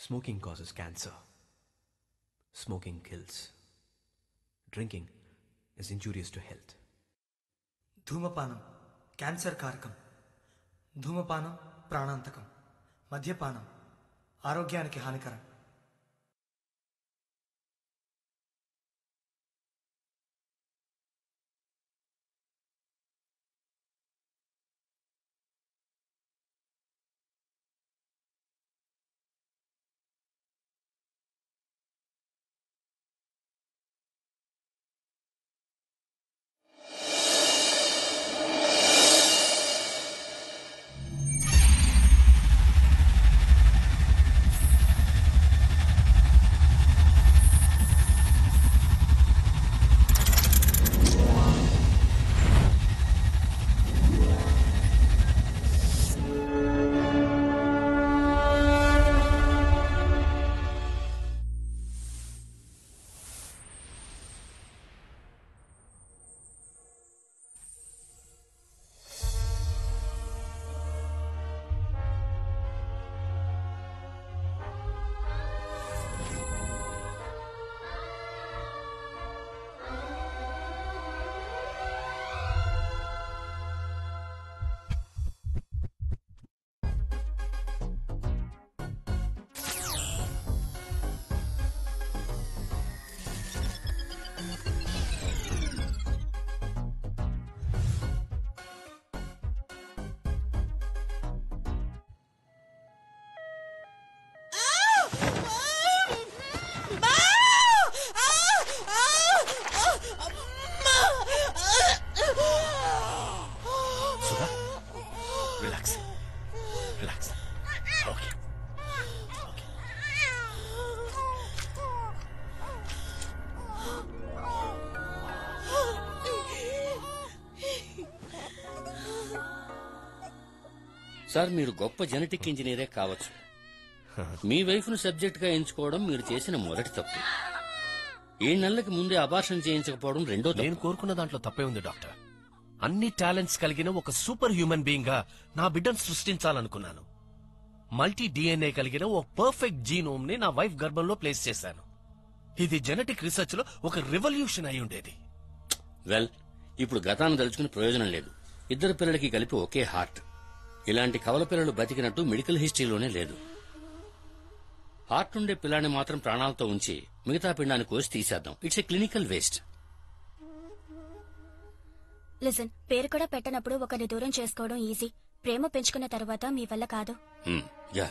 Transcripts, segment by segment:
Smoking causes cancer. Smoking kills. Drinking is injurious to health. ధూమపానం cancer కారకం ధూమపానం ప్రాణాంతకం మద్యపానం ఆరోగ్యానికి హానికరం Sudha relax relax okay sir మీరు గొప్ప జెనెటిక్ ఇంజనీరే కావచ్చు మీ వైఫ్ ను సబ్జెక్ట్ గా ఎంచుకోవడం మీరు చేసిన మొదటి తప్పు ఏడు నెలలకు ముందే అబార్షన్ చేయించకపోవడం రెండో నేను తప్పు కోరుకున్న దాంట్లో తప్పే ఉంది డాక్టర్ అన్ని టాలెంట్స్ కలిగిన ఒక సూపర్ హ్యూమన్ బీయింగ్ గా నా బిడ్డను సృష్టించాలనుకున్నాను మల్టీ డిఎన్ఏ కలిగిన ఓ పర్ఫెక్ట్ జీనోమ్ ని నా వైఫ్ గర్భంలో ప్లేస్ చేశాను ఇది జెనెటిక్ రీసెర్చ్ లో ఒక రెవల్యూషన్ అయి ఉండేది వెల్ ఇప్పుడు గతాన్ని తలుచుకుని ప్రయోజనం లేదు ఇద్దరు పిల్లలకి కలిపి ఒకే హార్ట్ ఇలాంటి కవల పిల్లలు బతికినట్టు మెడికల్ హిస్టరీలోనే లేదు హార్ట్ ఉండే పిల్లాన్ని మాత్రం ప్రాణాలతో ఉంచి మిగతా పిండాన్ని కోసి తీసేద్దాం it's a clinical waste listen పేరు కూడా పెట్టనప్పుడు ఒకరిని దూరం చేసుకోవడం ఈజీ ప్రేమ పెంచుకున్న తర్వాత మీ వల్ల కాదు యా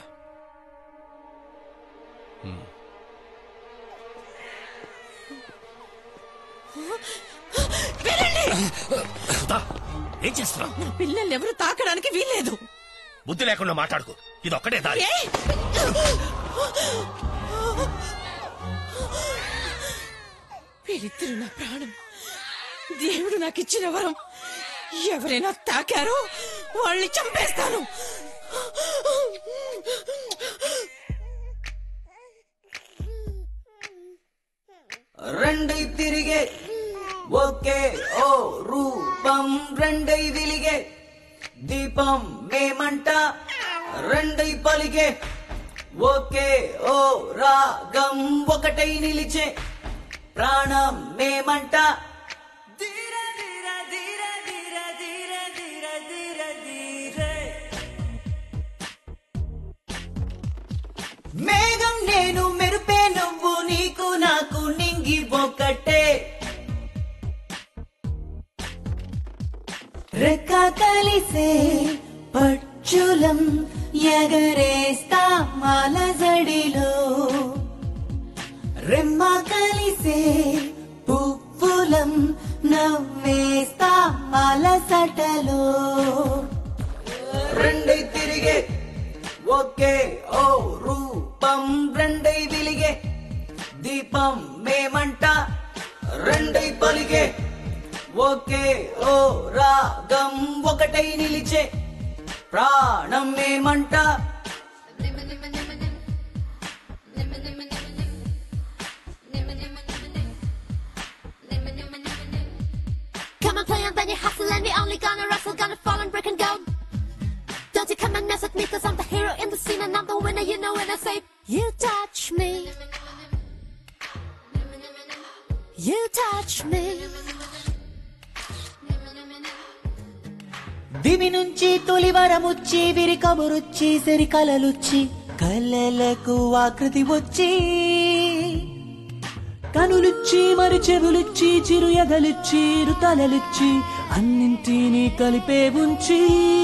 సుధా ఏం చేస్తున్నావు నా పిల్లల్ని ఎవరు తాకడానికి వీల్లేదు బుద్ధి లేకుండా మాట్లాడుకో ఇది ఒక్కటే దారి ఏ? వీరిద్దరు నా ప్రాణం దేవుడు నాకు ఇచ్చిన వరం ఎవరైనా తాకారో వాళ్ళని చంపేస్తాను రెండై తిరిగే ఒకే ఓ రూపం రెండై వెలిగే దీపం మేమంట రెండై పలిగే ఒకే ఓ రాగం ఒకటై నిలిచే ప్రాణం మేమంట ధీర ధీర ధీర ధీర ధీర ధీర ధీర ధీరే మేఘం నేను మెరుపే నువ్వు నీకు నాకు నింగి ఒకటే రెక్క కలిసే పచ్చులం ఎగరేస్తా మాలజడిలో రెమ్మ కలిసే పువ్వులం నవ్వేస్తా అలసటలో రెండై తిరిగే ఒకే ఓ రూపం రెండై వెలిగే దీపం మేమంట రెండై పలిగే ఒకే ఓ రాగం ఒకటై నిలిచే ప్రాణం మేమంట Come and play and then you hustle and we only gonna wrestle, gonna fall and break and go. Don't you come and mess with me cause I'm the hero in the scene and I'm the winner, you know when I say You touch me. You touch me. దివి నుంచి తొలి వరముచ్చి విరి కబురుచ్చి సిరి కలలుచ్చి కలలకు ఆకృతి వచ్చి కనులుచ్చి మరి చెవులుచ్చి చిరు ఎగలిచ్చి ఇరు తలలుచ్చి అన్నింటినీ కలిపే ఉంచి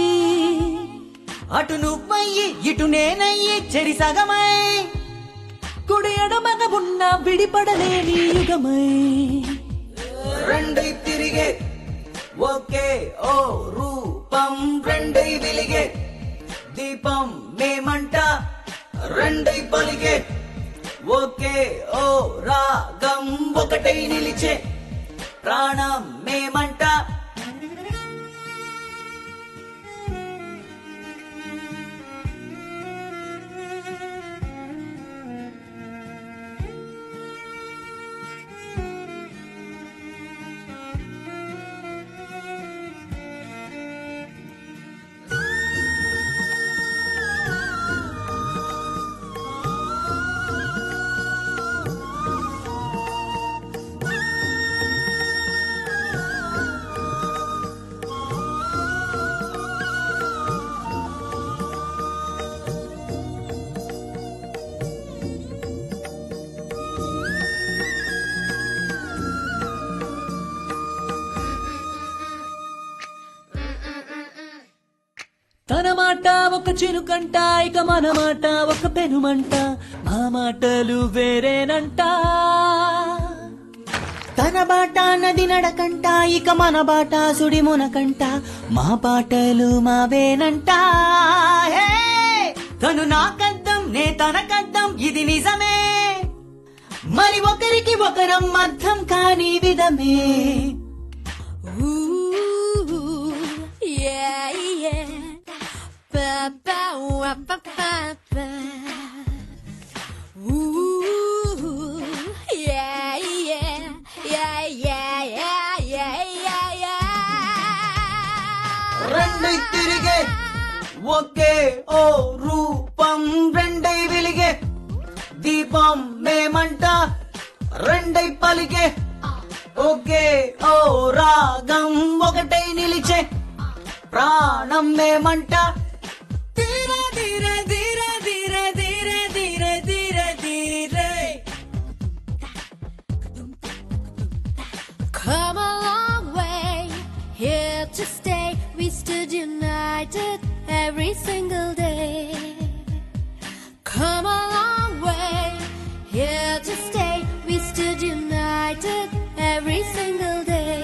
అటు నువ్వయ్యి ఇటు నేనయ్యి చెరి సగమై కుడి ఎడమగ ఉన్న విడిపడలేని యుగమై రెండై తిరిగే ఒకే ఓ రూపం రెండై వెలిగే దీపం మేమంట రెండై పలిగే ఒకే ఓ రాగం ఒకటై నిలిచే ప్రాణం మేమంట తన మాట ఒక చినుకంట ఇక మన మాట ఒక పెనుమంట మా మాటలు వేరేనంట తన బాట నది నడకంట ఇక మన బాట సుడి మునకంట మా పాటలు మావేనంట హే! తను నాకద్దం నే తనకద్దం ఇది నిజమే మరి ఒకరికి ఒకరం అర్థం కాని విధమే Ooh, yeah, yeah. Ba, ba, wa, ba, ba, ba. Ooh, yeah, yeah. Yeah, yeah, yeah, yeah, yeah, yeah. రెండై తిరిగే ఒకే ఓ రూపం రెండై వెలిగే దీపం మేమంట రెండై పలిగే ఒకే ఓ రాగం ఒకటై నిలిచే ప్రాణం మేమంట ధీర ధీర ధీర ధీర ధీర ధీర ధీర ధీరే Come a long way, here to stay. We stood united every single day. Come a long way, here to stay. We stood united every single day.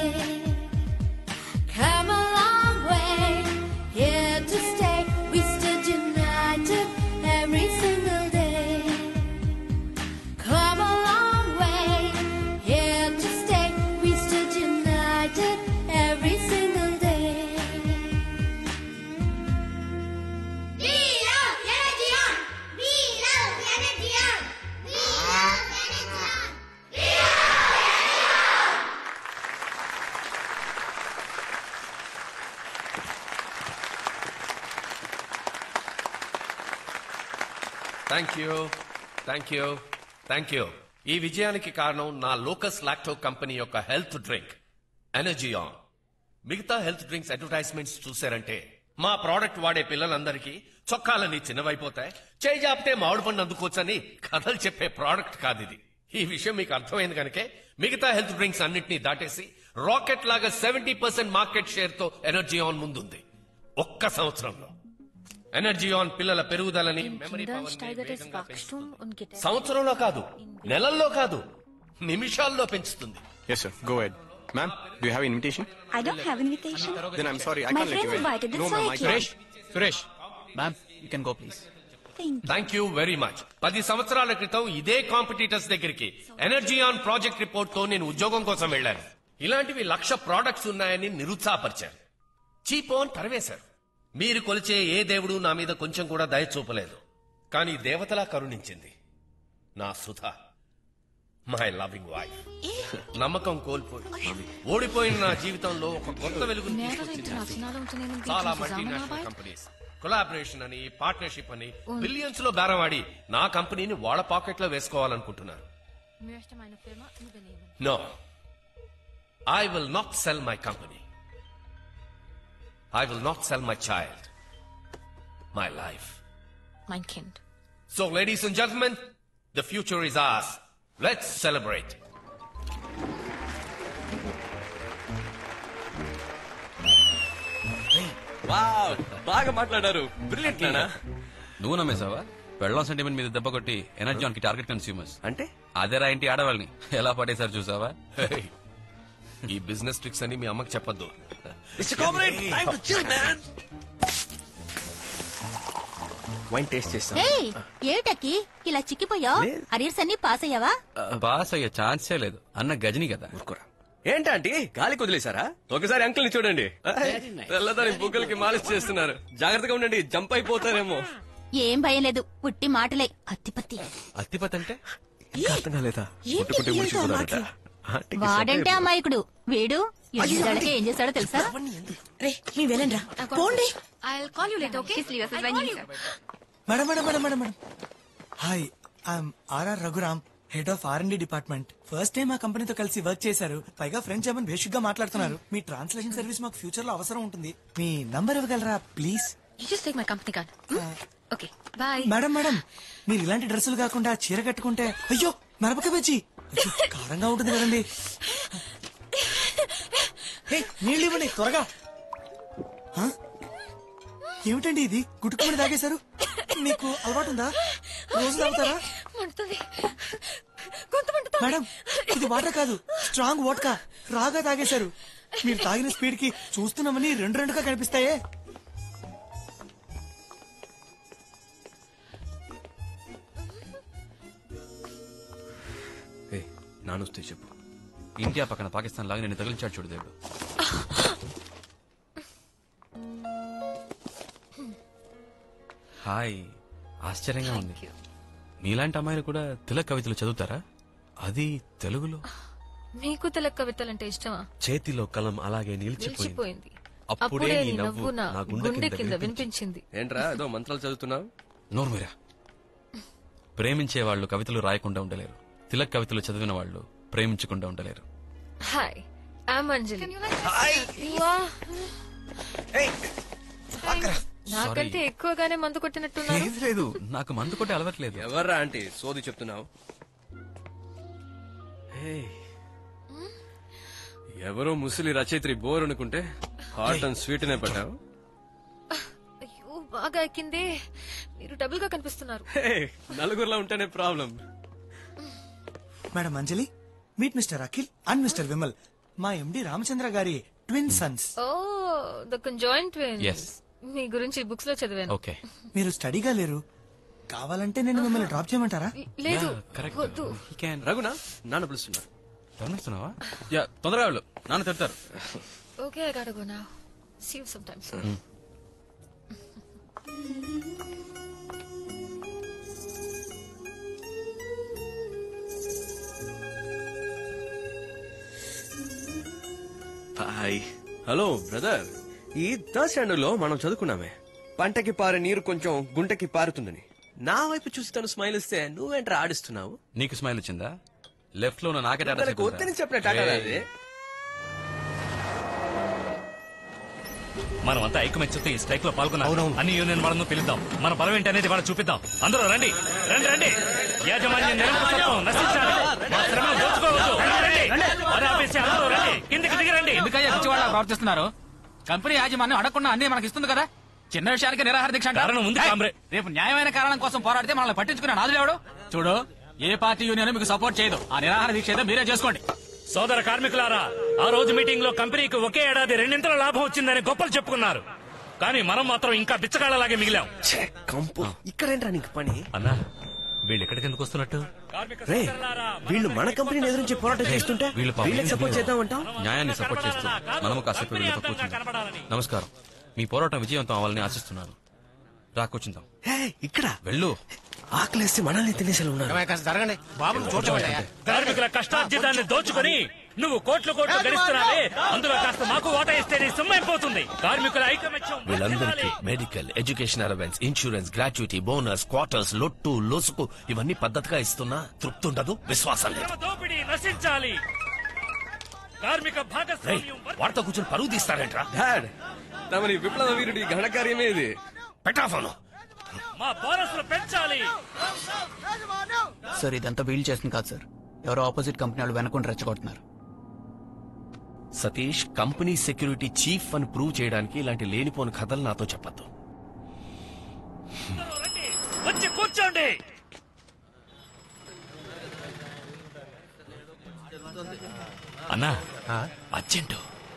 Come a long way, here to stay. We stood united every single day. Come a long way, here to stay. We stood united every single day. We love Energy On! We love Energy On! We love Energy On! Thank you thank you thank you ఈ విజయానికి కారణం నా Locus Lacto company యొక్క health drink Energy On మిగతా health drinks advertisements చూసారంటే మా product వాడే పిల్లలందరికీ చొక్కాలని చిన్నవైపోతాయి చేయి జాపితే మామిడి పండు అందుకోవచ్చని కథలు చెప్పే ప్రోడక్ట్ కాదు ఇది ఈ విషయం మీకు అర్థమైంది కనుకే మిగతా హెల్త్ డ్రింక్స్ అన్నింటినీ దాటేసి రాకెట్ లాగా సెవెంటీ పర్సెంట్ మార్కెట్ షేర్ తో ఎనర్జీ ఆన్ ముందుంది ఒక్క సంవత్సరంలో ఎనర్జీ ఆన్ పిల్లల పెరుగుదలని మెమరీ పవర్ సంవత్సరంలో కాదు నెలల్లో కాదు నిమిషాల్లో పెంచుతుంది Yes, sir. Go ahead. Ma'am, do you have an invitation? I don't have invitation. Then I'm sorry, I My can't let friends you in. invited, that's no, why ma'am, I I came. can't. Suresh Suresh ma'am you can go please Thank you. Thank you very much పది సంవత్సరాల క్రితం ఇదే competitors దగ్గరికి energy on project report తో నేను ఉద్యోగం కోసం వెళ్ళాను ఇలాంటివి లక్ష ప్రోడక్ట్స్ ఉన్నాయని నిరుత్సాహపరిచారు చీప్ అని తరివేశారు మీరు కొలిచే ఏ దేవుడు నా మీద కొంచెం కూడా దయ చూపలేదు కానీ దేవతలా కరుణించింది నా సుధ మై లవింగ్ వైఫ్ నమ్మకం కోల్పోయి ఓడిపోయిన నా జీవితంలో ఒక కొత్త వెలుగును తీసుకొచ్చింది నా సుధ. చాలా మల్టీనేషనల్ కంపెనీస్ కొలాబరేషన్ అని పార్ట్నర్షిప్ అని బిలియన్స్ లో బేరవాడి నా కంపెనీని వాళ్ళ పాకెట్ లో వేసుకోవాలనుకుంటున్నారు Möchte meine Firma übernehmen. No I will not sell my company I will not sell my child my life Mein Kind. So, ladies and gentlemen, the future is ours. Let's celebrate. Wow బాగా మాట్లాడారు brilliant నానా నువ్వు నమ్మేశావా పెళ్ళం sentiment మీద దెబ్బ కొట్టి Energy On కి target consumers అంటే అదేరా ఇంటి ఆడవాళ్ళని ఎలా పడేశారు చూసావా Hey, ఈ బిజినెస్ ట్రిక్స్ అని మీ అమ్మకి చెప్పొద్దు వైన్ టేస్ట్ చేస్తాం ఏయ్ ఏటకి ఇలా చిక్కిపోయావు అరియర్స్ అన్ని పాస్ అయ్యావా పాస్ అయ్యే ఛాన్సే లేదు అన్న గజని కదా ఏంటంటే గాలి వదిలేశారా ఒకసారి అంకుల్ ని చూడండి తెల్లదాని బుగ్గలకి మాలిష్ చేస్తున్నారు జాగ్రత్తగా ఉండండి జంప్ అయిపోతారేమో ఏం భయం లేదు పుట్టి మాటలే అత్తిపత్తి అత్తిపత్ అంటే అర్థం కాలేదా ఏంటి పుట్టుకుంటే వీళ్ళతో ముడిచిపోతాడట మాటలు? వాడంటే అమాయకుడు వీడు ఎనిమిదేళ్లకే ఏం చేస్తాడో తెలుసా రే మీ వెళ్ళండి రా పోండి I'll call you later, okay? I'll call you. Madam madam madam madam madam hi I'm RR Raghuram head of R D department first time మా కంపెనీతో కలిసి వర్క్ చేశారు పైగా ఫ్రెంచ్ జర్మన్ బేసిక్ గా మాట్లాడుతున్నారు మీ ట్రాన్స్లేషన్ సర్వీస్ మాకు ఫ్యూచర్ లో అవసరం ఉంటుంది మీ నంబర్ ఇవ్వగలరా please You just take my company card. Okay, bye. Madam madam మీరు ఇలాంటి డ్రెస్సులు కాకుండా చీర కట్టుకుంటే అయ్యో మిరపక బజ్జి అయ్యో, కారంగా ఉంటుంది కదండి హే, నీళ్ళు ఇవ్వండి త్వరగా హ? ఏమిటండి ఇది గుట్టుకుని తాగేశారు మీకు అలవాటు ఉందా రోజు తాగుతారా మండుతుంది. గొంతు మండుతుంది. మేడం ఇది వాటర్ కాదు స్ట్రాంగ్ వోట్కా రాగా తాగేశారు మీరు తాగిన స్పీడ్ కి చూస్తున్నామని రెండు రెండుగా కనిపిస్తాయే నానొస్తే చెప్పు ఇండియా పక్కన పాకిస్తాన్ లాగా నేను తగిలించాడు చూడు దేవుడు హాయ్ ఆశ్చర్యంగా ఉంది మీలాంటి అమ్మాయిలు కూడా తిలక్ కవితలు చదువుతారా అది తెలుగులో మీకు తెలక్ కవితలంటే ఇష్టమా చేతిలో కలం అలాగే నిలిచిపోయింది నిలిచిపోయింది అప్పుడే నీ నవ్వు నా గుండె కింద వినిపించింది ఏంట్రా ఏదో మంత్రాలు చదువుతున్నావు నోర్మీరా ప్రేమించే వాళ్ళు కవితలు రాయకుండా ఉండలేరు తిలక్ కవితలు చదివిన వాళ్ళు ప్రేమించకుండా ఉండలేరు హాయ్ ఐమ్ అంజలి వా. నాకంటే ఎక్కువగానే మందు కొట్టినట్టున్నారు లేదు లేదు నాకు మందు కొట్టే అలవట్లేదు ఎవర్రా ఆంటీ సోది చెప్తున్నావు హే, ఎవరో ముసలి రచయిత్రి బోర్ అనుకుంటే హాట్ అండ్ స్వీట్ నే పడ్డావు అయ్యో బాగా ఎక్కిందే మీరు డబుల్ గా కనిపిస్తున్నారు హే, నలుగురిలో ఉంటేనే problem madam Anjali meet mister Akhil and mister Vimal మా ఎండి రామచంద్ర గారి twin sons oh the conjoint Yes. మీ గురించి బుక్స్ లో చదివాను ఓకే మీరు స్టడీగా లేరు కావాలంటే నేను మిమ్మల్ని డ్రాప్ చేయమంటారా లేదు కరెక్ట్ వద్దు రఘునా నాన్న పిలుస్తున్నారు గమనిస్తున్నావా యా తొందరగా వెళ్ళు నాన్న తిడతారు okay I got go now see you some times hi hello brother ఈ థర్డ్ స్టాండర్డ్ లో మనం చదువుకున్నామే పంటకి పారే నీరు కొంచెం గుంటకి పారుతుందని నా వైపు చూసి తను స్మైల్ ఇస్తే నువ్వేంట్రా ఆడిస్తున్నావు నీకు స్మైల్ వచ్చిందా లెఫ్ట్ లో ఉన్న నాకే టాటా తనకు వద్దని చెప్పిన టాటా అది మనమంతా ఐకమత్యంతో ఈ స్ట్రైక్ లో పాల్గొన్నాం అన్ని యూనియన్ వాళ్ళను పిలుద్దాం మన బలం ఏంటి అనేది వాళ్ళకి చూపిద్దాం అందరూ రండి రండి రండి యాజమాన్యం నిరంకుశత్వం నశించాలి మా శ్రమను దోచుకోవద్దు రండి, రండి. పని ఆపేసి అందరూ రండి కిందికి దిగి రండి ఎందుకయ్యా పిచ్చివాళ్ళ ప్రవర్తిస్తున్నారు కంపెనీ యాజమాన్యం అడగకుండా అన్ని మనకి ఇస్తుంది కదా చిన్న విషయానికి నిరాహార దీక్ష అంటారు? కారణం ఉంది, ఏయ్, కామ్రే. రేపు న్యాయమైన కారణం కోసం పోరాడితే మనల్ని పట్టించుకునే నాదులు ఎవడు చూడు ఏ పార్టీ యూనియన్ మీకు సపోర్ట్ చేయదు ఆ నిరాహార దీక్ష ఏదో మీరే చేసుకోండి సోదర కార్మికులారా ఆ రోజు మీటింగ్ లో కంపెనీకి ఒకే ఏడాది రెండింతల లాభం వచ్చిందని గొప్పలు చెప్పుకున్నారు కానీ మనం మాత్రం ఇంకా బిచ్చగాళ్ళలాగే మిగిలాం కంపు ఇక్కడేంట్రా నీకు పని అన్నా వీళ్ళు ఎక్కడికి ఎందుకు వస్తున్నట్టు రే వీళ్ళు మన కంపెనీని ఎదురించి పోరాటం చేస్తుంటే వీళ్ళు పాపం వీళ్ళకి సపోర్ట్ చేద్దామంటావు న్యాయాన్ని సపోర్ట్ చేస్తూ మనము కాసేపు వీళ్ళతో కూర్చుందాం నమస్కారం మీ పోరాటం విజయవంతం అవ్వాలని ఆశిస్తున్నాను రా కూర్చుందాం హే, ఇక్కడ వెళ్ళు ఆకలేస్తే మనల్ని తినేసేలా ఉన్నారు జరగండి బాబు చూడటం కార్మికుల కష్టార్జితాన్ని దోచుకొని నువ్వు కోట్లు కోట్లు గడిస్తున్నావే అందులో కాస్త మాకు వాటా ఇస్తే నీ సొమ్మైపోతుంది కార్మికుల ఐకమత్యం వీళ్ళందరికీ medical education allowance insurance gratuity bonus quarters లొట్టు లొసుకు ఇవన్నీ పద్ధతిగా ఇస్తున్నా తృప్తి ఉండదు విశ్వాసం లేదు శ్రమ దోపిడీ నశించాలి కార్మిక రేయ్, భాగస్వామ్యం వాడితో కూర్చొని పరువు తీస్తారేంట్రా డాడ్ తమని విప్లవ వీరుడి ఘనకార్యమే ఇది పెట్టా ఫోను మా బోనస్లు పెంచాలి సార్ ఇదంతా వీల్ చేస్తుంది కాదు సార్ ఎవరో ఆపోజిట్ కంపెనీ వాళ్ళు వెనకుండా రెచ్చగొడుతున్నారు సతీష్ కంపెనీ సెక్యూరిటీ చీఫ్ అని ప్రూవ్ చేయడానికి ఇలాంటి లేనిపోని కథలు నాతో చెప్పద్దు వచ్చి కూర్చోండి అన్నా అర్జెంటు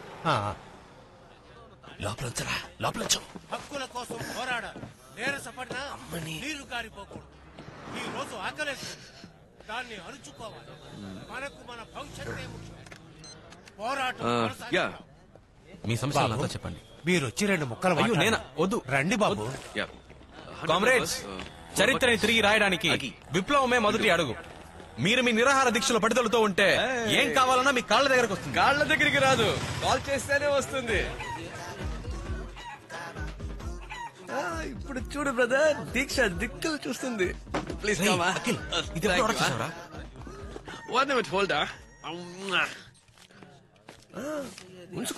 లోపలొచ్చరా లోపలొచ్చు హక్కుల కోసం పోరాడాలి నీరసపడినా నీరు కారిపోకూడదు ఈ రోజు ఆకలేస్తుంది దాన్ని అరుచుకోవాలి మనకు మన భవిష్యత్తే ముఖ్యం పోరాటం యా మీ సమస్యలు నాతో చెప్పండి మీరు వచ్చి రెండు ముక్కలు అయ్యో నేనా వద్దు రండి బాబు కామ్రేడ్స్ చరిత్రని తిరిగి రాయడానికి విప్లవమే మొదటి అడుగు మీరు మీ నిరాహార దీక్షలో పడిదలుతూ ఉంటే ఏం కావాలన్నా మీ కాళ్ళ దగ్గరకు వస్తుంది కాళ్ళ దగ్గరికి రాదు కాల్ చేస్తేనే వస్తుంది ఆ, ఇప్పుడు చూడు బ్రదర్ దీక్ష దిక్కులు చూస్తుంది ప్లీజ్ రేయ్, అఖిల్, ఇది ఎప్పుడు order చేశావురా? వన్ మినిట్ హోల్డా ఉంచుకో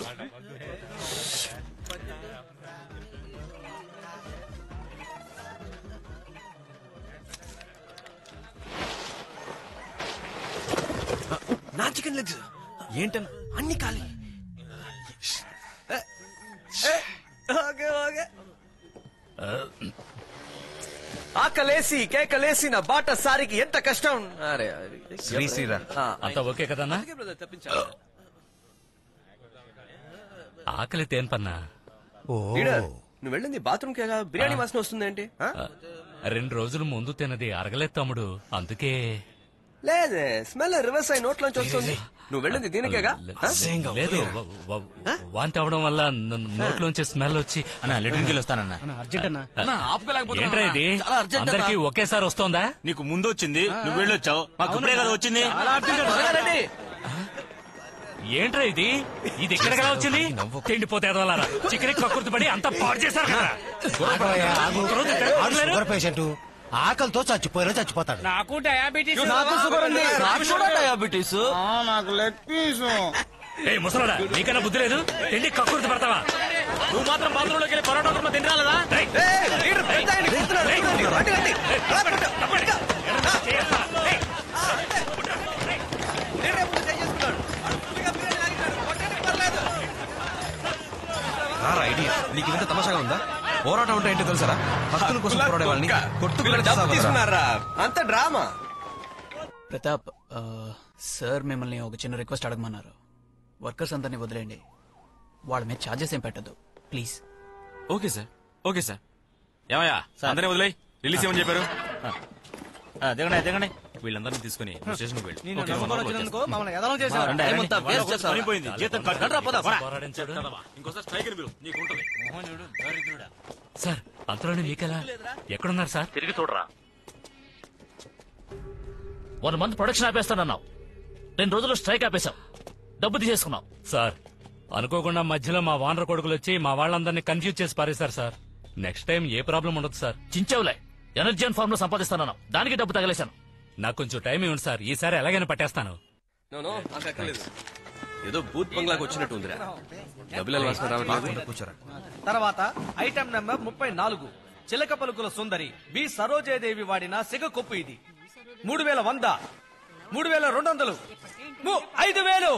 నా చికెన్ లెగ్స్ ఏంటన్నా అన్ని ఖాళీ ఓకే ఓకే ఆకలేసి కేకలేసి నా బాట సారికి ఎంత కష్టం అరే శ్రీ శ్రీరా అంతా ఓకే కదన్నా తప్పించాలి ఆకలి తేన్ పన్నా లీడర్ నువ్వు వెళ్ళింది బాత్రూమ్ కేగా బిర్యానీ వాసన వస్తుందేంటి ఆ? రెండు రోజుల ముందు తినది అరగలేదు తమ్ముడు అందుకే లేదే స్మెల్ రివర్స్ అయి నోట్లోంచి వస్తుంది నువ్వు వెళ్ళింది దీనికేగా ఆ? లేదు వ- వ- వాంతి అవడం వల్ల న- నోట్లోంచి స్మెల్ వచ్చి అన్న లెటర్కి వస్తానన్నా ఏంట్రా ఇది అందరికి ఒకేసారి వస్తోందా నీకు ముందు వచ్చింది నువ్వు వెళ్ళొచ్చావు మాకు ఇప్పుడే కదా వచ్చింది త్వరగా ఏంట్రా ఇది ఇది ఎక్కడికి వచ్చింది తిండిపోతే ఎదవాలారా చికెన్ కక్కుర్తి పడి అంత పాడు చేశారు కదా ఒకరోజు తినలేరు? షుగర్ పేషెంట్ ఆకలితో చచ్చిపోయినా చచ్చిపోతాడు నాకు డయాబెటీస్ నాకు షుగర్ ఉంది. నాకు కూడా డయాబెటీస్ నాకు లెగ్ పీసు ఏ ముసలాడా నీకన్నా బుద్ధి లేదు తిండి కక్కుర్తి పడతావా నువ్వు మాత్రం బాత్రూంలోకి వెళ్ళి పరోటా కుర్మ తినరాలదా రారా ఐడియా నీకు ఇంత తమాషాగా ఉందా పోరాటం అంటే ఏంటో తెలుసారా హక్కుల కోసం పోరాడే వాళ్ళని కొట్టుకుని తీసుకున్నారా అంత డ్రామా ప్రతాప్ ఆ, సార్ మిమ్మల్ని ఒక చిన్న రిక్వెస్ట్ అడగమన్నారు వర్కర్స్ అందరినీ వదిలేయండి వాళ్ళ మీద ఛార్జెస్ ఏం పెట్టద్దు please okay sir okay sir ఏమయ్యా అందరినీ వదిలే రిలీజ్ ఏమని చెప్పారు ఆ, దిగండి దిగండి వీళ్ళందరినీ తీసుకుని స్టేషన్కి వెళ్ళి నిన్ను ఓకే, నమ్మకం మనం వచ్చినందుకు వచ్చేస్తాం. మమ్మల్ని ఎదలం చేశారు. రండి, టైం రండి. అంతా వాళ్ళ waste కోసం చేస్తావా? పని పోయింది జీతం కట్ రండి, పోదాం, పోరా. పోరాడించాడు. ఇంకోసారి స్ట్రైక్ మీరు నీకు ఉంటుంది సార్ అంతలోనే మీకెలా ఎక్కడున్నారు సార్ తిరిగి చూడరా వన్ మంత్ ప్రొడక్షన్ ఆపేస్తానన్నావు రెండు రోజులు స్ట్రైక్ ఆపేశాం డబ్బు తీసేసుకున్నాం సార్ అనుకోకుండా మధ్యలో మా వానర కొడుకులు వచ్చి మా వాళ్ళందరినీ కన్ఫ్యూజ్ చేసి పారేశారు సార్ నెక్స్ట్ టైం ఏ ప్రాబ్లం ఉండదు సార్ చించావులే ఎనర్జీ అండ్ ఫార్మ్ లో సంపాదిస్తానన్నావు దానికి డబ్బు తగలేశాను నాకు కొంచెం టైం ఇవ్వండి సార్ ఈసారి ఎలాగైనా పట్టేస్తాను నో నో నాకు అక్కర్లేదు ఏదో బూత్ బంగ్లాకి వచ్చినట్టు ఉందిరా డబ్బులు వాసన రావట్లేదు కూర్చోరా తర్వాత ఐటమ్ నెంబర్ ముప్పై నాలుగు చిలక పలుకుల సుందరి బి సరోజయదేవి వాడిన సిగ కొప్పు ఇది మూడు వేల వంద మూడు వేల రెండు వందలు ము- ఐదు వేలు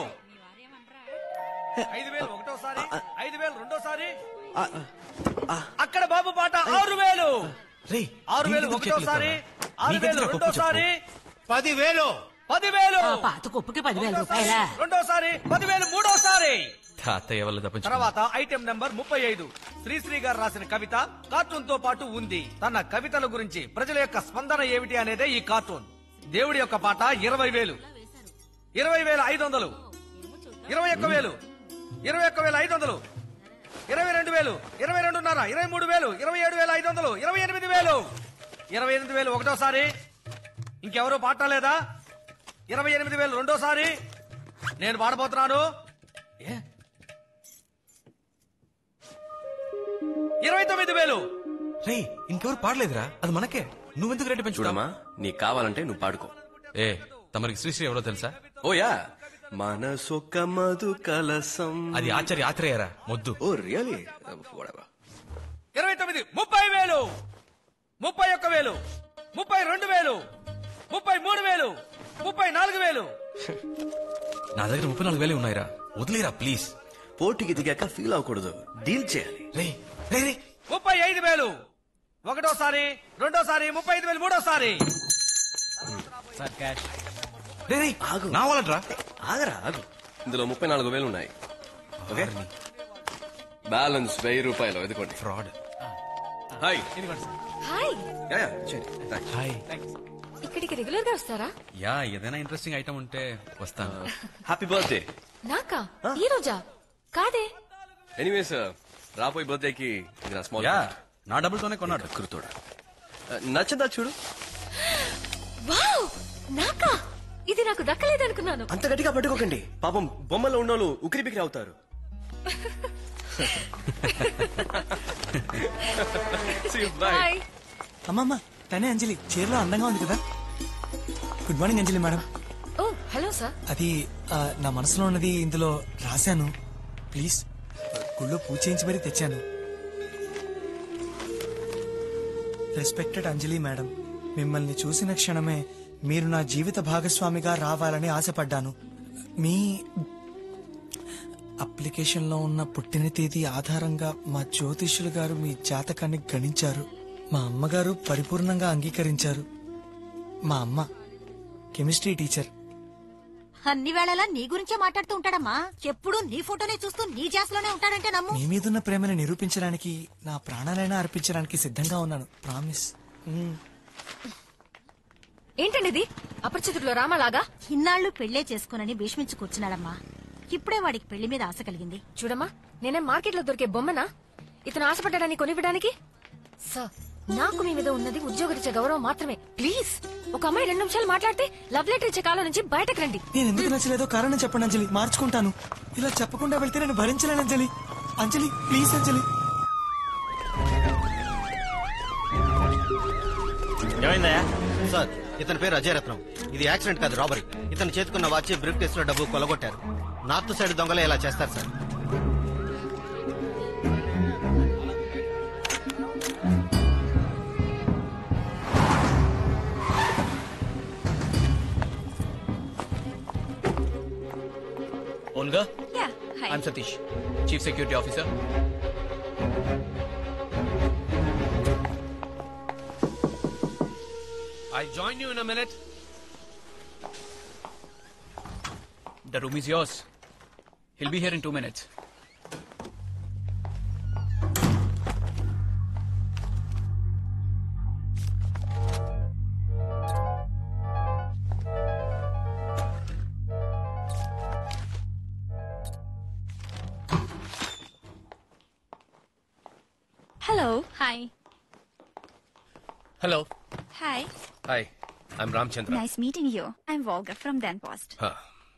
ఐదు వేలు ఒకటోసారి ఐదు వేలు రెండోసారి అక్కడ బాబు పాట ఆరు వేలు ఆరు వేలు ఒకటోసారి ఆరు వేలు రెండోసారి పదివేలు పదివేలు పాత కుప్పకి పదివేల రూపాయల రెండోసారి పదివేలు మూడోసారి తాతయ్య వల్ల తప్పించు తర్వాత ఐటెం నంబర్ ముప్పై ఐదు శ్రీశ్రీ గారు రాసిన కవిత కార్టూన్ తో పాటు ఉంది తన కవితల గురించి ప్రజల యొక్క స్పందన ఏమిటి అనేదే ఈ కార్టూన్ దేవుడి యొక్క పాట ఇరవై వేలు ఇరవై వేల ఐదు వందలు ఇరవై ఒక్క వేలు ఇరవై ఒక్క వేల ఐదు వందలు ఇరవై రెండు వేలు ఇరవై రెండున్నర ఇరవై మూడు వేలు ఇరవై ఏడు వేల ఐదు వందలు ఇరవై ఎనిమిది వేలు ఇరవై ఎనిమిది వేలు ఒకటోసారి ఇంకెవరూ పాట లేదా ఇరవై ఎనిమిది వేలు రెండోసారి నేను పాడబోతున్నాను ఏ? ఇరవై తొమ్మిది వేలు రే ఇంకెవరు పాడలేదురా అది మనకే నువ్వెందుకు రేటు పెంచుకోమా చూడమ్మా నీకు కావాలంటే నువ్వు పాడుకో ఏ తమరికి శ్రీశ్రీ ఎవరో తెలుసా ఓ యా మనసొక్క మధు కలసం అది ఆచార్య ఆత్రేయరా మొద్దు ఓ రియలీ ఇరవై తొమ్మిది ముప్పై వేలు ముప్పై ఒక్క వేలు ముప్పై రెండు వేలు ముప్పై మూడు వేలు ముప్పై నాలుగు వేలు నా దగ్గర ముప్పై నాలుగు వేలే ఉన్నాయిరా వదిలేరా ప్లీజ్ పోటీకి దిగాక ఫీల్ అవ్వకూడదు డీల్ చేయాలి రే రే రే ముప్పై ఐదు వేలు ఒకటోసారి రెండోసారి ముప్పై ఐదు వేలు మూడోసారి రే రే నా వాళ్ళట్రా ఆగరా ఆగు ఇందులో ముప్పై నాలుగు వేలు ఉన్నాయి ఓకే బ్యాలెన్స్ వెయ్యి రూపాయలు ఎదుకోండి fraud hi hi ya, ya, చేయండి. థాంక్స్. హాయ్ ఇక్కడికి రెగ్యులర్ గా వస్తారా యా ఏదైనా ఇంట్రెస్టింగ్ ఐటమ్ ఉంటే వస్తాను హ్యాపీ బర్త్డే నాకా ఈ రోజా కాదే ఎనీవేస్ రాబోయే బర్త్డేకి ఇది నా స్మాల్ యా నా డబ్బులతోనే కొన్నాడు కురుతోడా నచ్చదా చూడు వావ్ నాకా ఇది నాకు దక్కలేదనుకున్నాను అంత గట్టిగా పట్టుకోకండి పాపం బొమ్మలో ఉన్నోళ్ళు ఉక్కిరి బిక్కిరి అవుతారు See you, bye. బాయ్ అమ్మమ్మ తనే అంజలి చీరలో అందంగా ఉంది కదా good morning Anjali madam oh hello sir అది ఆ, నా మనసులో ఉన్నది ఇందులో రాశాను ప్లీజ్ గుళ్ళో పూజ చేయించి మరీ తెచ్చాను రెస్పెక్టెడ్ అంజలి మేడం మిమ్మల్ని చూసిన క్షణమే మీరు నా జీవిత భాగస్వామిగా రావాలని ఆశపడ్డాను మీ అప్లికేషన్లో ఉన్న పుట్టిన తేదీ ఆధారంగా మా జ్యోతిష్యులు గారు మీ జాతకాన్ని గణించారు మా అమ్మగారు పరిపూర్ణంగా అంగీకరించారు మా అమ్మ కెమిస్ట్రీ టీచర్ అన్ని వేళలా నీ గురించే మాట్లాడుతూ ఉంటాడమ్మా ఎప్పుడు నీ ఫోటోనే చూస్తూ నీ జాస్లోనే ఉంటాడంటే నమ్ము మీ మీదున్న ప్రేమను నిరూపించడానికి నా ప్రాణాలైనా అర్పించడానికి సిద్ధంగా ఉన్నాను ప్రామిస్ ఏంటండి ఇది అపరిచితుల్లో రామలాగా ఇన్నాళ్ళు పెళ్లే చేసుకోనని భీష్మించి కూర్చున్నాడమ్మా ఇప్పుడే వాడికి పెళ్లి మీద ఆశ కలిగింది చూడమ్మా నేనే మార్కెట్ లో దొరికే బొమ్మనా ఇతను ఆశపడ్డాడని కొనివ్వడానికి సార్ నాకు మీ మీద ఉన్నది ఉద్యోగరీత్యా గౌరవం మాత్రమే ప్లీజ్ ఒక అమ్మాయి రెండు నిమిషాలు మాట్లాడితే లవ్ లెటర్ ఇచ్చే కాలం నుంచి బయటకు రండి నేను ఎందుకు నచ్చలేదో కారణం చెప్పండి అంజలి మార్చుకుంటాను ఇలా చెప్పకుండా వెళ్తే నేను భరించలేను అంజలి అంజలి ప్లీజ్ అంజలి ఏమైందయ్యా సార్ ఇతని పేరు అజయ్ రత్నం ఇది యాక్సిడెంట్ కాదు రాబరీ ఇతని చేతుకున్న వాచి బ్రీఫ్ కేసులో డబ్బు కొలగొట్టారు నార్త్ సైడ్ దొంగలే ఇలా చేస్తారు sir Olga? Yeah, hi. I'm Satish, Chief Security Officer. I'll join you in a minute. The room is yours. He'll be here in two minutes. Hello. Hi. Hello. Hi. Hi. I'm Ramchandra. Nice meeting you. I'm Volga from Dan Post. Huh.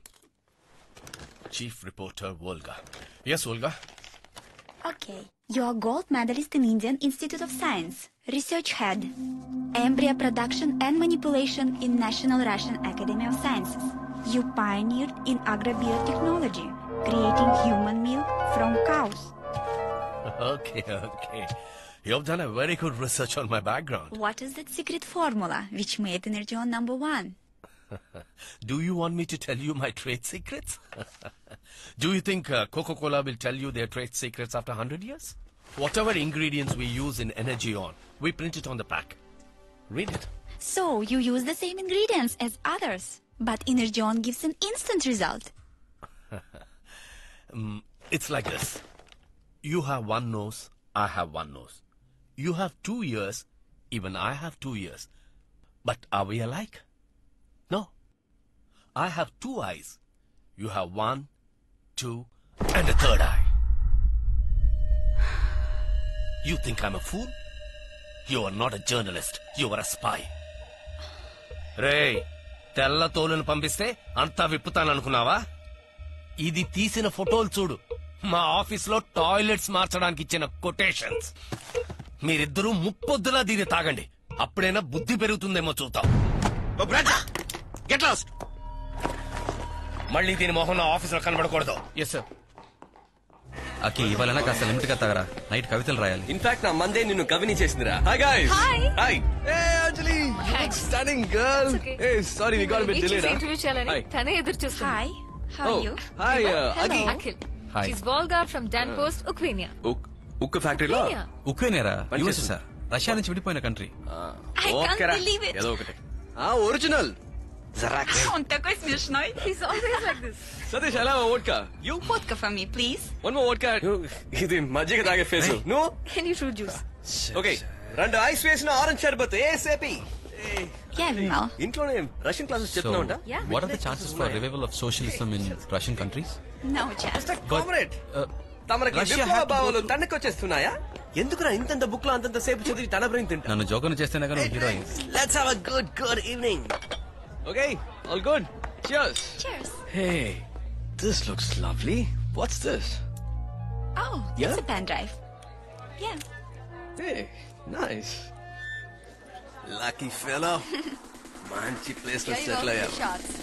Chief Reporter Volga. Yes, Volga. Okay. You're gold medalist in Indian Institute of Science, research head, embryo production and manipulation in National Russian Academy of Sciences. You pioneered in agrobiotechnology, creating human milk from cows. Okay, okay. You've done a very good research on my background. What is that secret formula which made Energeon number one? Do you want me to tell you my trade secrets? Do you think uh, Coca-Cola will tell you their trade secrets after 100 years? Whatever ingredients we use in Energy On, we print it on the pack. Read it. So you use the same ingredients as others, but Energeon gives an instant result. Mm, it's like this. You have one nose, I have one nose. You have two ears, even I have two ears. But are we alike? No. I have two eyes. You have one, two, and a third eye. You think I'm a fool? You are not a journalist. You are a spy. రే తెల్ల తోలును పంపిస్తే అంతా విప్పుతాననుకున్నావా ఇది తీసిన ఫోటోలు చూడు మా ఆఫీస్ లో టాయిలెట్స్ మార్చడానికి ఇచ్చిన కొటేషన్స్ మీరిద్దరూ ముప్పొద్దులా దీన్ని తాగండి అప్పుడైనా బుద్ధి పెరుగుతుందేమో చూద్దాం గెట్ లాస్ట్ మళ్ళీ దీని మొహం నా ఆఫీస్ లో కనబడకూడదు ఎస్ సార్ అకి ఇవాళ కాస్త లిమిట్ గా తగరా నైట్ కవితలు రాయాలి ఇన్ఫాక్ట్ నా మందే నిన్ను కవిని చేసిందిరా హాయ్ గాయ్స్ Hi. హాయ్ ఏ అంజలి స్టన్నింగ్ గర్ల్ ఏ sorry we got bit delayed interview చేయాలని తనే ఎదురు చూస్తుంది hi Oh, hi, uh, Agi. Akhil Hi. She's బాల్గార్ ఫ్రమ్ డాన్ పోస్ట్ ఉక్రేనియా ఉక్కు ఫ్యాక్టరీలో Yeah. ఉక్రెయినేరా పని యూఎస్ చేస్తుందా? సార్ రష్యా నుంచి విడిపోయిన కంట్రీ I can't ఓకేరా believe it. ఏదో ఒకటి ఆ original xerox Он такой смешной. He's always like this. Satish ఎలా vodka you Vodka for me, please. One more vodka ఇది మజ్జిగ తాగే ఫేస్ నువ్వు Can you fruit juice? Okay రెండు ఐస్ వేసిన ఆరెంజ్ షర్బత్ ఏ సేపి ఇంట్లోనే రష్యన్ క్లాసెస్ సో చెప్తున్నా ఉంటా what are the chances for revival of socialism in Russian countries No chance. Comrade తమరికి Russia విప్లవ had to భావాలు go తన్నుకొచ్చేస్తున్నాయా ఎందుకురా ఇంతంత బుక్ లో అంతంత సేపు చదివి తన బ్రెయిన్ తింటా నన్ను జోకను చేస్తేనే కానీ heroine let's have a good good evening okay all good cheers Cheers. Hey this looks lovely what's this Oh, Yeah? it's a pen drive. Yeah. Hey nice lucky fellow మంచి ప్లేస్ లో settle అయ్యారు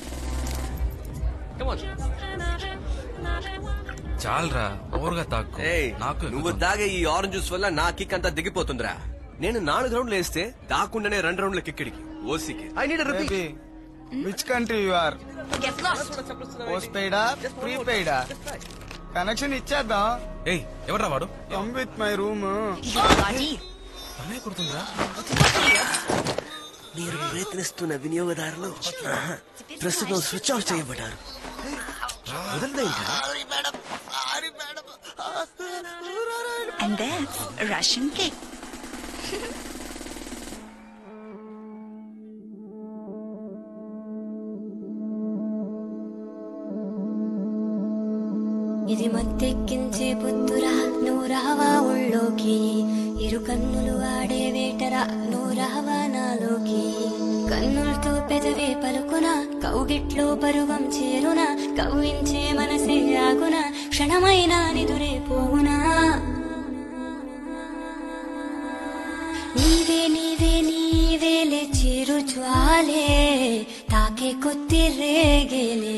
Come on. చాలరా ఓవర్గా తాకు ఏయ్, నాకు నువ్వు తాగే ఈ ఆరెంజ్ జ్యూస్ వల్ల నా కిక్ అంతా దిగిపోతుందిరా నేను నాలుగు రౌండ్లు వేస్తే తాకుండానే రెండు రౌండ్ల కిక్కిడికి ఓసికి I need repeat which country you are Get lost. Post పెయిడా ప్రీ పెయిడా కనెక్షన్ ఇచ్చేద్దాం ఏయ్ ఎవర్రా వాడు కమ్ విత్ మై రూమ్ తనే కుడుతుందిరా మీరు ప్రయత్నిస్తున్న వినియోగదారులు ఆహా, ప్రస్తుతం స్విచ్ ఆఫ్ చేయబడ్డారు వదలదేంటా And that's Russian cake. ఇది మత్తెక్కించే పొద్దురా నువ్వు రావా ఒళ్ళోకి ఇరు కన్నులు ఆడే వేటరా నువ్వు రావా నాలోకి కన్నులతో పెదవే పలుకున కౌగిట్లో పరువం చేరున కవ్వించే మనసే ఆగున క్షణమైన నిదురే పోవునా నీవే నీవే నీవేలే చిరు జ్వాలే తాకే కొద్ది రేగేలే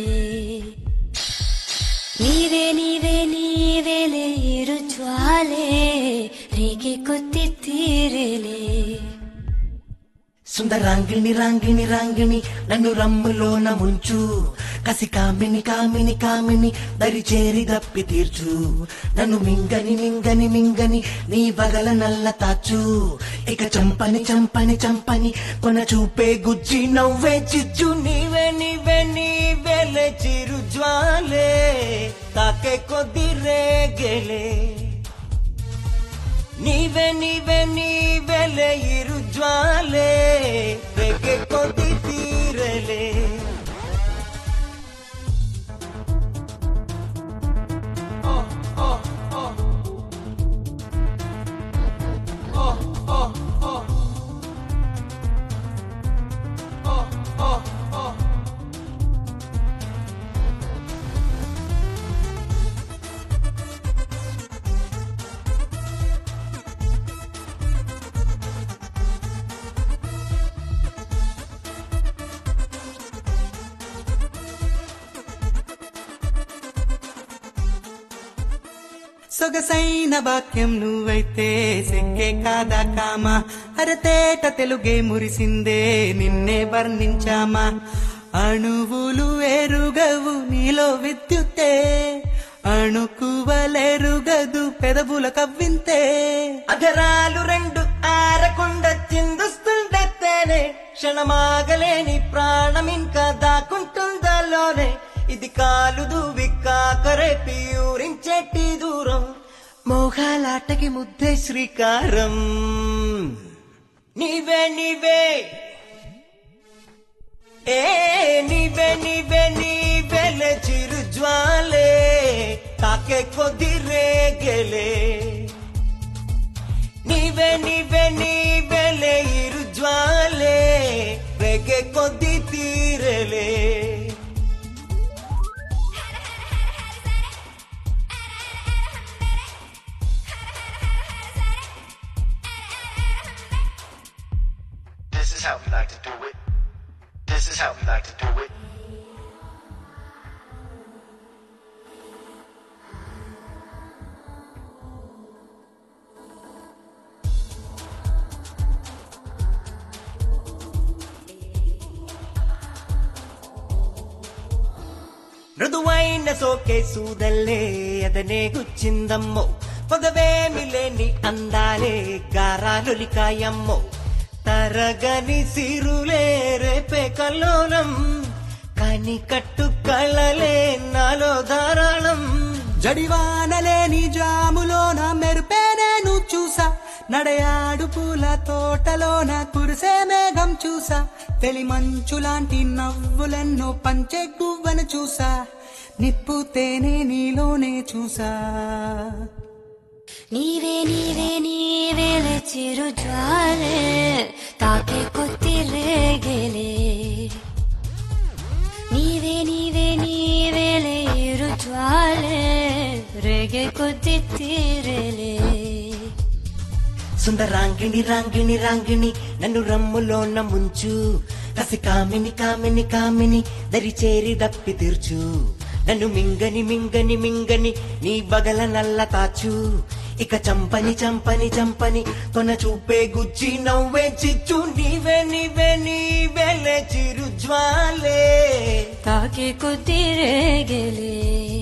నీవే నీవే నీవేలే ఇరు జ్వాలే రేగే కొద్ది తీరేలే సుందరాంగిణి రాంగిణి రాంగిణి నన్ను రమ్ములోన ముంచు కసి కామిని కామిని కామిని దరి చేరి దప్పి తీర్చు నన్ను మింగని మింగని మింగని నీ బగల నల్ల తాచు ఇక చంపని చంపని చంపని కొన చూపే గుజ్జి నవ్వే చిచ్చు నీవే నీవే నీవేలే చిరు జ్వాలే తాకే కొద్ది రేగెలే నీవే నీవే నీవేలే ఇరు జ్వాలే రేగే కొద్ది తీరలే సొగసైన వాక్యం నువ్వైతే సిగ్గే కాదా కామ అరతేట తెలుగే మురిసిందే నిన్నే వర్ణించామా అణువులు ఎరుగవు నీలో విద్యుత్తే అణుకువలెరుగదు పెదవుల కవ్వింతే అధరాలు రెండు ఆరకుండా చిందుస్తుండేనే క్షణమాగలేని ప్రాణం ఇంకా దాక్కుంటుందలోనే ఇది కాలు దువ్వి కాకరే పీయూరించేటి దూరం మోహాలాటకి ముద్దే శ్రీకారం నీవే నీవే ఏ నీవే నీవే నీవెలే చిరు జ్వాలే తాకే కొద్ది రేగెలే నీవే నీవే నీవెలే ఇరు జ్వాలే రేగే కొద్ది తీరలే is how we like to do it. This is how we like to do it. మృదువైన సోకే సూదల్లే అదనే గుచ్చిందమ్మో పొదవేమి లేని అందాలే గారాలొలికాయమ్మో తరగని సిరులే రేపే కల్లోలం కాని కట్టు కళ్ళలే నాలో ధారాళం జడివానలేని జాములోన మెరుపే నేను చూసా నడయాడు పూల తోటలోన కురిసే మేఘం చూసా తెలి మంచులాంటి నవ్వులెన్నో పంచే గువ్వను చూసా నిప్పుతేనే నీలోనే చూసా నీవే నీవే నీవేల చిరు జ్వాలే తాకే కొత్తి రేగలే నీవే నీవే నీవేల ఇరు జ్వాలే రేగే కొద్ది తీరలే సుందరాంగిణి రాంగిణి రాంగిణి నన్ను రమ్ములోన ముంచు కసి కామిని కామిని కామిని దరి చేరి దప్పి తీర్చు నన్ను మింగని మింగని మింగని నీ బగల నల్ల తాచు ఇక చంపని చంపని చంపని కొన చూపే గుజ్జి నవ్వే చిచ్చు నీవే నీవే నీవేలే చిరు జ్వాలే తాకే కొద్ది రేగలే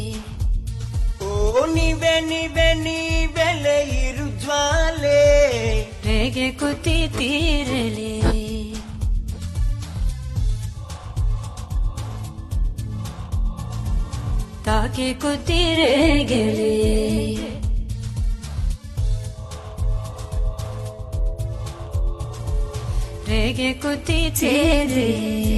ఓ నీవే నీవే నీవేలే ఇరు జ్వాలే రేగే కొద్ది తీరలే తాకే కొద్ది రేగలే రేగే కొద్ది తీరలే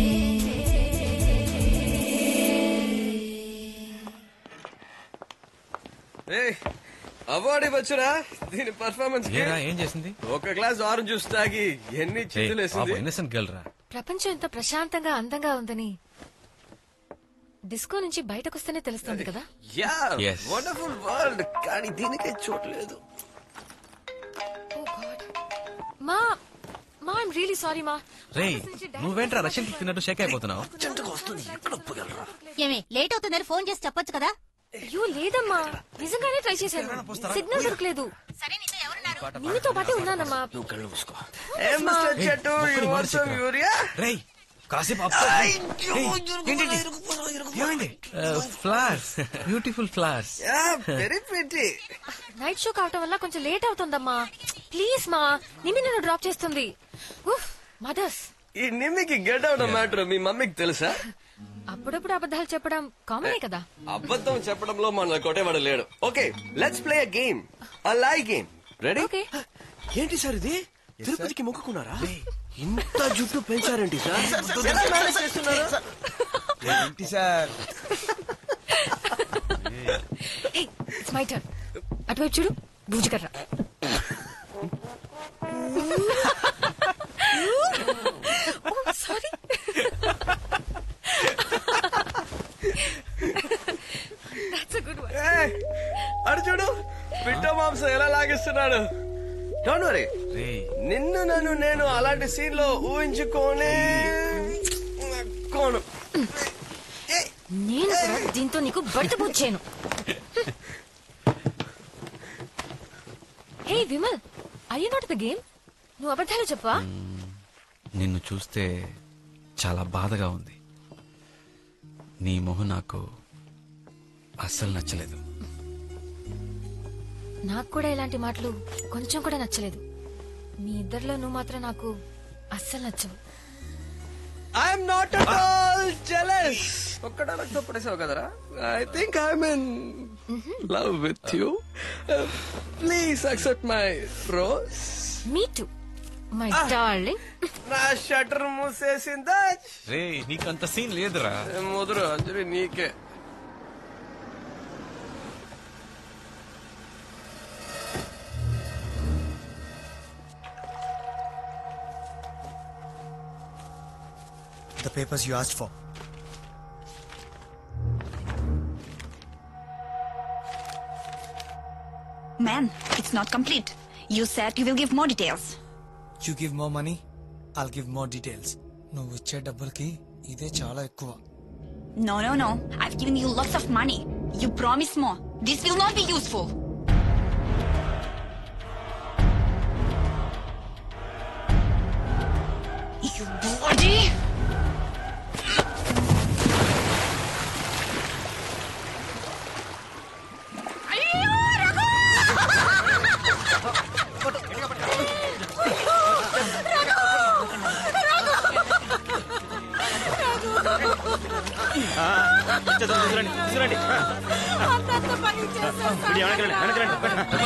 అవార్డు ఇవ్వచ్చురా దీని పర్ఫార్మెన్స్ ఏరా, ఏం చేసింది? ఒక గ్లాస్ ఆరెంజ్ జ్యూస్ తాగి ఎన్ని చిత్తులు వేసింది ఇన్నసెంట్ గర్ల్ రా ప్రపంచం ఎంత ప్రశాంతంగా అందంగా ఉందని డిస్కో నుంచి బయటకొస్తేనే తెలుస్తుంది కదా యా Yes. వండర్ఫుల్ వరల్డ్ కానీ దీనికే చోట్లేదు మా మా ఐమ్ రియలీ సారీ మా రేయ్ నువ్వేంట్రా రష్యన్ కి తిన్నట్టు షేక్ అయిపోతున్నావు ఏమి లేట్ అవుతుందని ఫోన్ చేసి చెప్పొచ్చు కదా అయ్యో లేదమ్మా నిజంగానే ట్రై చేశాను సిగ్నల్ దొరకలేదు నీతో పాటే ఉన్నానమ్మా నువ్వు కళ్ళు మూసుకో ఏ మిస్టర్ చెట్టు యు వాంట్ సమ్ యూరియా రేయ్ కాసేపు flowers beautiful flowers ya very pretty night show కావటం వల్ల కొంచెం లేట్ అవుతుందమ్మా ప్లీజ్ మా నిమి నన్ను డ్రాప్ చేస్తుంది ఉఫ్, మదర్స్ ఈ నిమ్మికి గెట్ అవుట్ మ్యాటర్ మీ మమ్మీకి తెలుసా అప్పుడప్పుడు అబద్ధాలు చెప్పడం కామనే కదా అబద్ధం చెప్పడంలో మన కొట్టేవాడు లేడు okay let's play a game a lie game ready ఏంటి సార్ ఇది తిరుపతికి మొక్కుకున్నారా ఇంత జుట్టు పెంచారేంటి సార్ ఎలా మేనేజ్ చేస్తున్నారు ఏంటి సార్ ఇట్స్ మై టర్న్ అటువైపు చూడు బూజుకర్ర sorry that's a good one ఏయ్, అడు చూడు పిట్ట మాంసం ఎలా లాగిస్తున్నాడు డోంట్ వరీ నిన్ను నన్ను నేను అలాంటి సీన్ లో ఊహించుకోనే కోను నేను కూడా దీంతో నీకు బట్ట పూడ్చాను hey Vimal I not the game నువ్వు అబద్ధాలు చెప్పవా నిన్ను చూస్తే చాలా బాధగా ఉంది నీ మొహం నాకు అస్సలు నచ్చలేదు నాకు కూడా ఇలాంటి మాటలు కొంచెం కూడా నచ్చలేదు మీ ఇద్దరిలో నువ్వు మాత్రం నాకు అస్సలు నచ్చవు I'm not at all jealous ఒక్క డైలాగ్ తో పడేసావు కదరా I think I'm in love with you please accept my rose me too my darling నా షటర్ మూసేసిందా రే నీకు అంత సీన్ లేదురా ముదురు అంజలి నీకే The papers you asked for. Man, it's not complete. You said you will give more details. You give more money, I'll give more details నువ్వు ఇచ్చే డబ్బులకి ఇదే చాలా ఎక్కువ No, no, no. I've given you lots of money. You promise more. This will not be useful. You bloody! తీసుకురండి తీసుకురండి ఇది వెనక్కి రండి, వెనక్కి రండి.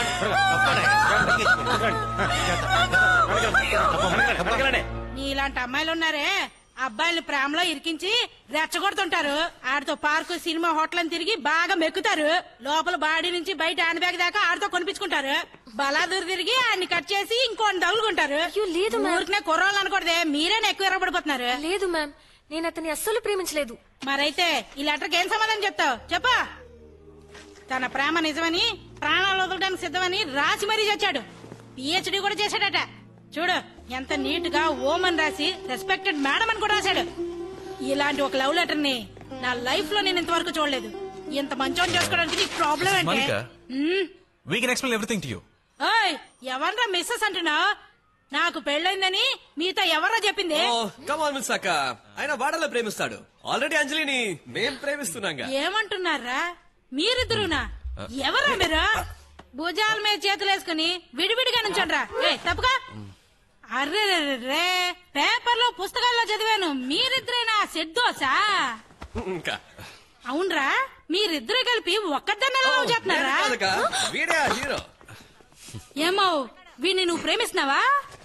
వెనక్కి రండి. నీలాంటి అమ్మాయిలు ఉన్నారే అబ్బాయిలు ప్రేమలో ఇరికించి రెచ్చగొడుతుంటారు ఆడితో పార్కు సినిమా హోటల్ అని తిరిగి బాగా మెక్కుతారు లోపల బాడీ నుంచి బయట హ్యాండ్ బ్యాగ్ దాకా ఆడితో కొనిపించుకుంటారు బలాదూరు తిరిగి ఆయన్ని కట్ చేసి ఇంకోటి తగులుకుంటారు లేదు ఊరికనే కుర్రోళ్ళు అనకూడదే మీరేనా ఎక్కువ ఎర్రబడిపోతున్నారు లేదు మ్యామ్ నేను అతన్ని అస్సలు ప్రేమించలేదు మరైతే ఈ లెటర్కి ఏం సమాధానం చెప్తావు చెప్పా తన ప్రేమ నిజమని ప్రాణాలు వదలడానికి సిద్ధమని రాసి మరీ చచ్చాడు పిహెచ్డి కూడా చేశాడట చూడు ఎంత నీట్ గా ఓమన్ రాసి రెస్పెక్టెడ్ మేడం అని కూడా రాశాడు ఇలాంటి ఒక లవ్ లెటర్ ని నా లైఫ్ లో నేను ఇంతవరకు చూడలేదు ఇంత మంచోని చేసుకోవడానికి నీకు ప్రాబ్లం అంటే Mounika. We can explain everything to you ఓయ్ ఎవర్రా మిస్సెస్ అంటున్నావు నాకు పెళ్ళైందని మీతో ఎవర్రా చెప్పింది ఓ కమాన్ మిస్ అక్క ఆయన వాడలో ప్రేమిస్తాడు ఆల్రెడీ అంజలిని మేం ప్రేమిస్తున్నాంగా ఏమంటున్నారా మీరిద్దరునా ఎవరా మీరు భుజాల మీద చేతులు వేసుకుని విడివిడిగా నుంచండ్రా ఏ తప్పుగా అర్రే రే పేపర్లో పుస్తకాల్లో చదివాను మీరిద్దరేనా సెద్దోసా ఇంకా అవునరా మీరిద్దరు కలిపి ఒక్కదాన్ని లవ్ చేస్తున్నారా కాదక్క, వీడే ఆ హీరో ఏమో వీడిని నువ్వు ప్రేమిస్తున్నావా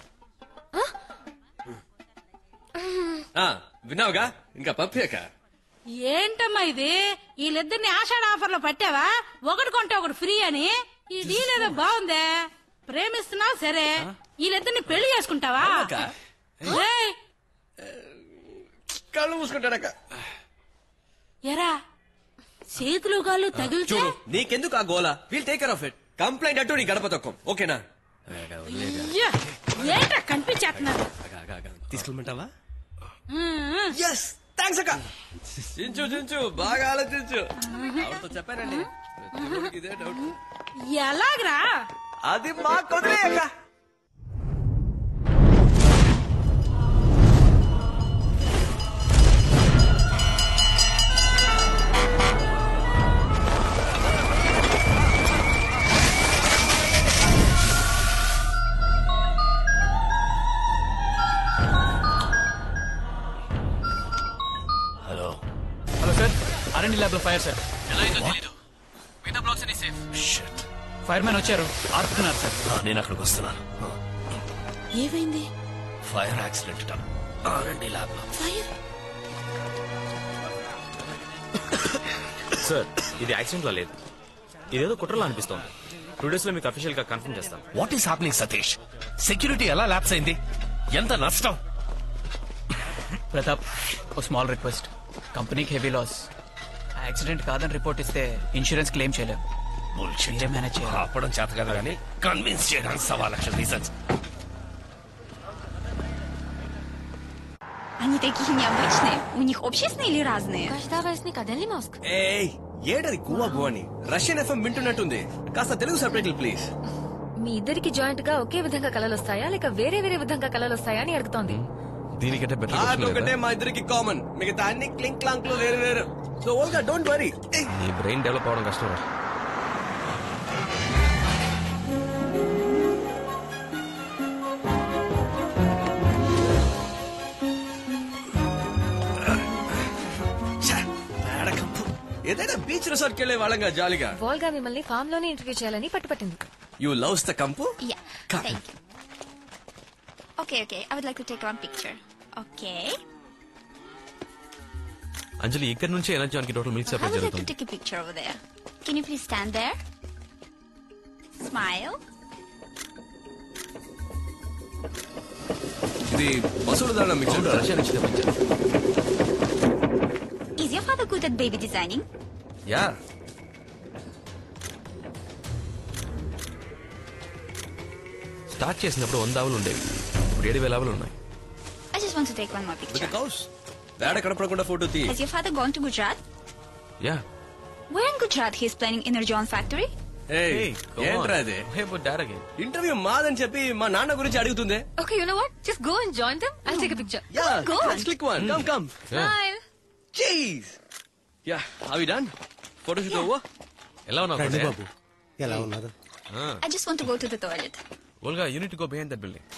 ఆ, విన్నావుగా ఇంకా పప్పేక ఏంటమ్మా ఇది వీళ్ళిద్దరిని ఆషాఢ ఆఫర్ లో పట్టావా ఒకటి కొంటే ఒకటి ఫ్రీ అని ఈ డీల్ ఏదో బాగుందే ప్రేమిస్తున్నావు సరే వీళ్ళిద్దరిని పెళ్లి చేసుకుంటావా ఏయ్, కళ్ళు మూసుకుంటాడక్క ఎరా చేతులు కాళ్ళు తగిలితే చూడు నీకెందుకు ఆ గోల we'll take care of it complaint అట్టు నీ గడప తొక్కం ఓకేనా అయ్యా, ఏంట్రా కనిపించేస్తున్నారు తీసుకెళ్ళమంటావా ఉమ్, ఎస్ థ్యాంక్స్ అక్క చించు చించు బాగా ఆలోచించు ఆవిడతో చెప్పానండి ఇదే డౌట్ ఎలాగరా అది మా కొదిలే అక్క hello hello sir RMD lab లో ఫైర్ సార్ ఎలా అయిందో తెలీదు మిగతా బ్లాక్స్ అన్ని సేఫ్ ఫైర్ మ్యాన్ వచ్చారు ఆపుతున్నారు సార్ నేను అక్కడికి వస్తున్నాను ఏమైంది ఫైర్ యాక్సిడెంట్ రండి ల్యాబ్ లో ఫైర్ సార్ ఇది యాక్సిడెంట్ లో లేదు ఇదేదో కుట్రలో అనిపిస్తోంది టూ డేస్ లో మీకు అఫీషియల్ గా కన్ఫర్మ్ చేస్తాను what is happening Satish security ఎలా ల్యాప్స్ అయింది ఎంత నష్టం ప్రతాప్ ఓ స్మాల్ రిక్వెస్ట్ కంపెనీకి హెవీ లాస్ యాక్సిడెంట్ కాదని రిపోర్ట్ ఇస్తే ఇన్సూరెన్స్ క్లెయిమ్ చేయలేం మీరే మేనేజ్ చేయాలి ఆపడం చేత కదా కానీ కన్విన్స్ చేయడానికి సవా లక్ష రీజన్స్ Они такие необычные. У них общественные или разные? Каждавайсని కదండి మాస్క్ ఏయ్ ఏడది గువా గువా అని రష్యన్ ఎఫ్ఎం వింటున్నట్టుంది కాస్త తెలుగు సపరేట్లు ప్లీజ్ మీ ఇద్దరికి జాయింట్ గా ఒకే విధంగా కలలు వస్తాయా లేక వేరే వేరే విధంగా కలలు వస్తాయా అని అడుగుతోంది దీనికంటే ఒకటే మా ఇద్దరికి కామన్ మిగతా అన్ని క్లింక్ క్లాంక్ లో వేరు వేరు సో ఓల్గా డోంట్ వరీ ఈ బ్రెయిన్ డెవలప్ అవడం కష్టం రా. ఏదైనా బీచ్ రిసార్ట్ కెళ్లే వాళ్ళంగా జాలీగా వాల్గా మిమ్మల్ని ఫామ్ లోనే ఇంటర్వ్యూ చేయాలని పట్టుపట్టింది యూ లవ్స్ ద కంపు Yeah, thank you. Okay, okay. I would like to take one picture. Okay. Anjali ఇక్కడి నుంచి energy total milk I supply would like to జరుగుతుంది take a picture over there. Can you please stand there? Smile. ఇది పశువుల దాడా mixer Russia నుంచి తెప్పించాను Is your father good at baby designing? Ya start చేసినప్పుడు వంద ఆవులు ఉండేవి ఇప్పుడు ఏడు వేల ఆవులు ఉన్నాయి just want to take one more picture. Cows వేడ కనపడకుండా ఫోటో తీ Has your father gone to Gujarat? Ya Where in Gujarat he is planning Energon factory? ఏయ్, ఏంట్రా అది ఇంటర్వ్యూ మాదని చెప్పి మా నాన్న గురించి అడుగుతుంది Okay, you know what? Just go and join them. I'll take a picture. Ya go. let's click one come come Smile. jeez ya అవి done photo shoot over ఎలా ఉన్నావు రండి కొడే? బాబు. ఎలా ఉన్నారు I just want to go to the toilet. Olga unit go behind that building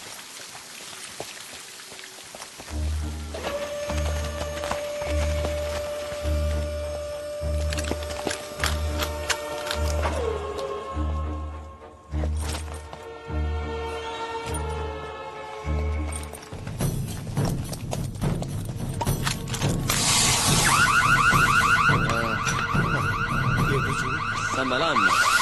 Samalan.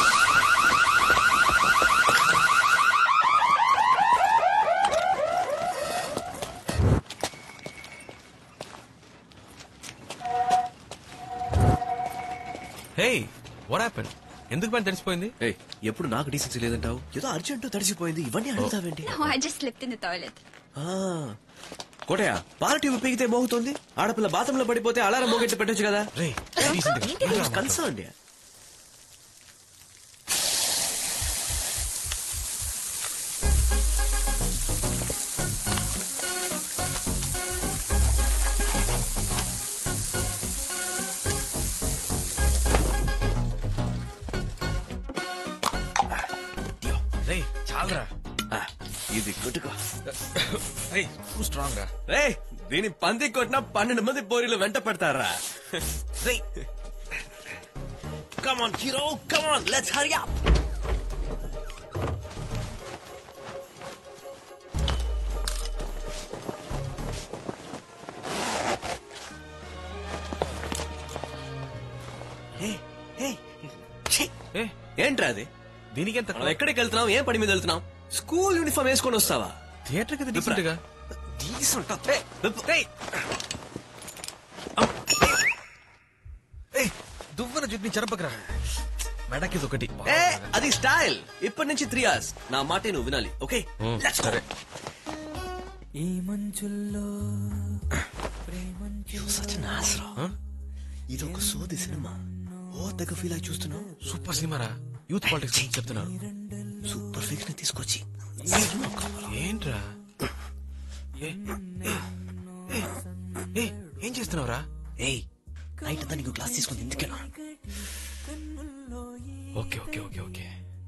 Hey what happen ఎందుకు పని తెలిసిపోయింది ఏయ్ ఎప్పుడు నాకు డీసెన్సీ లేదంటావు ఏదో అర్జెంట్ తడిసిపోయింది ఇవన్నీ అడుగుతావేంటి No, I just slept in the toilet. Kotaiah పాల ట్యూబ్ పీకితే మోగుతుంది ఆడపిల్ల బాత్రూంలో పడిపోతే అలారం మోగెట్టి పెట్టొచ్చు కదా కన్సర్న్ రే చాలరా ఇది కొట్టుకో రే టూ స్ట్రాంగ్ రా రే దీని పంది కొట్టిన పన్నెండు మంది పోరీలు వెంట పడతారా రే come on hero come on let's hurry up ఏంట్రా అది దీనికి ఎంత మనం ఎక్కడికి వెళ్తున్నాం ఏం పని మీద వెళ్తున్నాం స్కూల్ యూనిఫామ్ వేసుకొని వస్తావా థియేటర్ కదా డీసెంట్ గా దువ్వన జుట్ని చెరపకరా మెడకి ఒకటి ఏ అది స్టైల్ ఇప్పటి నుంచి త్రీ అవర్స్ నా మాట నువ్వు వినాలి ఓకే సరే ఈ మంచుల్లో ఇది ఒక సోది సినిమా ఓ తెగ ఫీల్ అయి చూస్తున్నావు సూపర్ సినిమా రా యూత్ పాలిటిక్స్ గురించి చెప్తున్నారు సూపర్ ఫిక్స్ తీసుకొచ్చి ఏంట్రా ఏ, ఏ, ఏ, ఏ, ఏం చేస్తున్నావురా ఏయ్ నైట్ అంతా నీకు క్లాస్ తీసుకుని ఎందుకేనా ఓకే ఓకే ఓకే ఓకే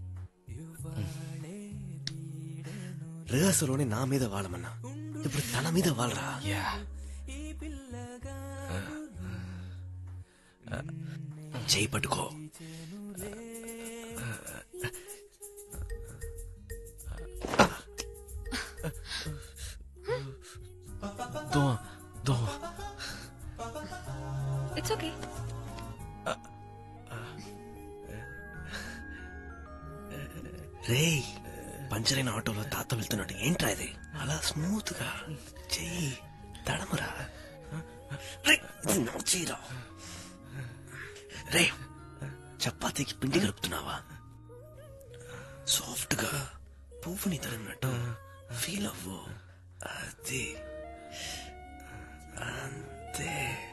రిహర్సల్లోనే నా మీద వాడమన్నా ఇప్పుడు తన మీద వాళ్ళరా యా చేయి పట్టుకో దోమ దోమ It's okay. రేయ్ పంచరైన ఆటోలో తాత వెళ్తున్నాడు ఏంట్రా ఇది అలా స్మూత్ గా చెయ్యి తడమరా రేయ్, ఇది నా చెయ్యిరా. రే చపాతీకి పిండి కలుపుతున్నావా సాఫ్ట్ గా పువ్వుని తడినట్టు ఫీల్ అవ్వు అది అంతే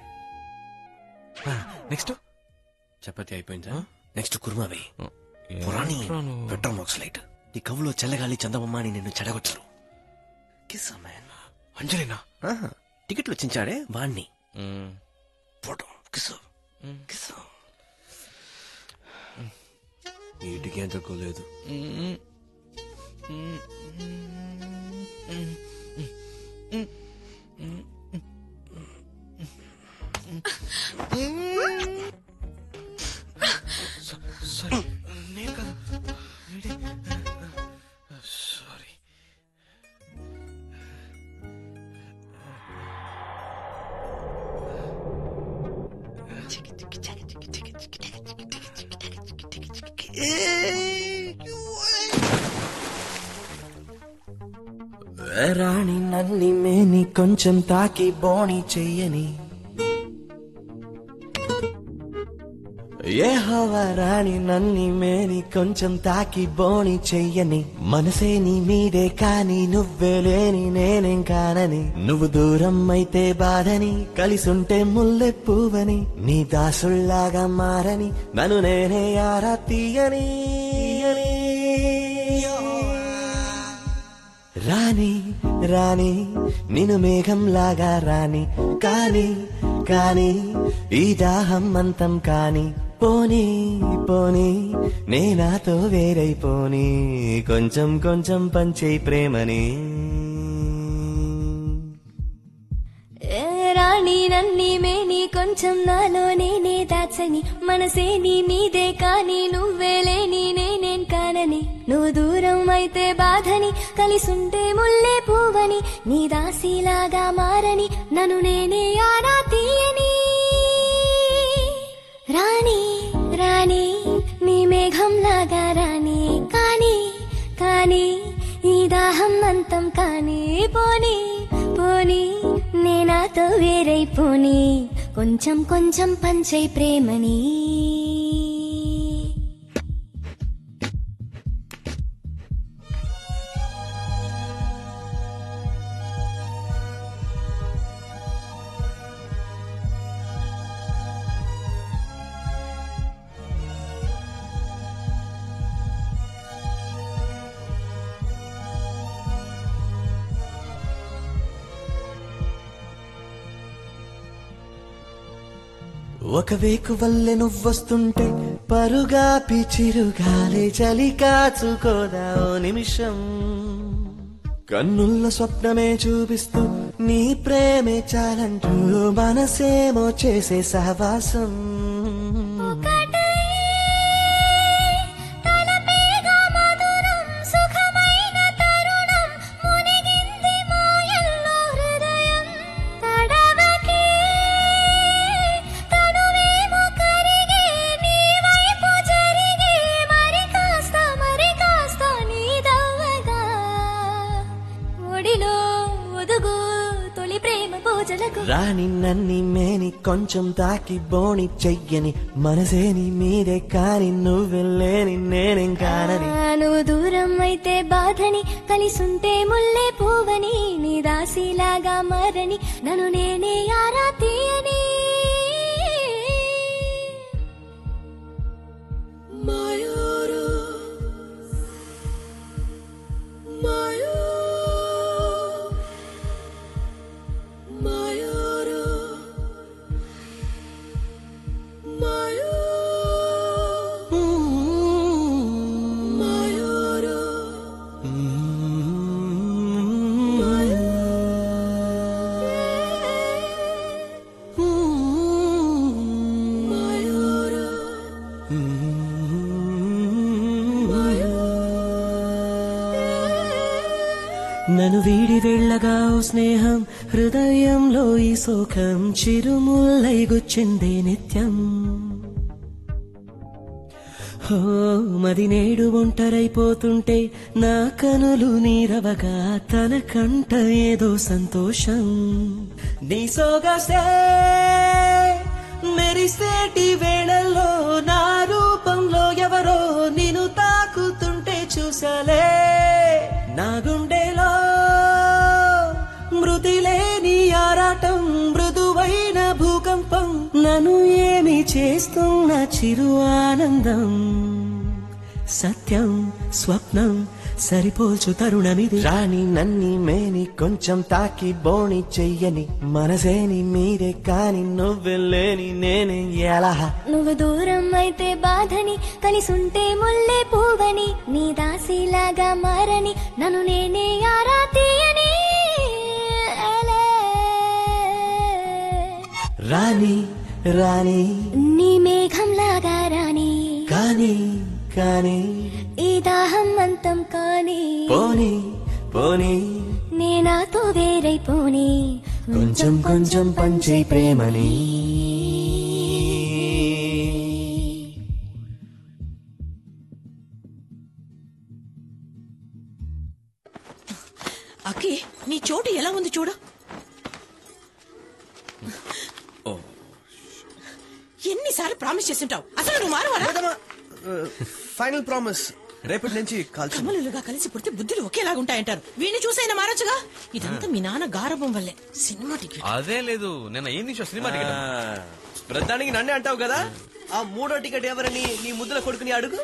నెక్స్ట్ చపాతీ అయిపోయిందా నెక్స్ట్ కుర్మావి పురాణి పెట్రోల్ ఆక్సలైట్ నీ కవులో చల్లగాలి చందమామ అని నిన్ను చెడగొట్టరు కిస్ మ్యాన్ అంజలినా టికెట్లు వచ్చించాడే వాణ్ణి ఫోటో కిస్ కిస్ వీటికి ఏం తక్కువ లేదు సారీ నేను కాదు సారీ రాణి నల్లి మేని కొంచెం తాకి బోణి చెయ్యని ఏ రాణి నన్ని మేని కొంచెం తాకి బోని చెయ్యని మనసే నీ మీదే కాని నువ్వే లేని నేనేం కానని నువ్వు దూరం అయితే బాధని కలిసుంటే ముల్లె పువ్వని నీ దాసుల్లాగా మారని నన్ను నేనే ఆరా తీయని రాణి రాణి నిన్ను మేఘంలాగా రాని కాని కాని ఈ దాహం అంతం కాని పోనీ పోనీ నేనాతో వేరైపోని కొంచెం కొంచెం పంచే ప్రేమని ఏ రాణి నన్ని మేని కొంచెం నాలో నేనే దాచని మనసే నీ మీదే కాని నువ్వే లేని నేనేం కానని నువ్వు దూరం అయితే బాధని కలిసుంటే ముల్లే పువ్వని నీ దాసిలాగా మారని నన్ను నేనే ఆరా తీయని రాణి రాణి నీ మేఘంలాగా రాణి కాని కాని ఈ దాహం అంతం కాని పోనీ పోనీ నేనాతో వేరైపోని కొంచెం కొంచెం పంచై ప్రేమని ఒక వేకు వల్లె నువ్వొస్తుంటే పరుగా పిచిరుగాలి చలి కాచుకోదా ఓ నిమిషం కన్నుల్ల స్వప్నమే చూపిస్తూ నీ ప్రేమే చాలంటూ మనసేమో చేసే సహవాసం సుఖమైన తరుణం మునిగింది మాయల్లో హృదయం తడవకే తనువేమో కరిగే నీ వైపు జరిగే మరి కాస్త మరి కాస్త నీ దవ్వగా ఒడిలో ఒదుగు తొలి ప్రేమ పూజలకు రాణి నన్ని మేని కొంచెం తాకి బోని చెయ్యని మనసేని మీదే కాని నువ్వెళ్ళేని నేనేం కానని ఆ, నువ్వు దూరం అయితే బాధని కలిసుంటే ముల్లే పువ్వని నీ దాసిలాగా మారని నన్ను నేనే ఆరా తీయని నన్ను వీడి వెళ్ళగా ఓ స్నేహం హృదయంలో ఈ శోకం చిరుముల్లై గుచ్చిందే నిత్యం హో మది నేడు ఒంటరైపోతుంటే నా కనులు నీరవగా తన కంట ఏదో సంతోషం నీ సోగసే మెరిసేటి వేళల్లో నా రూపంలో ఎవరో నిన్ను తాకుతుంటే చూసలే నా గుండెలో మృతి లేని ఆరాటం మృదువైన భూకంపం నన్ను ఏమి చేస్తున్న చిరు ఆనందం సత్యం స్వప్నం సరిపోల్చు తరుణమిది రాణి నన్ని మేని కొంచెం తాకి బోని చెయ్యని మనసేని మీరే కాని నువ్వెళ్ళేని నేనే ఎలా నువ్వు దూరం అయితే బాధని కలిసుంటే ముల్లే పువ్వని నీ దాసిలాగా మారని నన్ను నేనే ఆరా తీయని అలే. రాణి రాణి నీ మేఘంలాగా రాని కాని కాని ఈ దాహం అంతం కాని పోని పోని నేనాతో వేరైపోని కొంచెం కొంచెం పంచే ప్రేమని అక్కి నీ చోటు ఎలా ఉంది చూడు ఓ. ఎన్ని ఎన్నిసార్లు ప్రామిస్ చేస్తుంటావు అసలు నువ్వు మారవాలా ఫైనల్ ప్రామిస్ రేపటి నుంచి కాల్చు కమలులుగా కలిసి పుడితే బుద్ధులు ఒకేలాగా ఉంటాయంటారు వీడిని చూసైనా మారొచ్చుగా ఇదంతా మీ నాన్న గారభం వల్లే సినిమా టికెట్ అదే లేదు నిన్న ఏం నిమిషం సినిమా టికెట్ ప్రధానికి నన్నే అంటావు కదా ఆ మూడో టికెట్ ఎవరని నీ ముద్దుల కొడుకుని అడుగు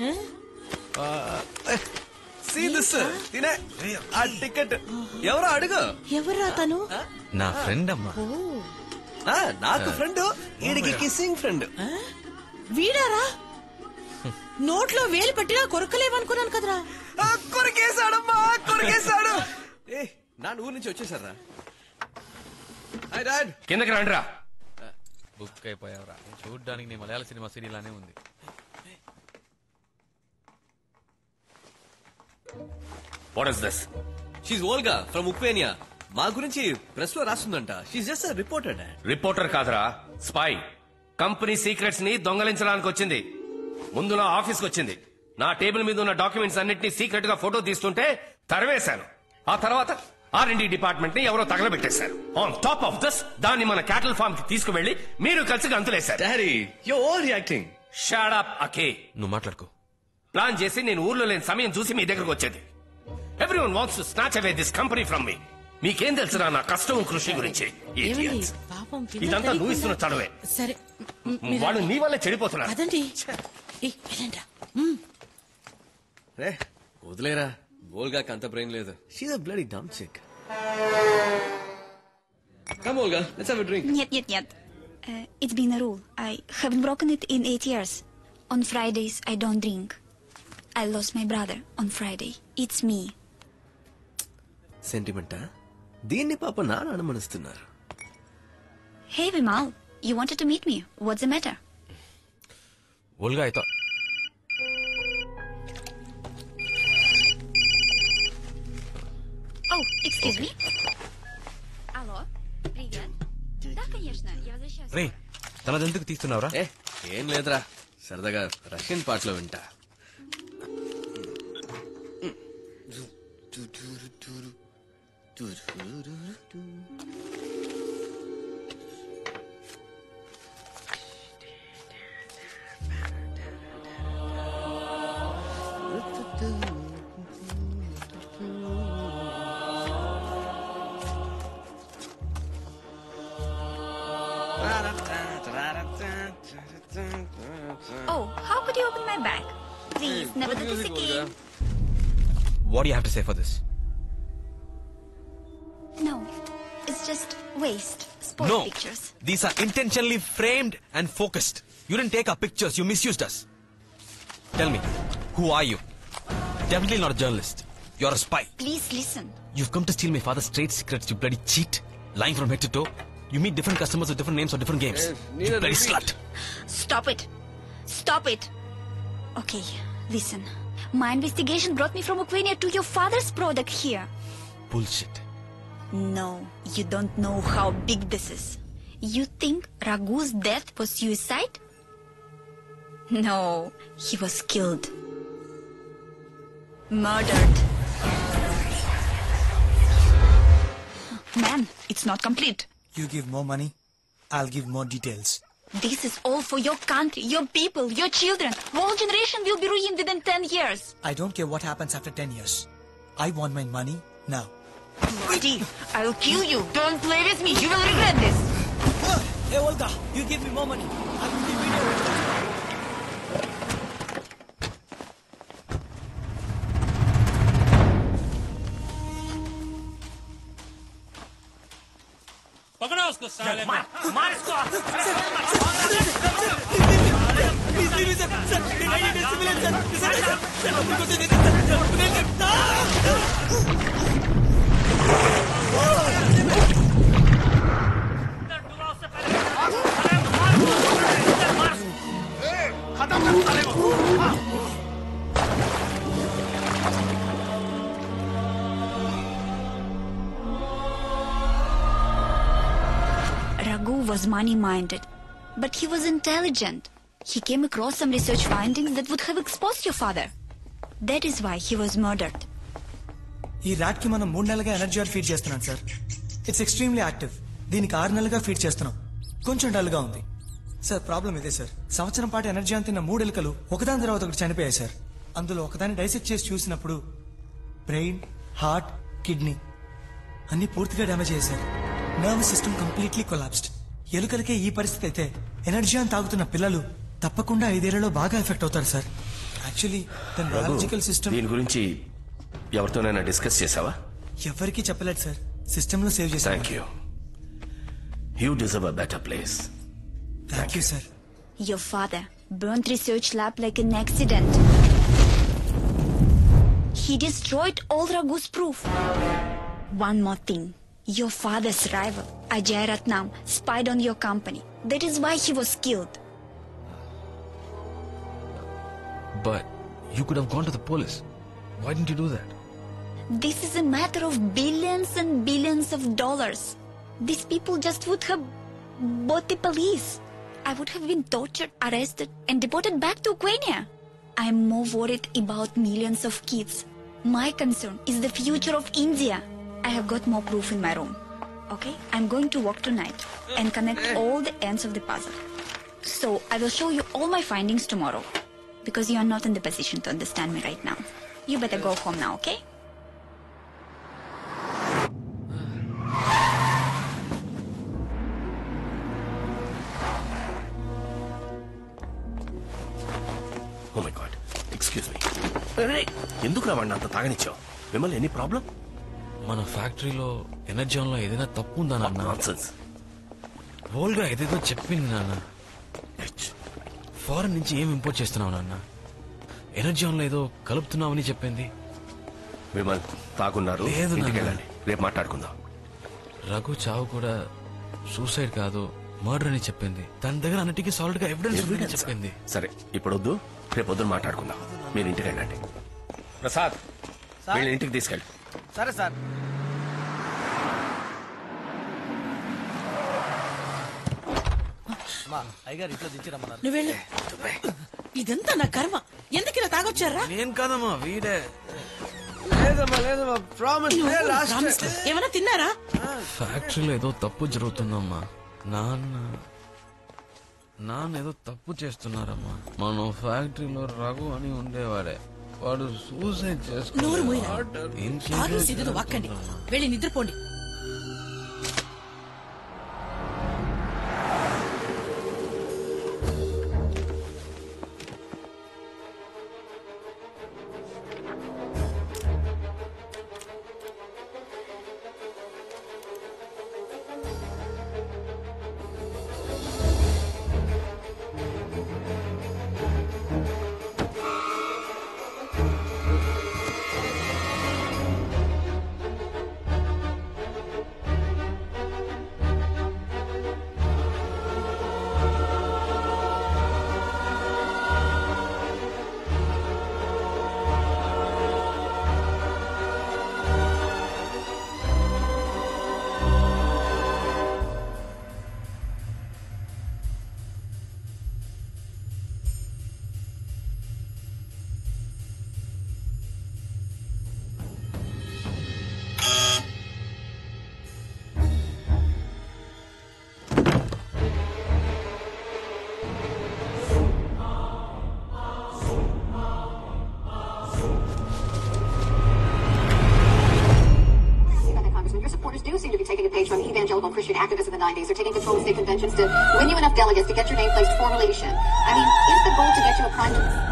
See this, తినే ఆ టికెట్ ఎవరో అడుగు ఎవరా తను నా ఫ్రెండ్ అమ్మా ఆ, నాకు ఫ్రెండ్ ఈడికి కిస్సింగ్ ఫ్రెండ్ వీడారా నోట్లో వేలు పెట్టినా కొరకలేమనుకున్నాను కదరా కొరికేశాడమ్మా కొరికేశాడు ఏ నా ఊరు నుంచి వచ్చేసారా హాయ్ డాడ్ కిందకి రండిరా బుక్ అయిపోయావురా చూడ్డానికి నీ మలయాళ సినిమా సీరియల్ అనే ఉంది what is this she's Olga from Ukrainia మా గురించి ప్రెస్ లో రాస్తుందంట షీజ్ జస్ట్ రిపోర్టర్ రిపోర్టర్ కాదురా స్పై కంపెనీ సీక్రెట్స్ ని దొంగలించడానికి వచ్చింది ముందు నా ఆఫీస్కి వచ్చింది నా టేబుల్ మీద ఉన్న డాక్యుమెంట్స్ అన్నిటిని సీక్రెట్ గా ఫోటో తీస్తుంటే తరివేశాను ఆ తర్వాత ఆర్ అండ్ డిపార్ట్మెంట్ ని ఎవరో తగలబెట్టేశారు ఆన్ టాప్ ఆఫ్ దస్ దాన్ని మన క్యాటల్ ఫార్మ్ కి తీసుకువెళ్లి మీరు కలిసి గంతులేశారు daddy yo over reacting shut up అకే నువ్వు మాట్లాడుకో ప్లాన్ చేసి నేను ఊర్లో లేని సమయం చూసి మీ దగ్గరకు వచ్చేది everyone wants to snatch away this company from మీ మీకేం తెలుసురా నా కష్టం కృషి గురించి ఏమండి Idiots. పాపం పిల్ల ఇదంతా నువ్వు ఇస్తున్న చదువే సరే మ్, మీరు- వాళ్ళు నీ వల్లే చెడిపోతున్నారు అదండి ఏ, వెళ్ళండ్రా. రే వదిలేరా ఓల్గా అంత బ్రెయిన్ లేదు she's a bloody dumb chick come Olga let's have a drink Нет, нет, нет. Uh, it's been a rule. I haven't broken it in eight years. On Fridays, I don't drink. I lost my brother on Friday. It's me. సెంటిమెంటా దీన్ని పాప నాన్న అనుమానిస్తున్నారు Hey, Vimal. You wanted to meet me. What's the matter? Olga అయితే Oh, excuse me. Алло. Привет. Да, конечно. Я возвращаюсь. రే తనదెందుకు తీస్తున్నావురా ఏ ఏం లేదురా సరదాగా Russian పాటలో వింటా Oh, how could you open my bag? Please, never do this again. What you have to say for this No, it's just waste. Sport No, pictures. these are intentionally framed and focused. You didn't take our pictures, you misused us. Tell me, who are you? Definitely not a journalist. You're a spy. Please listen. You've come to steal my father's trade secrets, you bloody cheat. Lying from head to toe. You meet different customers with different names or different games. Eh, you neither bloody does he. slut. Stop it. Stop it. Okay, listen. My investigation brought me from Ukraine to your father's product here. Bullshit. No, you don't know how big this is. You think Raghu's death was suicide? No, he was killed. Murdered. Man, it's not complete. You give more money, I'll give more details. This is all for your country, your people, your children. Whole generation will be ruined within 10 years. I don't care what happens after 10 years. I want my money now. Bloody, I'll kill you. Don't play with me. You will regret this. Hey, Olga, you give me more money. I will be video. पकड़ो उसको साले मार मार इसको Raghu was money minded, but he was intelligent. He came across some research findings that would have exposed your father. That is why he was murdered. ఈ rat కి మనం మూడు నెలలుగా ఎనర్జీ ఆర్ ఫీడ్ చేస్తున్నాం సార్ ఇట్స్ ఎక్స్ట్రీమ్లీ యాక్టివ్ దీనికి ఆరు నెలలుగా ఫీడ్ చేస్తున్నాం కొంచెం డల్ గా ఉంది సార్ ప్రాబ్లం ఇదే సార్ సంవత్సరం పాటు ఎనర్జీ అంతిన మూడు ఎలుకలు ఒకదాని తర్వాత ఒకటి చనిపోయాయి సార్ అందులో ఒకదాన్ని డైసెక్ట్ చేసి చూసినప్పుడు బ్రెయిన్ హార్ట్ కిడ్నీ అన్ని పూర్తిగా డ్యామేజ్ అయ్యాయి sir nervous system completely collapsed ఎలుకలకే ఈ పరిస్థితి అయితే ఎనర్జీ అని తాగుతున్న పిల్లలు తప్పకుండా ఐదేళ్లలో బాగా ఎఫెక్ట్ అవుతారు సార్ యాక్చువల్లీ దాని రఘు, బయాలజికల్ సిస్టమ్ దీని గురించి ఎవరితోనైనా డిస్కస్ చేసావా ఎవరికీ చెప్పలేదు సార్ సిస్టమ్ లో సేవ్ చేశాను thank you you deserve a better place thank you sir Your father burnt research lab like an accident. He destroyed all Raghu's proof. One more thing. Your father's rival, Ajay Ratnam, spied on your company. That is why he was killed. But you could have gone to the police. Why didn't you do that? This is a matter of billions and billions of dollars. These people just would have bought the police. I would have been tortured, arrested, and deported back to Ukraine. I am more worried about millions of kids. My concern is the future of India. I have got more proof in my room. Okay? I'm going to work tonight and connect all the ends of the puzzle. So I will show you all my findings tomorrow. Because you are not in the position to understand me right now. You better go home now, okay? Oh my god excuse me ఎందుకు రావండి అంత తాగనిచ్చావు మిమ్మల్ని any problem మన ఫ్యాక్టరీలో energy లో ఏదైనా తప్పు ఉందా నాన్న నాన్సెన్స్ వరల్డ్ గా ఏదేదో చెప్పింది నాన్న ఫారెన్ నుంచి ఏం ఇంపోర్ట్ చేస్తున్నావు నాన్న ఎనర్జీ లో ఏదో కలుపుతున్నావని చెప్పింది విమల్ తాగున్నారు లేదు ఇంటికి నాన్న. వెళ్ళండి రేపు మాట్లాడుకుందాం రఘు చావు కూడా సూసైడ్ కాదు మర్డర్ అని చెప్పింది తన దగ్గర అన్నిటికీ సాల్ట్ గా ఎవిడెన్స్ ఉందని Evidence. చెప్పింది సరే ఇప్పుడు వద్దు రేపు పొద్దున మాట్లాడుకుందాం మీరు ఇంటికి వెళ్ళండి ప్రసాద్ సార్? వీళ్ళని ఇంటికి తీసుకెళ్ళి సరే సార్ మా అయ్యగారు ఇంట్లో దించి రమ్మన్నారు నువ్వు వెళ్ళు ఇదంతా నా కర్మ ఎందుకు ఇలా తాగొచ్చారా నేను కాదమ్మా వీడే లేదమ్మా లేదమ్మా ప్రామిస్ ఏమైనా తిన్నారా ఫ్యాక్టరీలో ఏదో తప్పు జరుగుతుందమ్మా నాన్న నాన్న ఏదో తప్పు చేస్తున్నారమ్మా మన ఫ్యాక్టరీలో రఘు అని ఉండేవాడే వాడు సూసైడ్ నోరు మూయరా. చేసుకున్నాడు ఆగి సిద్ధు వాక్కండి వెళ్ళి నిద్రపోండి Your supporters do seem to be taking a page from evangelical Christian activists in the 90s. They're taking control of state conventions to win you enough delegates to get your name placed formulation. I mean, is the goal to get you a prime...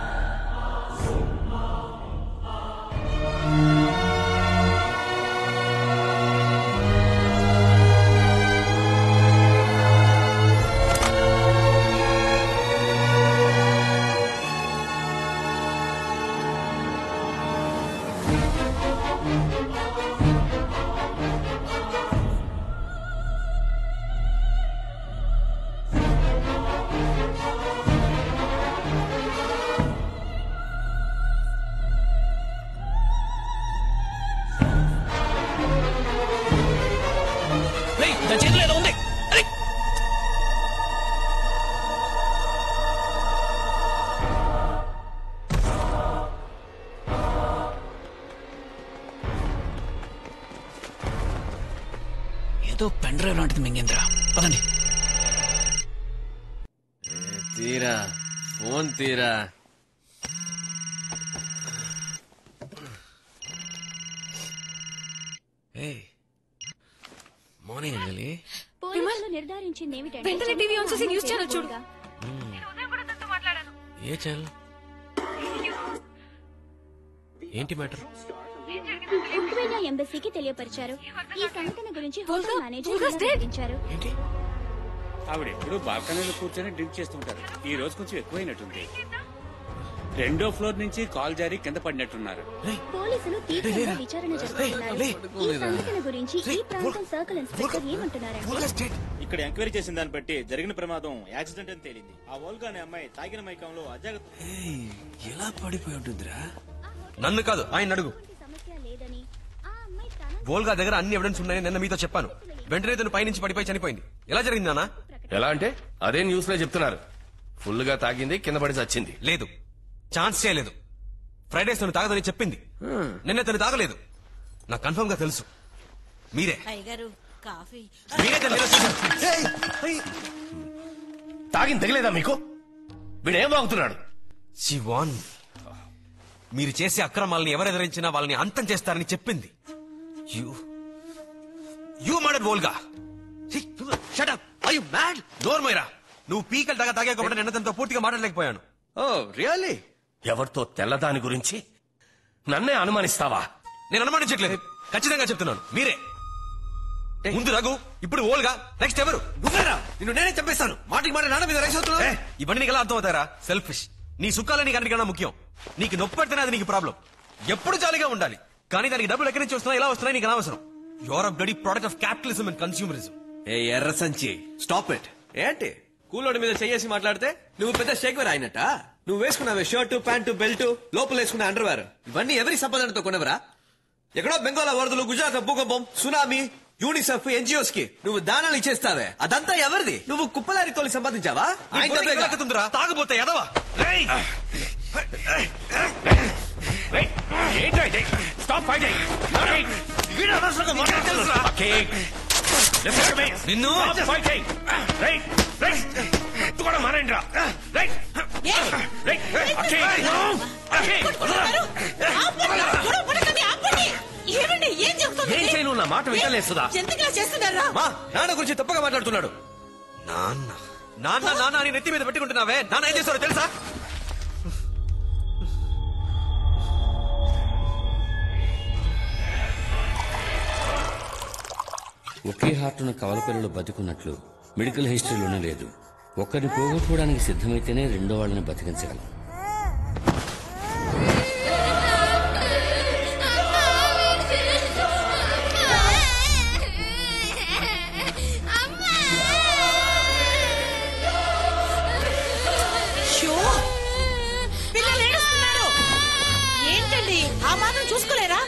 దాని చేతిలో ఏదో ఉంది అరే! ఏదో pen drive లాంటిది మింగిందిరా పదండి తీరా phone తీరా మార్నింగ్ అంజలి పోలీసులు నిర్ధారించింది ఏమిటంటే వెంటనే టీవీ ఆన్ చేసి న్యూస్ ఛానల్ చూడు ఏ ఛానల్ ఏంటి మ్యాటర్ ఉక్రెయిన్ ఎంబసీకి తెలియపరిచారు ఈ సంఘటన గురించి హోటల్ మేనేజర్ Volga's dead. వివరించారు ఆవిడ ఎప్పుడు బాల్కనీలో కూర్చొని డ్రింక్ చేస్తుంటారు ఈ రోజు కొంచెం ఎక్కువైనట్టుంది రెండో ఫ్లోర్ నుంచి కాల్ జారి కింద పడినట్టున్నారు పోలీసులు తీవ్రంగా విచారణ జరుపుతున్నారు ఈ సంఘటన గురించి ఈ ప్రాంతం సర్కిల్ ఇన్స్పెక్టర్ ఏమంటున్నారంటే ఇక్కడ ఎంక్వైరీ చేసిన దాన్ని బట్టి జరిగిన ప్రమాదం యాక్సిడెంట్ అని తేలింది ఆ వోల్గా అనే అమ్మాయి తాగిన మైకంలో అజాగ్రత్త ఎలా పడిపోయి ఉంటుందిరా నన్ను కాదు ఆయన అడుగు సమస్య లేదని ఆ అమ్మాయి తన వోల్గా దగ్గర అన్ని ఎవిడెన్స్ ఉన్నాయని నిన్న మీతో చెప్పాను వెంటనే తను పైనుంచి పడిపోయి చనిపోయింది ఎలా జరిగింది నాన్న ఎలా అంటే అదే న్యూస్ లో చెప్తున్నారు ఫుల్ గా తాగింది కింద పడి చచ్చింది లేదు ఛాన్స్ చేయలేదు ఫ్రైడేస్ తను తాగదని చెప్పింది నిన్న తను తాగలేదు నాకు కన్ఫర్మ్ గా తెలుసు మీరే అయ్యగారు కాఫీ మీరే తను నిరసించారు. తాగింది తగిలేదా మీకు వీడేం వాగుతున్నాడు శివాన్ మీరు చేసే అక్రమాలని ఎవరు ఎదిరించినా వాళ్ళని అంతం చేస్తారని చెప్పింది యూ యూ మర్డర్ బోల్గా షటప్ ఐ యు మ్యాడ్ డోర్ మైరా నువ్వు పీకలు దాకా తాగాకపోతే నిన్న తనతో పూర్తిగా మాట్లాడలేకపోయాను ఓ రియల్లీ ఎవరితో తెల్లదాని గురించి నన్నే అనుమానిస్తావా నేను అనుమానించట్లేదు ఖచ్చితంగా చెప్తున్నాను మీరే ముందు రఘు ఇప్పుడు ఓల్గా నెక్స్ట్ ఎవరు నువ్వేరా నిన్ను నేనే చంపేస్తాను మాటికి మాట నాన్న మీద రైస్ అవుతున్నా ఇవన్నీ నీకు ఎలా అర్థం అవుతారా సెల్ఫిష్ నీ సుఖాలే నీకు అన్నిటికన్నా ముఖ్యం నీకు నొప్పి పెడితేనే అది నీకు ప్రాబ్లం ఎప్పుడు జాలీగా ఉండాలి కానీ దానికి డబ్బులు ఎక్కడి నుంచి వస్తున్నాయి ఎలా వస్తున్నాయి నీకు అనవసరం your a bloody product of capitalism and consumerism ఏ ఎర్ర సంచి స్టాప్ ఇట్ ఏంటి కూలోడి మీద చెయ్యేసి మాట్లాడితే నువ్వు పెద్ద షేక్వేర్ అయినట్ట నువ్వు వేసుకున్నావే షర్టు ప్యాంటు బెల్ట్ లోపల వేసుకున్న అండర్వేర్ ఇవన్నీ ఎవరి సంపాదనతో కొనవరా ఎక్కడో బెంగాల్ వరదలు గుజరాత్ భూకంపం సునామీ యూనిసెఫ్ ఎన్జిఓస్ కి నువ్వు దానాలు ఇచ్చేస్తావే అదంతా ఎవరిది నువ్వు కుప్పలారి తోలి సంపాదించావా ఆయన డబ్బేగా. తుందిరా తాగబోతే ఎదవా స్టాప్ ఫైటింగ్ నిన్ను కూడా మారేంద్రా ఏమండి ఏం చెప్తుంది ఏం చేయను నా మాట వింటలేస్తుందా ఎందుకు చేస్తున్నారా మా నాన్న గురించి తప్పగా మాట్లాడుతున్నాడు నాన్న నాన్న నాన్న అని నెత్తి మీద పెట్టుకుంటున్నావే నాన్న ఏం చేస్తారో తెలుసా ఒకే హార్టున కవల పిల్లలు బతికున్నట్లు మెడికల్ హిస్టరీలోనే లేదు ఒక్కరిని పోగొట్టుకోవడానికి సిద్ధమైతేనే రెండో వాళ్ళని బతికించగలం షో పిల్లలు ఏడుస్తున్నారు ఏంటండి ఆ మాత్రం చూసుకోలేరా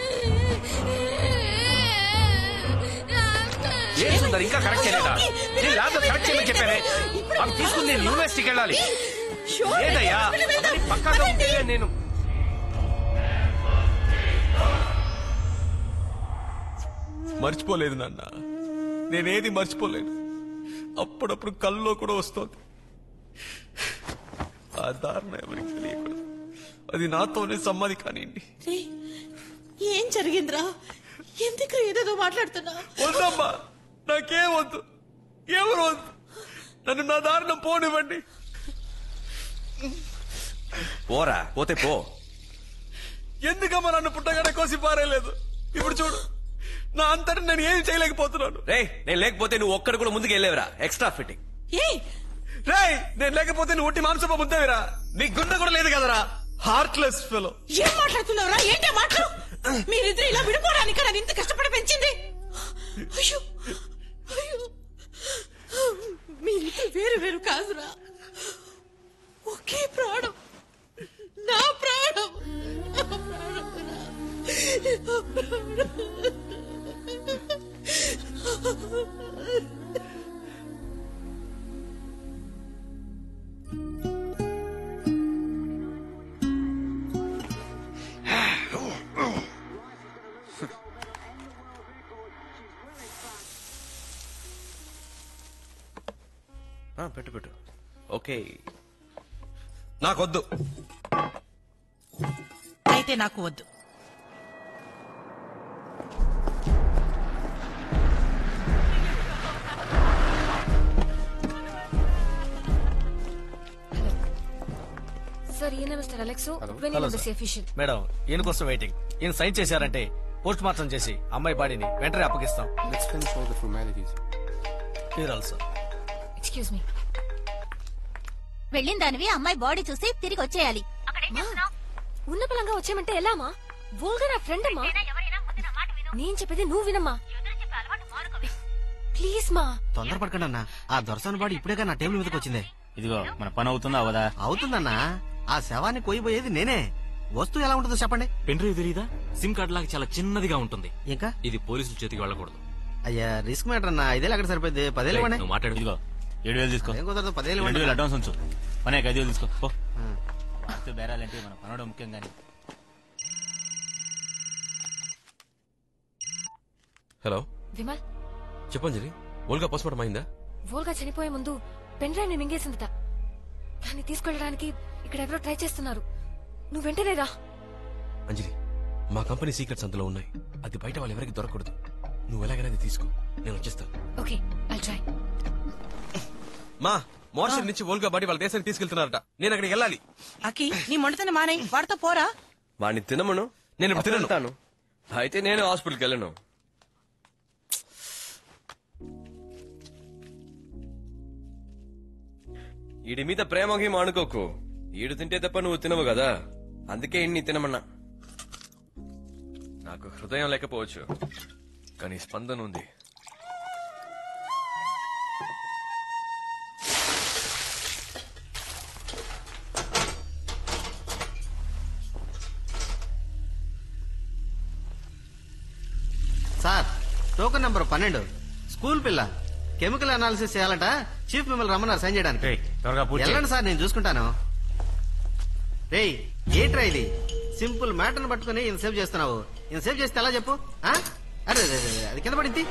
ఏం సుందర్ ఇంకా కరెక్ట్ చేయలేదా నేను ల్యాబ్ లో కరెక్ట్ చేయమని చెప్పానే అవి తీసుకుని నేను యూనివర్సిటీకి వెళ్ళాలి లేదయ్యా అవన్నీ పక్కాగా ఉంటే నేను మర్చిపోలేదు నాన్న నేనేది మర్చిపోలేను అప్పుడప్పుడు కల్లో కూడా వస్తోంది ఆ దారుణ ఎవరికి తెలియకూడదు అది నాతోనే సమ్మది కానివ్వండి రే, ఏం జరిగిందిరా ఎందుకు ఏదేదో మాట్లాడుతున్నా వద్దమ్మా నాకేం వద్దు ఎవరు వద్దు నన్ను నా దారుణం పోనివ్వండి పోరా పోతే పో ఎందుకమ్మా నన్ను పుట్టగానే కోసి పారేయలేదు ఇప్పుడు చూడు నా అంతటి నేను ఏం చేయలేకపోతున్నాను రే నేను లేకపోతే నువ్వు ఒక్కడు కూడా ముందుకు వెళ్ళేవరా ఎక్స్ట్రా ఫిట్టింగ్ ఏయ్ రే నేను లేకపోతే నువ్వు ఉట్టి మాంసప ముద్దవిరా నీ గుండె కూడా లేదు కదరా హార్ట్లెస్ ఫెలో ఏం మాట్లాడుతున్నావురా ఏంటో మాటలు మీరిద్దరు ఇలా విడిపోవడానికి నన్ను ఇంత కష్టపడి పెంచింది అయ్యో అయ్యో మీరిద్దరు వేరు వేరు కాదురా ఒకే ప్రాణం నా ప్రాణం నా ప్రాణంరా. నా ప్రాణం. పెట్టు పెట్టు ఓకే నాకొద్దు అయితే నాకు వద్దు సార్ ఈయన mister Alex twenty hello members sir. Official madam ఈయన కోసం వెయిటింగ్ ఈయన సైన్ చేశారంటే పోస్ట్ మార్టం చేసి అమ్మాయి బాడీని వెంటనే అప్పగిస్తాం క్లియర్ ఆల్సో ఎక్స్క్యూజ్ మీ వెళ్ళిన దానివి అమ్మాయి బాడీ చూసి తిరిగి వచ్చేయాలి ఉన్న పలంగా వచ్చామంటే ఎలామా వోల్గా నా ఫ్రెండ్ అమ్మా నేను చెప్పేది నువ్వు వినమ్మా ప్లీజ్ మా తొందరపడకండి అన్న ఆ దొరసాని బాడీ ఇప్పుడేగా నా టేబుల్ మీదకి వచ్చిందే ఇదిగో మన పని అవుతుందా అవదా అవుతుందన్నా ఆ శవాన్ని కొయ్యబోయేది నేనే వస్తువు ఎలా ఉంటుందో చెప్పండి పెన్ డ్రైవ్ తెలీదా సిమ్ కార్డ్ లాగా చాలా చిన్నదిగా ఉంటుంది ఇంకా ఇది పోలీసుల చేతికి వెళ్ళకూడదు అయ్యా రిస్క్ మ్యాటర్ అన్న ఇదేలా అక్కడ సరిపోయింది పదేళ్ళు రేయ్, ఇవ్వండి నువ్వు మాట్లాడు ఇదిగో ఏడు వేలు తీసుకో ఏం కుదరదు పదేళ్ళు రెండు ఇవ్వండి వేలు అడ్వాన్స్ ఉంచు పనే ఐదు వేలు తీసుకో పో మస్తు బేరాలంటే మన పనవడం ముఖ్యం కానీ హలో విమల్ చెప్పంజలి ఓల్గా పోస్ట్మార్టం అయిందా వోల్గా చనిపోయే ముందు పెన్ డ్రైవ్ ని మింగేసిందట దాన్ని తీసుకెళ్ళడానికి ఇక్కడ ఎవరో ట్రై చేస్తున్నారు నువ్వు వెంటనే రా అంజలి మా కంపెనీ సీక్రెట్స్ అందులో ఉన్నాయి అది బయట వాళ్ళు ఎవరికి దొరకకూడదు నువ్వు ఎలాగైనా అది తీసుకో నేను వచ్చేస్తాను ఓకే ఐ ట్రై మా మోర్షల్ నుంచి ఓల్గా బాడీ వాళ్ళ దేశానికి తీసుకెళ్తున్నారట నేను అక్కడికి వెళ్ళాలి అకి నీ మొండతని మానే వాడితో పోరా వాడిని తినమను నేను ఇప్పుడు తినను. తింటాను అయితే నేను హాస్పిటల్కి వెళ్ళను ఈడి మీద ప్రేమ గీమ అనుకోకు ఈడు తింటే తప్ప నువ్వు తినవు కదా అందుకే ఇన్ని తినమన్నా నాకు హృదయం లేకపోవచ్చు కానీ స్పందన ఉంది సార్ టోకెన్ నంబర్ పన్నెండు స్కూల్ పిల్ల కెమికల్ అనాలిసిస్ చేయాలంట చీఫ్ మిమ్మల్ని రమ్మన్నారు సైన్ చేయడానికి త్వరగా పూర్తి చేయి. వెళ్ళండి సార్ నేను చూసుకుంటాను రేయ్ ఏంట్రా ఇది సింపుల్ మ్యాటర్ని పట్టుకుని ఇంత సేవ్ చేస్తున్నావు ఇంత సేవ్ చేస్తే ఎలా చెప్పు ఆ? అరే అరే, అరే, అది కింద పడింది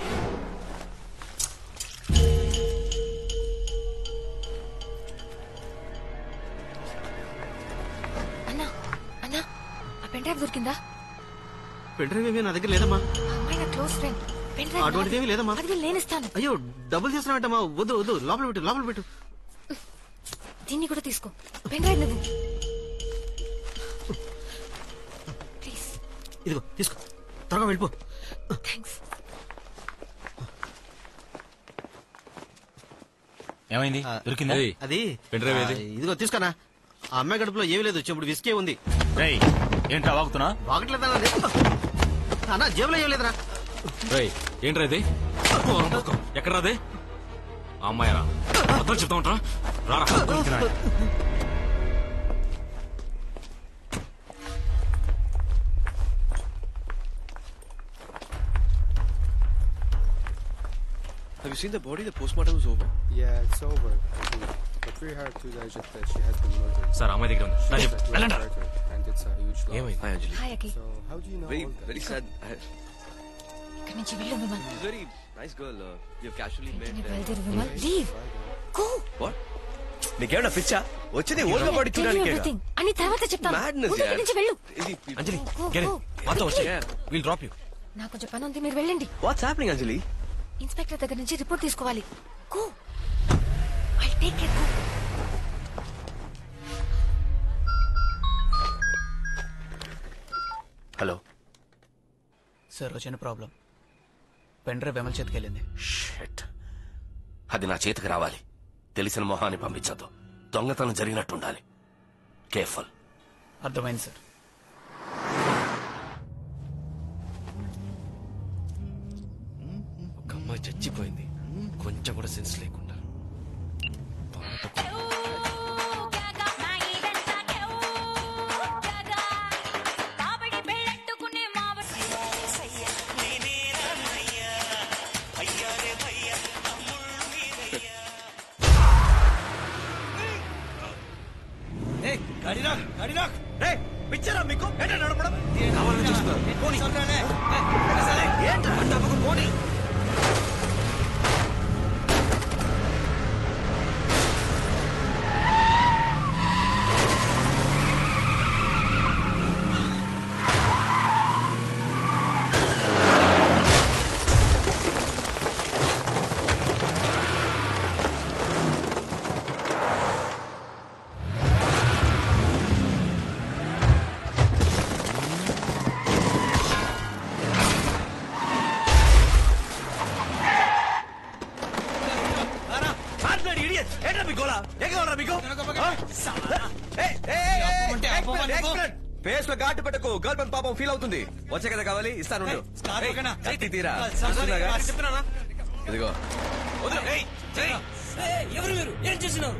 అన్నా అన్నా ఆ పెన్ డ్రైవ్ దొరికిందా పెన్ డ్రైవ్ ఏమీ నా దగ్గర లేదమ్మా ఆ అమ్మాయి నా క్లోజ్ ఫ్రెండ్ పెన్ డ్రైవ్ అటువంటిదేమీ లేదమ్మా. అది నేను ఇస్తాను అయ్యో డబ్బులు చేస్తున్నావేంటమ్మా వద్దు వద్దు లోపల పెట్టు లోపల పెట్టు దీన్ని కూడా తీసుకో పెన్ డ్రైవ్ నువ్వు ప్లీజ్ ఇదిగో తీసుకో త్వరగా వెళ్ళిపో థ్యాంక్స్ ఏమైంది దొరికిందా అది పెన్ డ్రైవ్ ఏది? ఆ, ఇదిగో తీసుకోనా ఆ అమ్మాయి గడుపులో ఏమీ లేదు చెప్పుడు విసికే ఉంది రేయ్ ఏంట్రా వాగుతున్నా వాగట్లేదా అన్న జేబులో ఏం లేదురా రేయ్ ఏంట్రా ఇది ఎక్కడ రాదే అమ్మాయి రా మొత్తం చెప్తా ఉంటా రారా Have you seen the body? The postmortem is over. Yeah, it's over. I think. But we heard two days that she has been murdered. Sir అమ్మాయి దగ్గర ఉంది నా చెప్పు That was వెళ్ళండి murdered, and it's a huge loss. ఏమైంది Hi, Anjali. Hi అకి So how do you know Very, all that? very sad. ఇక్కడి నుంచి వెళ్ళు Vimal She's very nice girl. Uh, you've casually met. వెంటనే uh, బయలుదేరు విమల్ లీవ్ గో What? నీకేమన్నా పిచ్చా వచ్చింది ఓల్గా బాడీ చూడడానికి ఎవ్రీథింగ్ అని తర్వాత చెప్తాను Madness, ముందు ఇక్కడి నుంచి వెళ్ళు అంజలి Go, get go. it. మాతో వచ్చే విల్ డ్రాప్ యూ నాకు కొంచెం పని ఉంది మీరు వెళ్ళండి వాట్స్ హ్యాపెనింగ్ అంజలి ఇన్స్పెక్టర్ దగ్గర నుంచి రిపోర్ట్ తీసుకోవాలి go I take care go hello sir వచ్చిన ప్రాబ్లం పెన్ డ్రైవ్ ఎమల్ చేతికెళ్ళింది షిట్ అది నా చేతికి రావాలి తెలిసిన మొహాన్ని పంపించద్దు దొంగతనం జరిగినట్టుండాలి కేర్ఫుల్ అర్థమైంది సార్ ఒక అమ్మాయి చచ్చిపోయింది కొంచెం కూడా సెన్స్ లేకుండా పిచ్చరా మీకు ఏంటో నడపడం కావాలని చూస్తున్నారు పోనీ. ఏ, ఏంట్రా? డబ్బుకు పోనీ. idiots! ఏంట్రా మీ గోళ? ఏం కావాలరా మీకు? ఆ? ఏయ్, ఏయ్, ఏయ్, ఏయ్, ఆపమంటే ఏయ్, ఆపమా ఏయ్, నువ్వు? ఏయ్, ఫేస్ లో ఘాటు పెట్టకు గర్ల్ ఫ్రెండ్ పాపం ఫీల్ అవుతుంది వచ్చే కదా కావాలి ఇస్తాను ఉండు. స్కార్ఫ్ ఏయ్, ఓకేనా? కత్తి తీరా సార్, చూస్తున్నాగా? సార్, చెప్తున్నానా? ఇదిగో వదిలు, ఏయ్, చెయ్. ఎవరు మీరు ఏం చేసినారు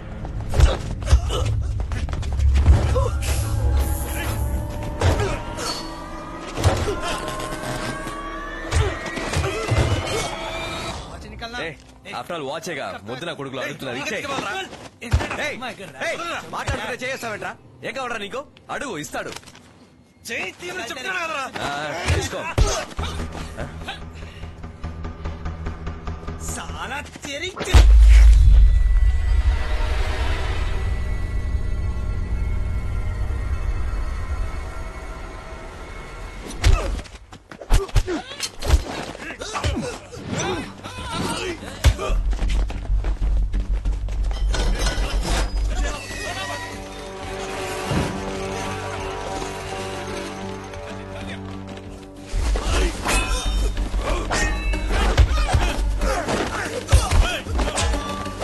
ఆఫ్టర్ ఆల్ వాచేగా ముద్దున కొడుకులు అడుగుతున్నారు ఇచ్చే మాట్లాడుతుంటే చేస్తావేంట్రా ఏం కావడరా నీకు అడుగు ఇస్తాడు చెయ్యి తీరు చెప్తున్నా కదరా ఆ, తీసుకో చాలా తెరించి ఏయ్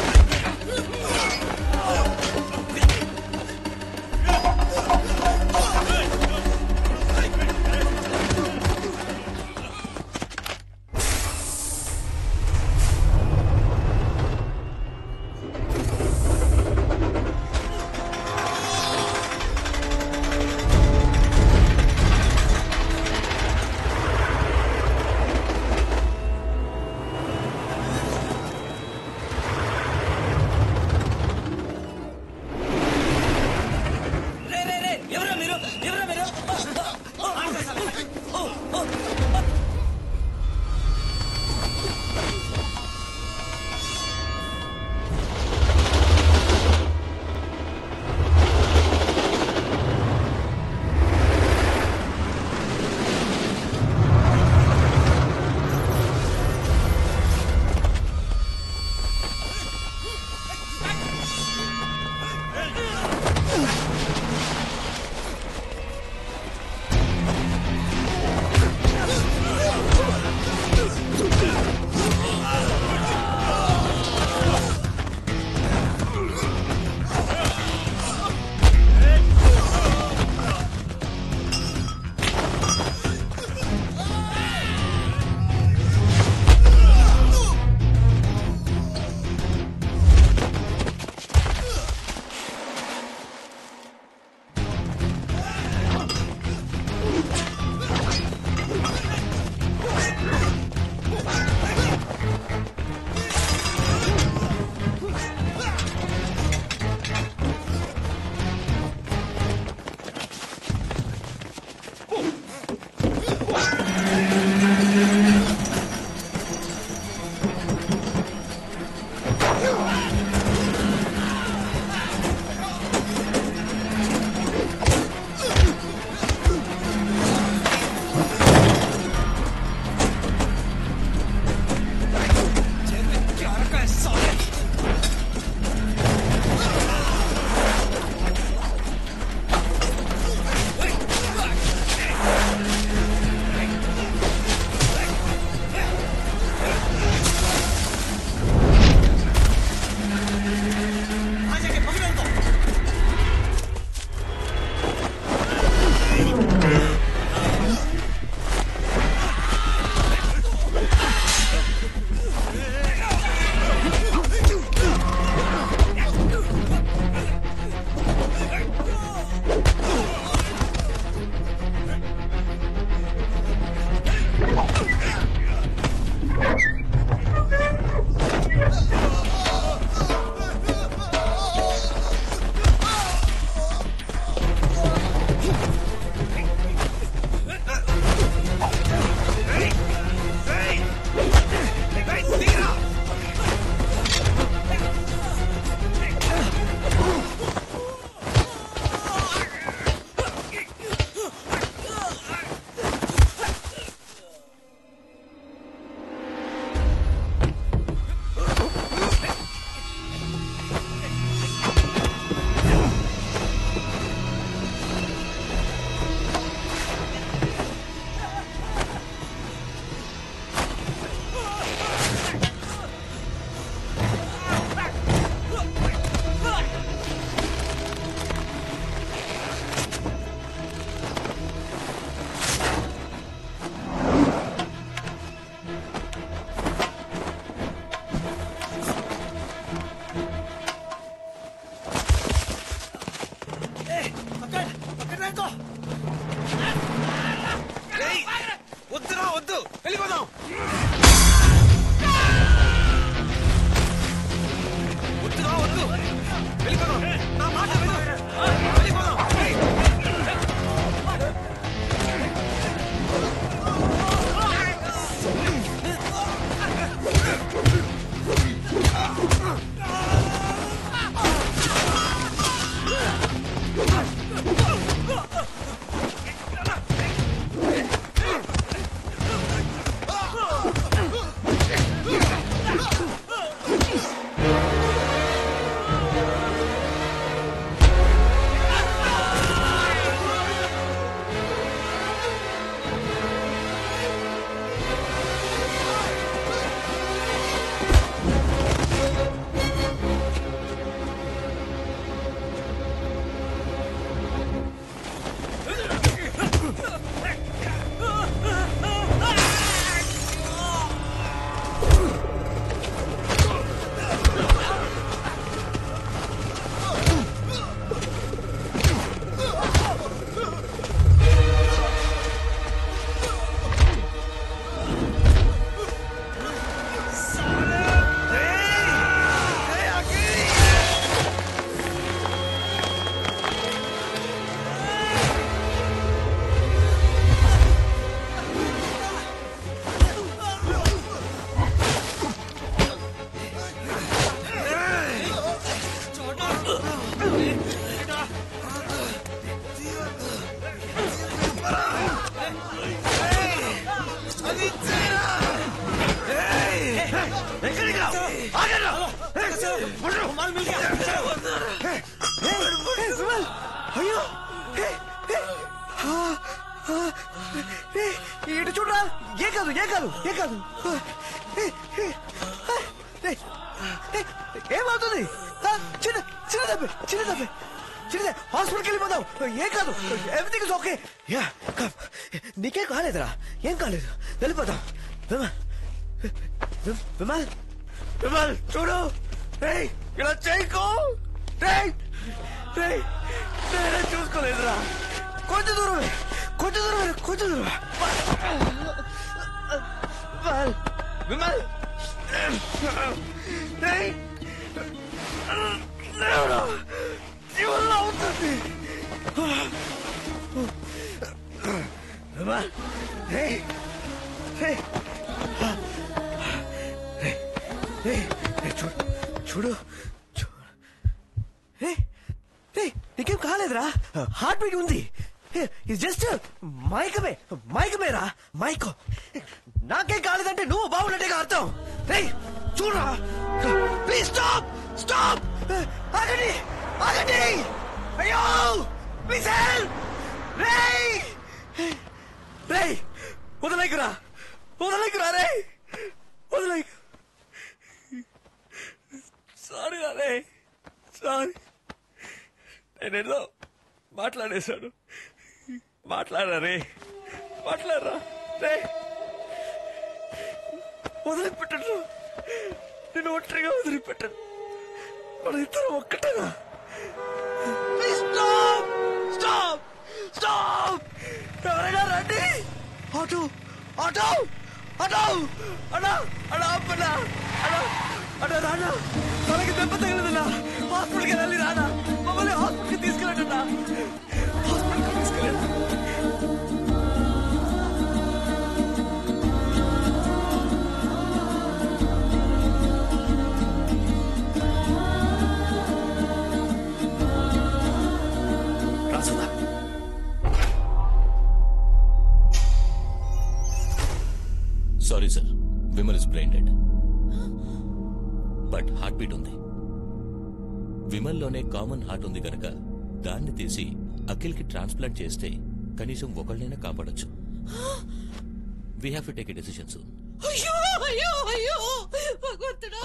ఆగరా అయ్యో ఇటు చూడరా ఏ కాదు ఏ కాదు ఏ కాదు ఏమవుతుంది ఆ, చిన్న చిన్న దెబ్బ చిన్న దెబ్బ చిన్న హాస్పిటల్కి వెళ్ళిపోదాం ఏం కాదు everything is okay yeah come నీకే కాలేదురా ఏం కాలేదు వెళ్ళిపోదాం విమల్ విమ్- విమల్ విమల్ చూడు రేయ్ ఇలా చేయకు రేయ్ రేయ్ నేనే చూసుకోలేదురా కొంచెం దూరమే కొంచెం దూరమే కొంచెం దూరం విమల్ విమల్ రేయ్ లేవురా జీవన అవుతుంది విమల్ రేయ్ రేయ్ రేయ్ రేయ్ రేయ్ చూడు చూడు చూ- రేయ్ రేయ్ నీకేం కాలేదురా హార్ట్ బీట్ ఉంది ఇది జస్ట్ మైకమే మైకమేరా మైకో నాకేం కాలేదంటే నువ్వు బాగున్నట్టుగా అర్థం రేయ్ చూడరా ప్లీజ్ స్టాప్ స్టాప్ ఆగండి ఆగండి అయ్యో ప్లీజ్ హెల్ప్ రేయ్ రేయ్ వదలేకురా వదలేకురా రేయ్ వదలేకు సారీ రే సారీ నేనేదో మాట్లాడేశాడు మాట్లాడరా రే మాట్లాడరా రే వదిలిపెట్టను నేను ఒంటరిగా వదిలిపెట్టను మన ఇద్దరం ఒక్కటేనా స్టాప్ స్టాప్ స్టాప్ ఎవరైనా రండి ఆటో ఆటో ఆటో అన్నా అన్నా అప్పన్నా అన్నా అన్నా రానా తనకి దెబ్బ తగిలిందన్నా హాస్పిటల్కి వెళ్ళాలి రానా మమ్మల్ని హాస్పిటల్కి తీసుకెళ్ళండి అన్నా హాస్పిటల్కి తీసుకెళ్ళండి రాసుదా sorry sir Vimal is brain dead but heart beat ఉంది విమల్లోనే కామన్ హార్ట్ ఉంది కనుక దాన్ని తీసి అఖిల్కి ట్రాన్స్ప్లాంట్ చేస్తే కనీసం ఒకళ్ళనైనా కాపాడొచ్చు we have to take a decision soon అయ్యో అయ్యో అయ్యో భగవంతుడా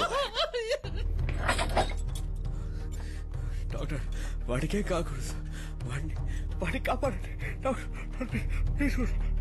డాక్టర్ వాడికే కాకూడదు వాడిని వాడిని కాపాడండి డాక్టర్ ప్లీజ్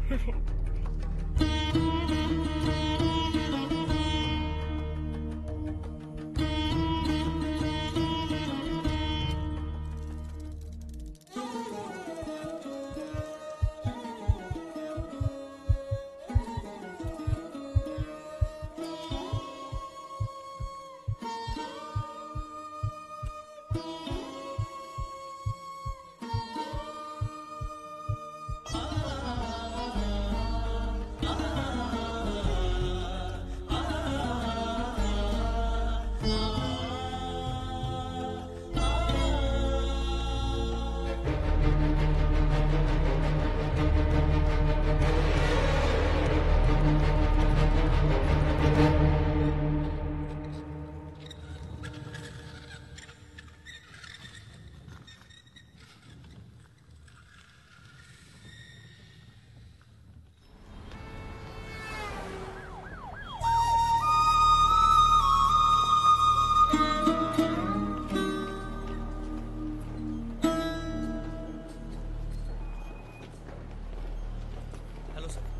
హలో సార్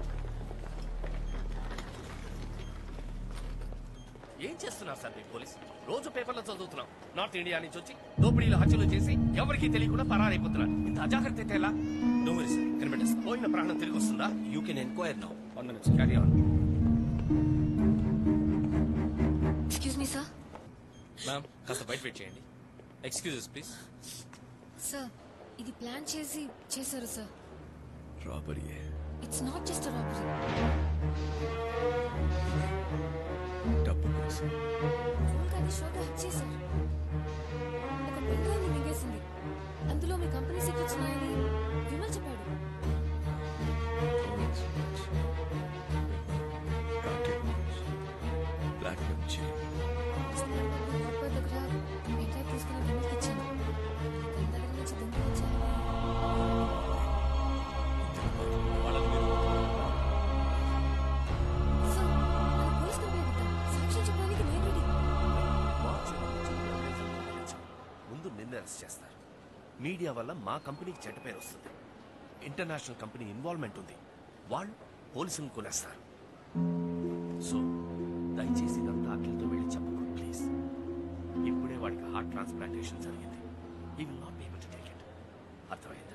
ఏం చేస్తున్నారు సార్ మీ పోలీస్ రోజు పేపర్లో చదువుతున్నాం నార్త్ ఇండియా నుంచి వచ్చి దోపిడీలు హత్యలు చేసి ఎవరికీ తెలియకుండా పరారైపోతున్నారు ఇంత అజాగ్రత్త అయితే ఎలా డో వరీ సార్ కనిపెట్టేస్తాం పోయిన ప్రాణం తిరిగి వస్తుందా you can enquire now one minutes carry on excuse me sir ma'am కాస్త బయట వెయిట్ చేయండి ఎక్స్క్యూజెస్ ప్లీజ్ సార్ ఇది ప్లాన్ చేసి చేశారు sir robbery it's not just robbery డబ్బు కోసం కానీ షోగా హక్ చేశారు ఒక పెండ్రైవ్ ని మింగేసింది అందులో మీ కంపెనీ సీక్రెట్స్ ఉన్నాయని విమల్ చెప్పాడు బ్లాక్ నుంచి అరెస్ట్ చేస్తారు మీడియా వల్ల మా కంపెనీకి చెడ్డ పేరు వస్తుంది ఇంటర్నేషనల్ కంపెనీ ఇన్వాల్వ్మెంట్ ఉంది వాళ్ళు పోలీసులను కొనేస్తారు సో దయచేసి ఇదంతా అఖిల్తో వెళ్ళి చెప్పకూడదు ప్లీజ్ ఇప్పుడే వాడికి హార్ట్ ట్రాన్స్ప్లాంటేషన్ జరిగింది he will not be able to take it అర్థమైందా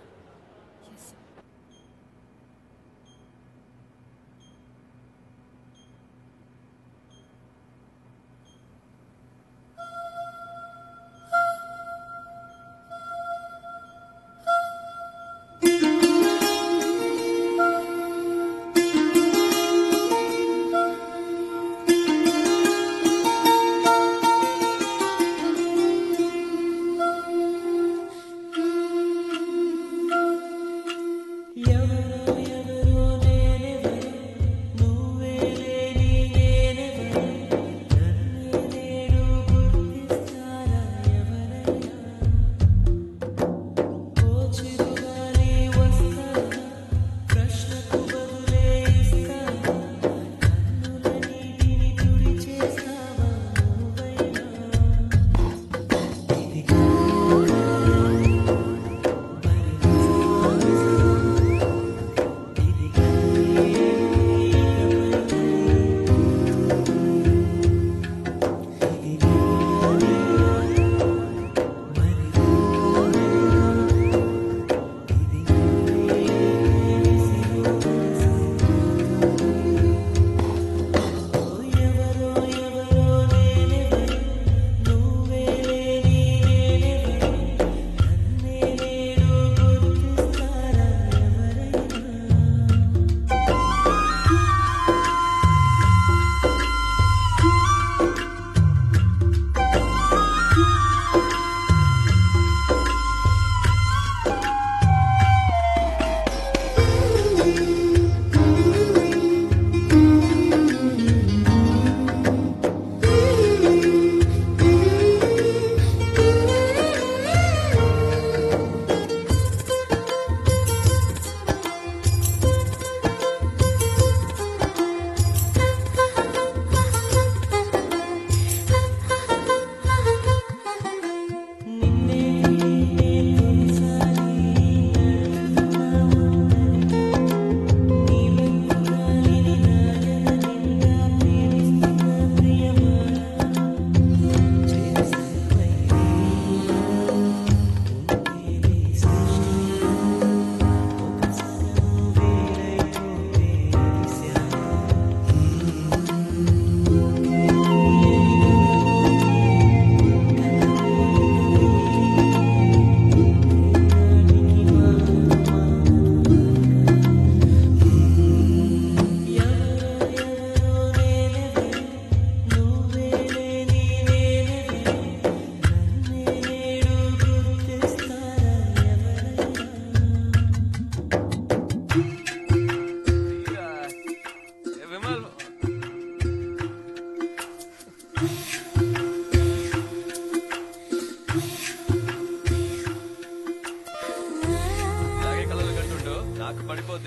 ఇలాగే కలలు కంటుండు నాకు పడిపోతే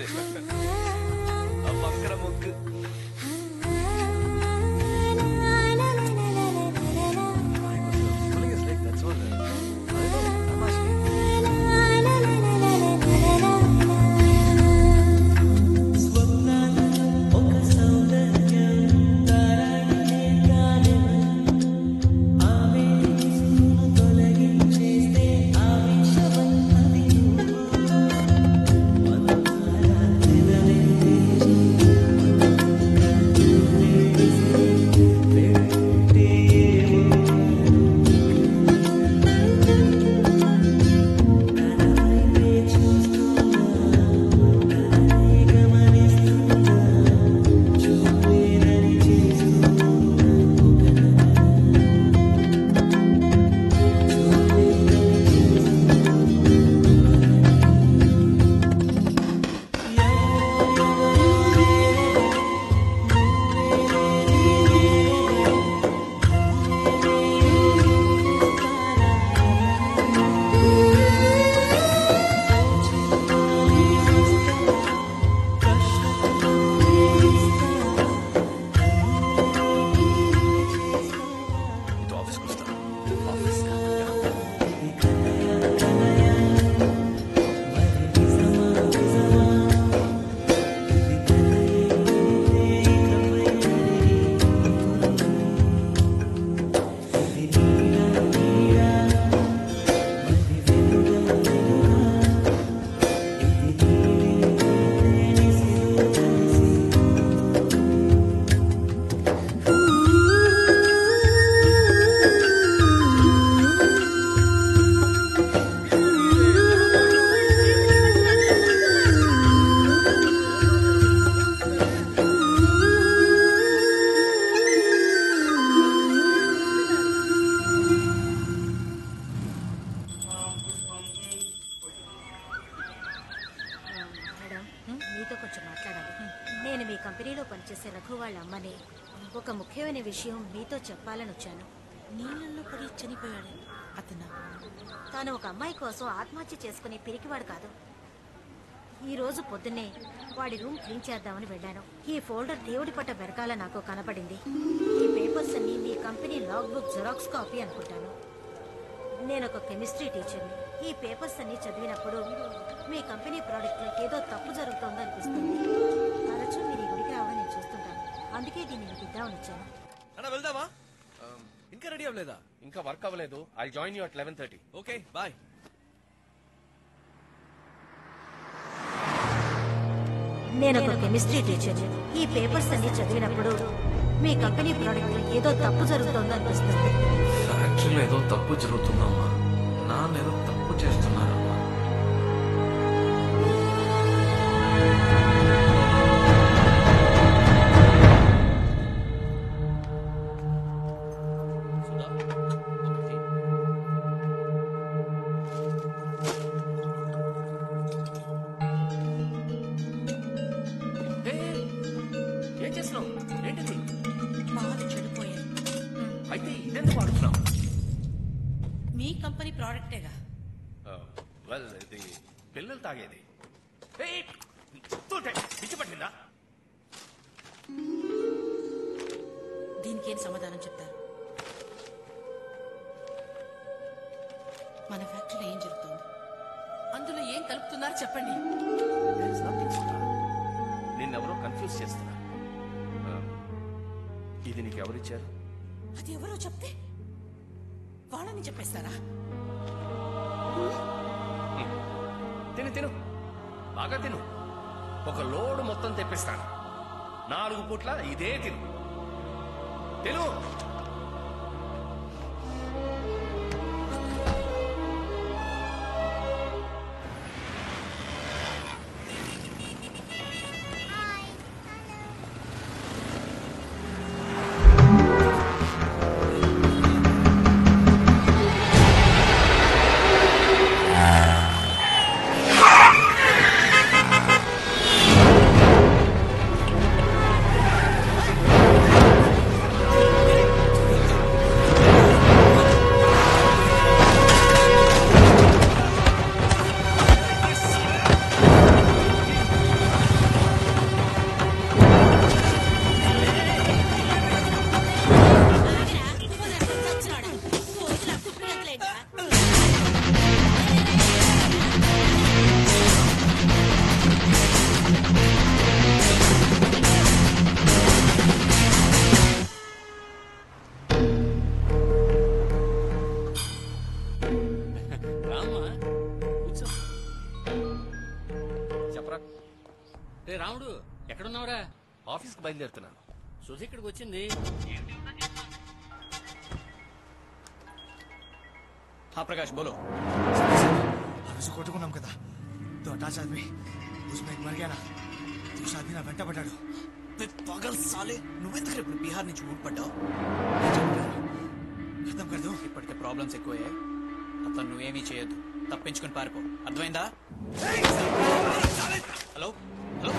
ఆ పక్కన ముగ్గు ఇటు ఆఫీస్కి వస్తాను ఆఫీస్ చనిపోయిన విషయం మీతో చెప్పాలని వచ్చాను నీళ్ళల్లో పడి చనిపోయాడు అతను తాను ఒక అమ్మాయి కోసం ఆత్మహత్య చేసుకునే పిరికివాడు కాదు ఈ రోజు పొద్దున్నే వాడి రూమ్ క్లీన్ చేద్దామని వెళ్ళాను ఈ ఫోల్డర్ దేవుడి పట్ట వెనకాల నాకు కనపడింది ఈ పేపర్స్ అన్ని మీ company log book xerox copy అనుకుంటాను నేను ఒక కెమిస్ట్రీ టీచర్ని ఈ పేపర్స్ అన్ని చదివినప్పుడు మీ కంపెనీ ప్రోడక్ట్ లో ఏదో తప్పు జరుగుతోందో అనిపిస్తుంది తరచూ మీరు ఈ గుడికి రావడం నేను చూస్తుంటాను అందుకే దీన్ని మీకు ఇద్దామని వచ్చాను అన్నా వెళ్దామా ఇంకా రెడీ అవ్వలేదా ఇంకా వర్క్ అవ్వలేదు I join you at eleven thirty okay bye నేను ఒక కెమిస్ట్రీ టీచర్ ఈ పేపర్స్ అన్ని చదివినప్పుడు మీ కంపెనీ ప్రోడక్ట్ లో ఏదో తప్పు జరుగుతోందో అనిపిస్తుంది ఫ్యాక్టరీలో ఏదో తప్పు జరుగుతుందమ్మా నాన్న ఏదో తప్పు చేస్తున్నారమ్మా ఏం చేస్తున్నావు ఏంటిది పాలు చెడిపోయాయి అయితే ఇదెందుకు వాడుతున్నావు మీ కంపెనీ ప్రోడక్టేగా వెల్ ఇది పిల్లలు తాగేది ఏయ్, తోటే, పిచ్చి పట్టిందా దీనికి ఏం సమాధానం చెప్తారు మన ఫ్యాక్టరీలో ఏం జరుగుతుంది అందులో ఏం కలుపుతున్నారో చెప్పండి నిన్నెవరో కన్ఫ్యూజ్ చేస్తున్నారు ఆ, ఇది నీకు ఎవరిచ్చారు అది ఎవరో చెప్తే వాళ్ళని చెప్పేస్తారా తిను తిను బాగా తిను ఒక లోడు మొత్తం తెప్పిస్తాను నాలుగు పూట్ల ఇదే తిను తిను రామ్మా కూర్చో చెప్పరా రే రాముడు ఎక్కడున్నావురా ఆఫీస్కి బయలుదేరుతున్నాను సుధి ఇక్కడికి వచ్చింది हाँ प्रकाश बोलो ఆ రోజు కొట్టుకున్నాం కదా तो हटाच आदमी उसमें एक मर गया ना दूसरा आदमी ना వెంట పడ్డాడు పగల్ సాలే నువ్వెందుకు ఇప్పుడు బీహార్ నుంచి ఊడిపడ్డావు అర్థం కదూ ఇప్పటికే ప్రాబ్లమ్స్ ఎక్కువయ్యాయి అతను నువ్వేమీ చేయొద్దు తప్పించుకుని పారిపో అర్థమైందా హలో హలో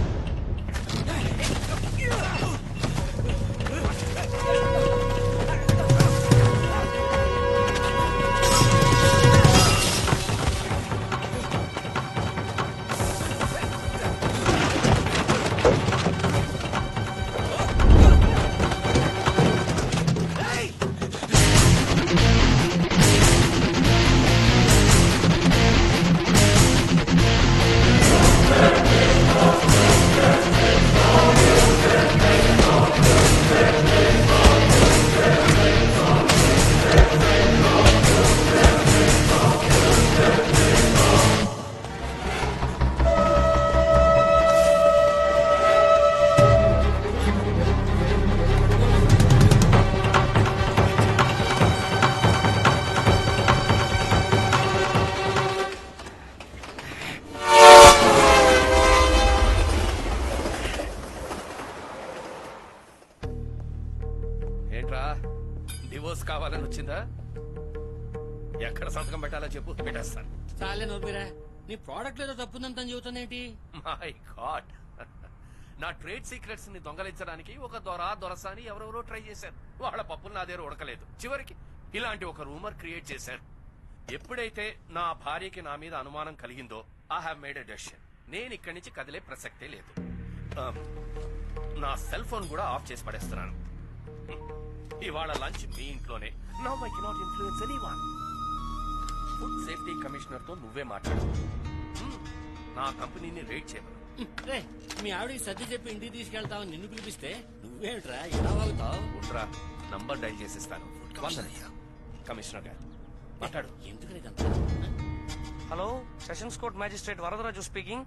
ఏంట్రా డివోర్స్ కావాలని వచ్చిందా ఎక్కడ సంతకం పెట్టాలో చెప్పు పెట్టేస్తాను చాలే నోపిరా నీ ప్రోడక్ట్ ఏదో తప్పుందని తను చెబుతుందేంటి మై గాడ్ నా ట్రేడ్ సీక్రెట్స్ ని దొంగలించడానికి ఒక దొర దొరసాని ఎవరెవరో ట్రై చేశారు వాళ్ళ పప్పులు నా దగ్గర ఉడకలేదు చివరికి ఇలాంటి ఒక రూమర్ క్రియేట్ చేశారు ఎప్పుడైతే నా భార్యకి నా మీద అనుమానం కలిగిందో I have made a decision నేను ఇక్కడి నుంచి కదిలే ప్రసక్తే లేదు ఆ, నా సెల్ ఫోన్ కూడా ఆఫ్ చేసి పడేస్తున్నాను ఇవాళ లంచ్ మీ ఇంట్లోనే now I cannot influence anyone food safety commissioner తో నువ్వే మాట్లాడు హ్మ్, నా కంపెనీని రేట్ చేయమను రే మీ ఆవిడకి సర్ది చెప్పి ఇంటికి తీసుకెళ్తావు నిన్ను పిలిపిస్తే నువ్వేమిట్రా ఎలా వాగుతావు ఉండ్రా నంబర్ డైల్ చేసిస్తాను వందనయ్యా కమిషనర్ గారు మాట్లాడు ఎందుకని ఇదంతా hello sessions court magistrate Varadaraju speaking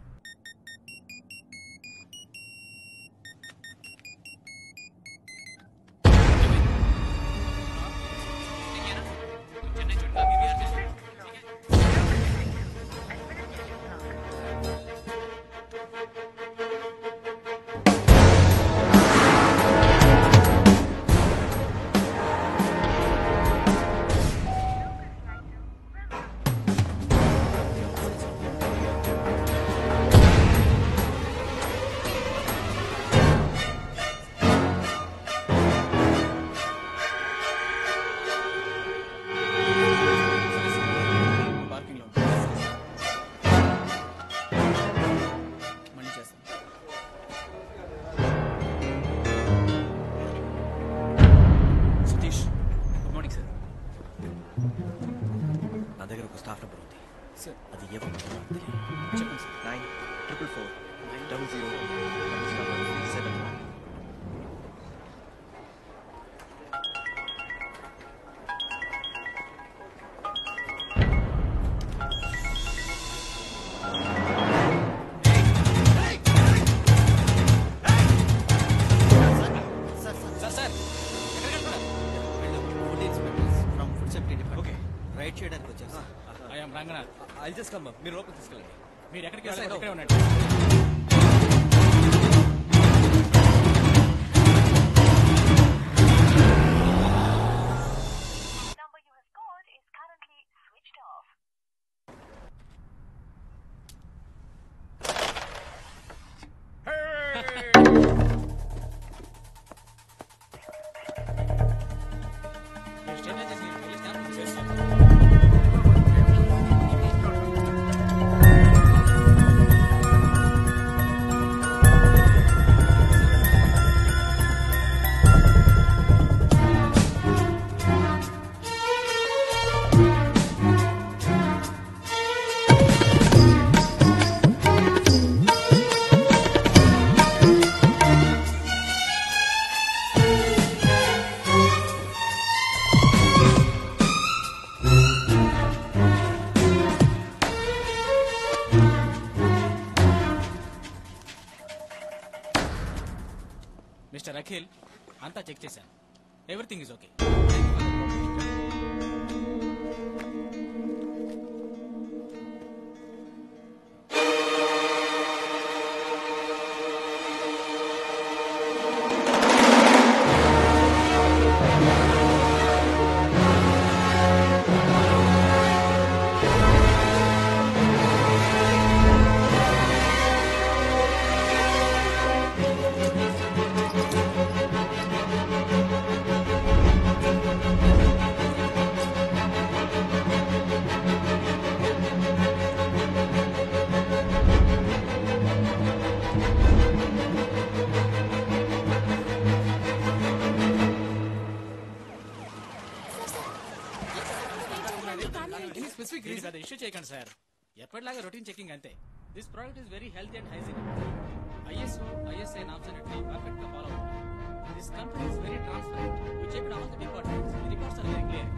parking లో మళ్ళీ చేస్తాను సతీష్ గుడ్ మార్నింగ్ సార్ నా దగ్గర ఒక స్టాఫ్ నెంబర్ ఉంది సార్ అది ఏ వంద చెప్పండి sir nine triple four double zero seven sir sir sir food inspectors from food safety department okay raid చేయడానికి వచ్చారు sir I'm Ranganath I just come మీరు లోపలికి తీసుకెళ్ళండి మీరు ఎక్కడికి Yes, I వెళ్ళాలి know. ఇక్కడే ఉండండి మిస్టర్ అఖిల్ అంతా చెక్ చేశాను everything is okay any specific reason అది ఇష్యూ చేయకండి సార్ ఎప్పటిలాగా రొటీన్ చెకింగ్ అంతే this product is very healthy and hygienic ISO ISI norms అన్నిటిని పర్ఫెక్ట్ గా ఫాలో అవుతుంది this company is very transparent we check all the departments the reports are very clear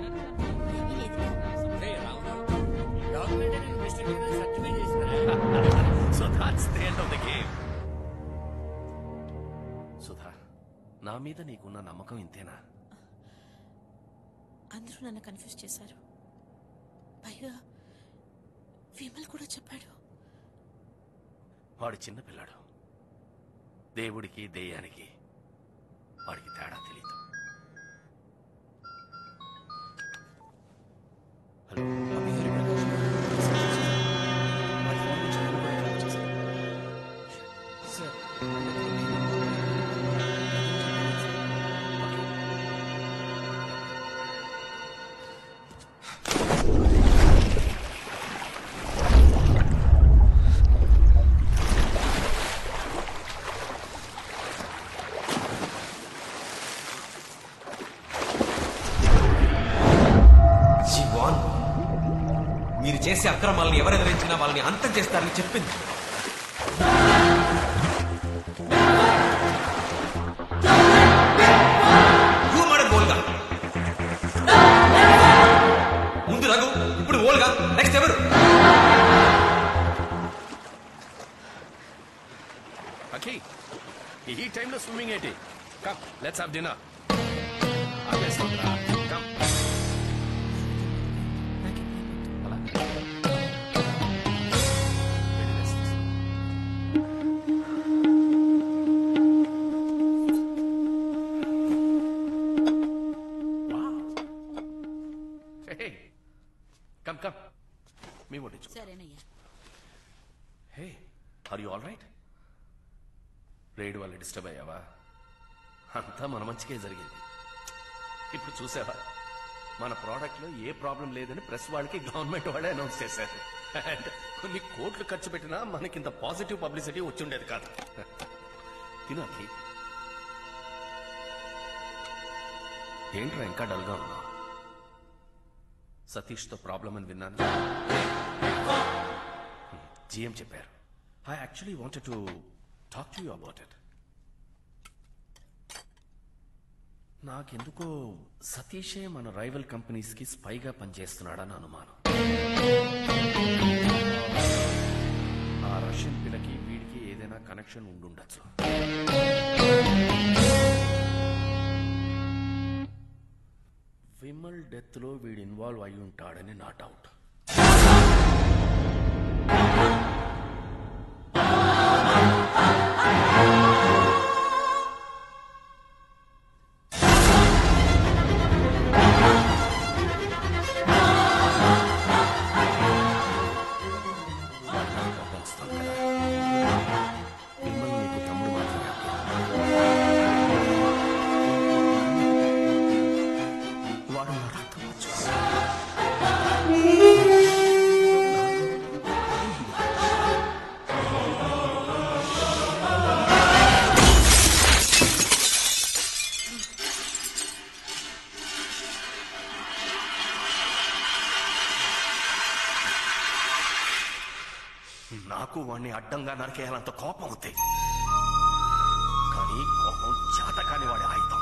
so that's the end of the game Sudha నా మీద నీకున్న నమ్మకం ఇంతేనా అందరూ నన్ను కన్ఫ్యూజ్ చేశారు పైగా విమల్ కూడా చెప్పాడు వాడు చిన్న పిల్లాడు దేవుడికి దెయ్యానికి వాడికి తేడా తెలీదు సార్ చేసే అక్రమాలని ఎవరు ఎదిరించినా వాళ్ళని అంతం చేస్తారని చెప్పింది ఊమడ బోల్గా ముందు రఘు ఇప్పుడు ఓల్గా నెక్స్ట్ ఎవరు అఖి ఈ టైంలో స్విమ్మింగ్ ఏంటి come let's have dinner come come come మీ వడ్డించు సరేనయ్యా hey are you all right raid వల్ల డిస్టర్బ్ అయ్యావా అంతా మన మంచికే జరిగింది ఇప్పుడు చూసావా మన ప్రోడక్ట్ లో ఏ ప్రాబ్లం లేదని ప్రెస్ వాళ్ళకి గవర్నమెంట్ వాళ్ళే అనౌన్స్ చేశారు అండ్ కొన్ని కోట్లు ఖర్చు పెట్టినా మనకి ఇంత పాజిటివ్ పబ్లిసిటీ వచ్చుండేది కాదు తినాకి ఏంట్రా ఇంకా డల్గా ఉన్నా సతీష్తో ప్రాబ్లం అని విన్నాను జిఎం చెప్పారు I actually wanted to talk to you about it నాకెందుకో సతీషే మన రైవల్ కంపెనీస్ కి స్పైగా పనిచేస్తున్నాడని అనుమానం ఆ రష్యన్ పిల్లకి వీడికి ఏదైనా కనెక్షన్ ఉండుండొచ్చు విమల్ డెత్ లో వీడు ఇన్వాల్వ్ అయి ఉంటాడని నా డౌట్ విమల్ నీకు తమ్ముడు మాత్రమే వాడు నా రక్తం వచ్చేసి నాకు వాణ్ణి అడ్డంగా నరికేయాలంత కోపం ఉంది కానీ కోపం చేతకాని వాడి ఆయుధం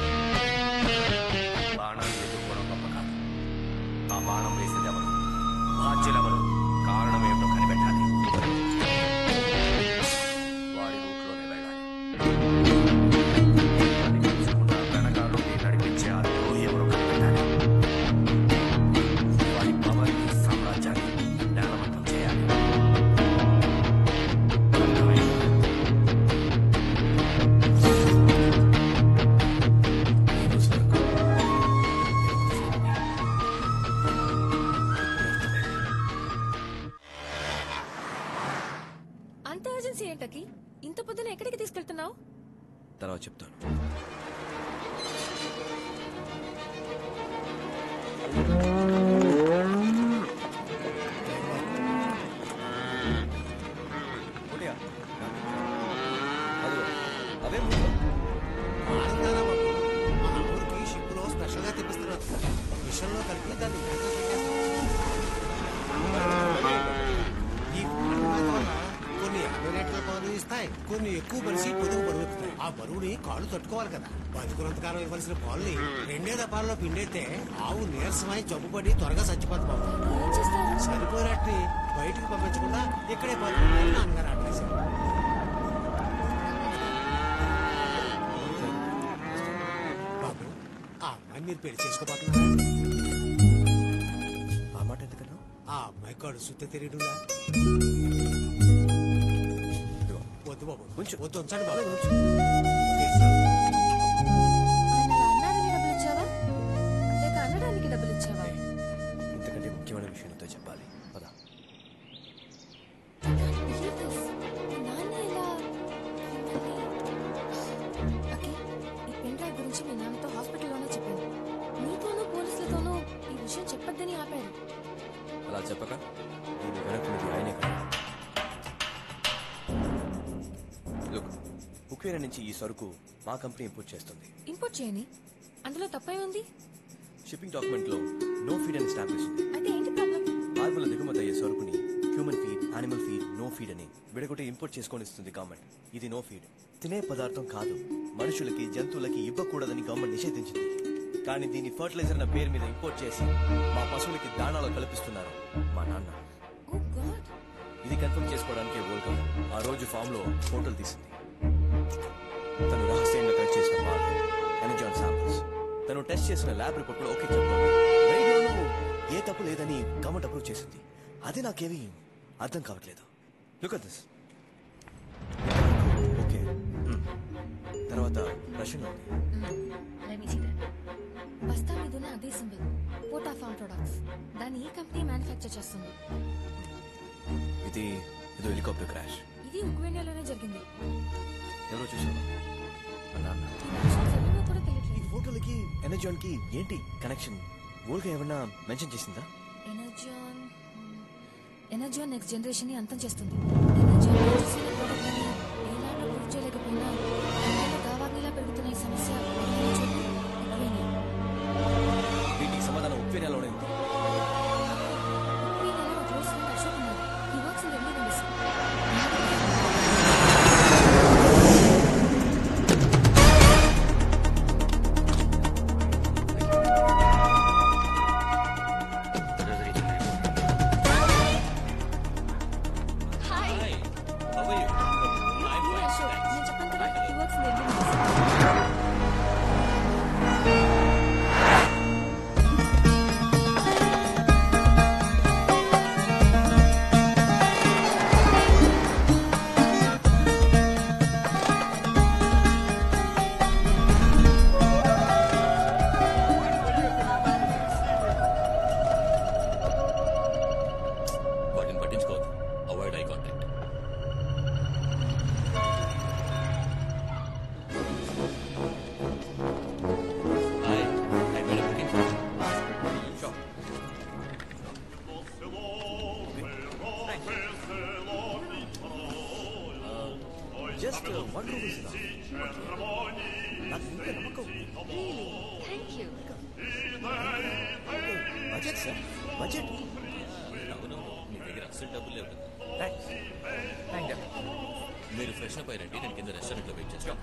బాణాన్ని ఎదుర్కోవడం గొప్ప కాదు ఆ బాణం వేసింది ఎవరు బాధ్యులెవరు కారణం ఏమిటో కనిపెట్టాలి వాడి రూట్లోనే వెళ్ళాలి వాడిని కలుసుకున్న వెనకాల నడిపించే ఆ ద్రోహి ఎవరో కనిపెట్టాలి వాడి పవర్ని సామ్రాజ్యాన్ని నేలమట్టం చేయాలి అంత అర్జెన్సీ ఏంటకి ఇంత పొద్దున ఎక్కడికి తీసుకెళ్తున్నావు తర్వాత చెప్తాను అవే ఊరికి షిప్ లో స్పెషల్ గా తెప్పిస్తున్నారు మిషన్ లో కలిపి దాన్ని ఈ పుట్టుమచ్చ వల్ల కొన్ని యాభై లీటర్ల పాలు ఇస్తాయి కొన్ని ఎక్కువ మనిషి పొదుగు బరువు ఎక్కుతాయి ఆ బరువుని కాళ్ళు తట్టుకోవాలి కదా బతుకున్నంతకాలం ఇవ్వాల్సిన పాలని రెండే దపాల్లో పిండైతే ఆవు నీరసమై జబ్బుపడి త్వరగా చచ్చిపోతుంది బాబు సరిపోయినట్టు బయటికి పంపించకుండా ఇక్కడే పాలు నాన్నగారు ఆడేశారు బాబు ఆ అమ్మాయి మీరు పెళ్లి చేసుకోబోతున్నారా ఆ మాట ఎందుకన్నా ఆ అమ్మాయి కడు సుత్తే తెలియడులా వద్దు బాబు వద్దు ఉంచండి బాబు ఆయన అలా అన్నాడని డబ్బులు ఇచ్చావా లేక అనడానికి డబ్బులు ఇచ్చావా ఇంతకంటే ముఖ్యమైన విషయం నీతో చెప్పాలి పద నాన్న ఇలా అకి ఈ పెన్ డ్రైవ్ గురించి మీ నాన్నతో హాస్పిటల్లోనే చెప్పాను నీతోనూ పోలీసులతోనూ ఈ విషయం చెప్పొద్దని ఆపాడు అలా చెప్పక దీని వెనక్కున్నది ఆయనే కదా లుక్ ఉక్రెయిన్ నుంచి ఈ సరుకు మా కంపెనీ ఇంపోర్ట్ చేస్తుంది ఇంపోర్ట్ చేయని అందులో తప్పే ఉంది షిప్పింగ్ డాక్యుమెంట్ లో నో ఫీడ్ అని స్టాంప్ వేసింది అయితే ఏంటి ప్రాబ్లం హార్బర్ల దిగుమతి అయ్యే సరుకుని human feed animal feed no feed అని విడగొట్టి ఇంపోర్ట్ చేసుకొని ఇస్తుంది గవర్నమెంట్ ఇది నో ఫీడ్ తినే పదార్థం కాదు మనుషులకి జంతువులకి ఇవ్వకూడదని గవర్నమెంట్ నిషేధించింది కానీ దీన్ని ఫర్టిలైజర్ అన్న పేరు మీద ఇంపోర్ట్ చేసి మా పశువులకి దాణాలో కల్పిస్తున్నారు మా నాన్న ఇది కన్ఫర్మ్ చేసుకోవడానికి వరల్డ్ కప్ ఆ రోజు ఫామ్ లో ఫోటోలు తీసింది తను రహస్యంగా కట్ చేసిన పాలు ఎనజాన్ శాంపుల్స్ తను టెస్ట్ చేసిన ల్యాబ్ రిపోర్ట్ కూడా ఓకే చెప్తుంది రైడ్లోనూ ఏ తప్పు లేదని గవర్నమెంట్ అప్రూవ్ చేసింది అది నాకేమీ అర్థం కావట్లేదు లుక్ అట్ దిస్ ఓకే తర్వాత రష్యన్ ఉంది Let me see that. బస్తా మీద ఉన్న అదే సింబల్ పోటా ఫార్మ్ ప్రొడక్ట్స్ దాన్ని ఈ కంపెనీ మ్యానుఫ్యాక్చర్ చేస్తుంది ఇది ఇది హెలికాప్టర్ క్రాష్ ఇది ఉక్రేనియాలోనే జరిగింది ఎవరో చూసావా మా నాన్న ఏమో కూడా తెలియట్లేదు ఈ ఫోటోలకి ఎనర్జాన్ కి ఏంటి కనెక్షన్ ఊరిగా ఏమన్నా మెన్షన్ చేసిందా ఎనర్జాన్ ఎనర్జాన్ నెక్స్ట్ జనరేషన్ ని అంతం చేస్తుంది ఎనర్జాన్ చేసిన product ని ఏనాడు ప్రూవ్ చేయలేకపోయినా అమ్మాయిలు దావాగ్నిలా పెరుగుతున్న ఈ సమస్య మొదలైన చోటు ఉక్రేనియా. వీటికి సమాధానం ఉక్రేనియాలోనే ఉంది ఉక్రెయిన్లో ఒక క్లోజ్ ఫ్రెండ్ అశోక్ ఉన్నాడు. He works in the Indian embassy. Hi. How are you? I'm Hey, fine, Ashok. thanks. నేను చెప్పాను కదా, he works in the Indian embassy. వాటిని పట్టించుకోవద్దు avoid I contact hi I made booking just one rupees నాకు ఇంకా నమ్మకం Thank you. Budget sir budget అవునవును మీ దగ్గర అసలు డబ్బులు లేవు థ్యాంక్స్ థ్యాంక్ యూ మీరు ఫ్రెష్ అప్ అయ్యారంటే నేను కింద రెస్టారెంట్లో వెయిట్ చేస్తాను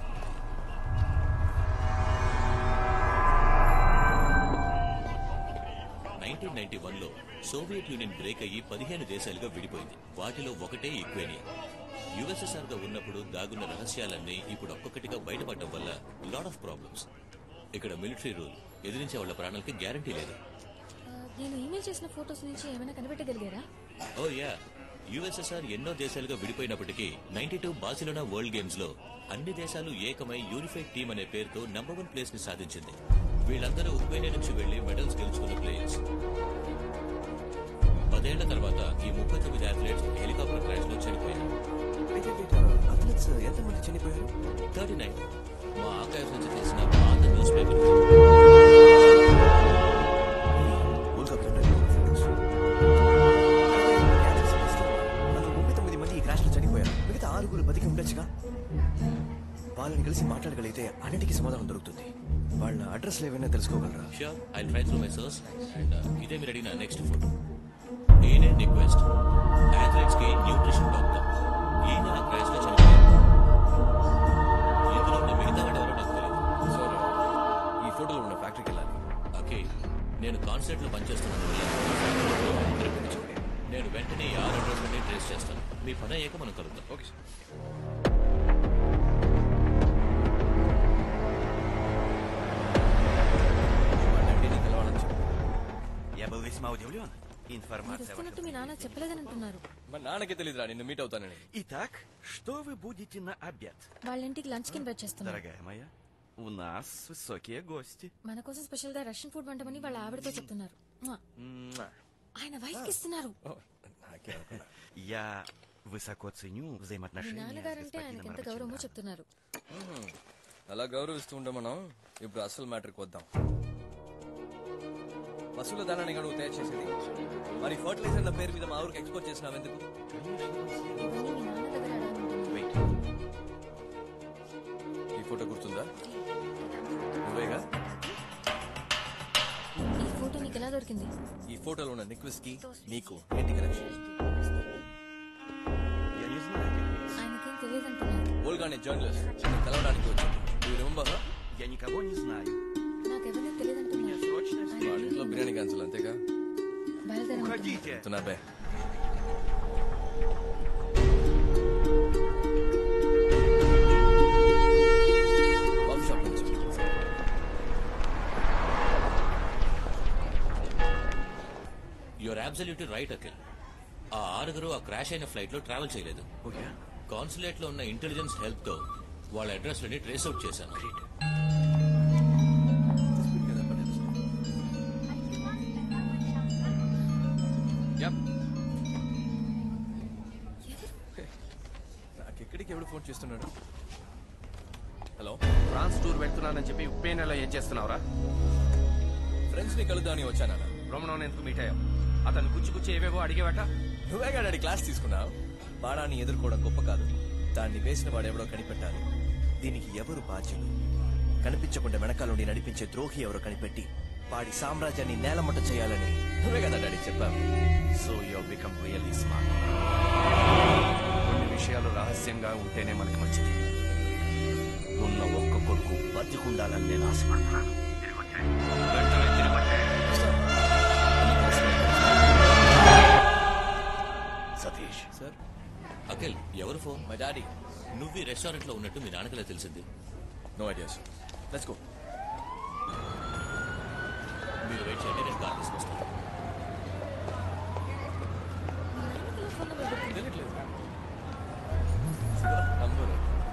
నైన్టీన్ నైన్టీ వన్ లో సోవియట్ యూనియన్ బ్రేక్ అయ్యి పదిహేను దేశాలుగా విడిపోయింది వాటిలో ఒకటే ఈక్వేనియా యుఎస్ఎస్ఆర్ గా ఉన్నప్పుడు దాగున్న రహస్యాలన్నీ ఇప్పుడు ఒక్కొక్కటిగా బయటపడడం వల్ల లాట్ ఆఫ్ ప్రాబ్లమ్స్ ఇక్కడ మిలిటరీ రూల్ ఎదిరించే వాళ్ళ ప్రాణాలకి గ్యారంటీ లేదు Uh, నేను ఈమెయిల్ చేసిన ఫోటోస్ నుంచి ఏమైనా కనిపెట్టగలిగారా ఓ యా యుఎస్ఎస్ఆర్ ఎన్నో దేశాలుగా విడిపోయినప్పటికీ ninety two Barcelona world games లో అన్ని దేశాలు ఏకమై యూనిఫైడ్ టీమ్ అనే పేరుతో నంబర్ వన్ ప్లేస్ ని సాధించింది వీళ్ళందరూ ఉక్రెయిన్ నుంచి వెళ్లి మెడల్స్ గెలుచుకున్న ప్లేయర్స్ పదేళ్ల తర్వాత ఈ ముప్పై తొమ్మిది అథ్లెట్స్ హెలికాప్టర్ క్రాష్ లో చనిపోయారు అథ్లెట్స్ ఎంతమంది చనిపోయారు థర్టీ నైన్ మా ఆకాశం నుంచి తీసిన పాత న్యూస్ పేపర్ వరల్డ్ కప్ అందులో ముప్పై తొమ్మిది మంది ఈ క్రాష్ లో చనిపోయారు మిగతా ఆరుగురు బతికి ఉండొచ్చుగా వాళ్ళని కలిసి మాట్లాడగలిగితే అన్నిటికీ సమాధానం దొరుకుతుంది వాళ్ళ అడ్రస్ ఏమైనా తెలుసుకోగలరా sure I try through my source and ఇదే మీరు అడిగిన నెక్స్ట్ ఫోటో ఈయనే రిక్వెస్ట్ అథ్లెట్స్ కి న్యూట్రిషన్ డాక్టర్ ఈయన ఆ క్రాష్ లో చనిపోయారు ఇందులో ఉన్న మిగతా వాడు ఎవరో నాకు తెలియదు సారీ ఈ ఫోటోలో ఉన్న ఫ్యాక్టరీకి వెళ్ళాలి ఓకే నేను కాన్సర్ట్ లో పనిచేస్తున్నాను వల్ల నేను వెంటనే ఈ ఆరు అడ్రస్ ట్రేస్ చేస్తాను మీ పని అయ్యాక మనం కలుద్దాం ఓకే సార్ Я был весьма удивлен. మీరు Информация వస్తున్నట్టు మీ నాన్న చెప్పలేదని అంటున్నారు మా నాన్నకి తెలియదురా నిన్ను మీట్ అవుతానని Итак, что вы будете на обед? వాళ్ళ ఇంటికి లంచ్ కి ఇన్వైట్ చేస్తున్నారు Дорогая моя, у нас высокие гости. మన కోసం స్పెషల్ గా రష్యన్ ఫుడ్ వంటమని వాళ్ళ ఆవిడతో చెప్తున్నారు మ్వా. Муа. ఆయన వైఫ్ కి ఇస్తున్నారు Я высоко ценю మీ взаимоотношения с నాన్నగారంటే ఆయనకి господином ఎంత గౌరవమో Раченко. చెప్తున్నారు అలా గౌరవిస్తూ ఉండే మనం ఇప్పుడు అసలు మ్యాటర్కి వద్దాం పశువుల దానాన్ని నువ్వు తయారు చేసేది మరి ఫర్టిలైజర్ల పేరు మీద మా ఊరికి ఎక్స్పోర్ట్ చేసినావు ఎందుకు ఇవన్నీ మీ నాన్న దగ్గర అడగమంటున్నాను వెయిట్ ఈ ఫోటో గుర్తుందా నువ్వేగా ఈ ఫోటో నీకు ఎలా దొరికింది ఈ ఫోటోలో ఉన్న నిక్విస్ కి నీకు ఏంటి కనెక్షన్ ఆయనకేం తెలియదంటున్నారు ఓల్గా నేను జర్నలిస్ట్ నిన్ను కలవడానికి వచ్చాను యూ రిమెంబర్ Я никого не знаю. నాకెవరిని తెలియదంటున్నారు వాళ్ళ ఇంట్లో బిర్యానీ క్యాన్సిల్ అంతేగా బయలుదేరండి చెప్తున్నా బే కాఫీ షాప్ నుంచి యువర్ అబ్సల్యూట్ రైట్ అఖిల్ ఆ ఆరుగురు ఆ క్రాష్ అయిన ఫ్లైట్ లో ట్రావెల్ చేయలేదు కాన్సులేట్ లో ఉన్న ఇంటెలిజెన్స్ హెల్ప్ తో వాళ్ళ అడ్రస్ లని ట్రేస్ అవుట్ చేశాను నాకు ఎక్కడికి ఎవడు ఫోన్ చేస్తున్నాడు హలో ఫ్రాన్స్ టూర్ వెళ్తున్నానని చెప్పి ఉప్పే నెల ఏం చేస్తున్నావురా ఫ్రెండ్స్ ని కలుద్దామని వచ్చానా రోమనోన్ ఎందుకు మీట్ అయ్యావు అతను గుచ్చి గుచ్చి ఏవేవో అడిగేవట నువ్వే డాడీ క్లాస్ తీసుకున్నావు బాణాన్ని ఎదుర్కోవడం గొప్ప కాదు దాన్ని వేసిన వాడు ఎవడో కనిపెట్టాలి దీనికి ఎవరు బాధ్యులు కనిపించకుండా వెనకాల నుండి నడిపించే ద్రోహి ఎవరో కనిపెట్టి వాడి సామ్రాజ్యాన్ని నేలమట్ట చేయాలని నువ్వే కదా డాడీ చెప్పావు so you become really smart కొన్ని విషయాలు రహస్యంగా ఉంటేనే మనకి మంచిది ఉన్న ఒక్క కొడుకు బతికుండాలని నేను ఆశపడుతున్నాను వెంటనే తిరిగి వచ్చేయ్. సతీష్ సార్ అఖిల్ ఎవరు ఫోన్ మై డాడీ నువ్వు ఈ రెస్టారెంట్ లో ఉన్నట్టు మీ నాన్నకలా తెలిసింది no idea sir let's go మీరు వెయిట్ చేయండి నేను కార్ తీసుకొస్తాను తెలియట్లేదు number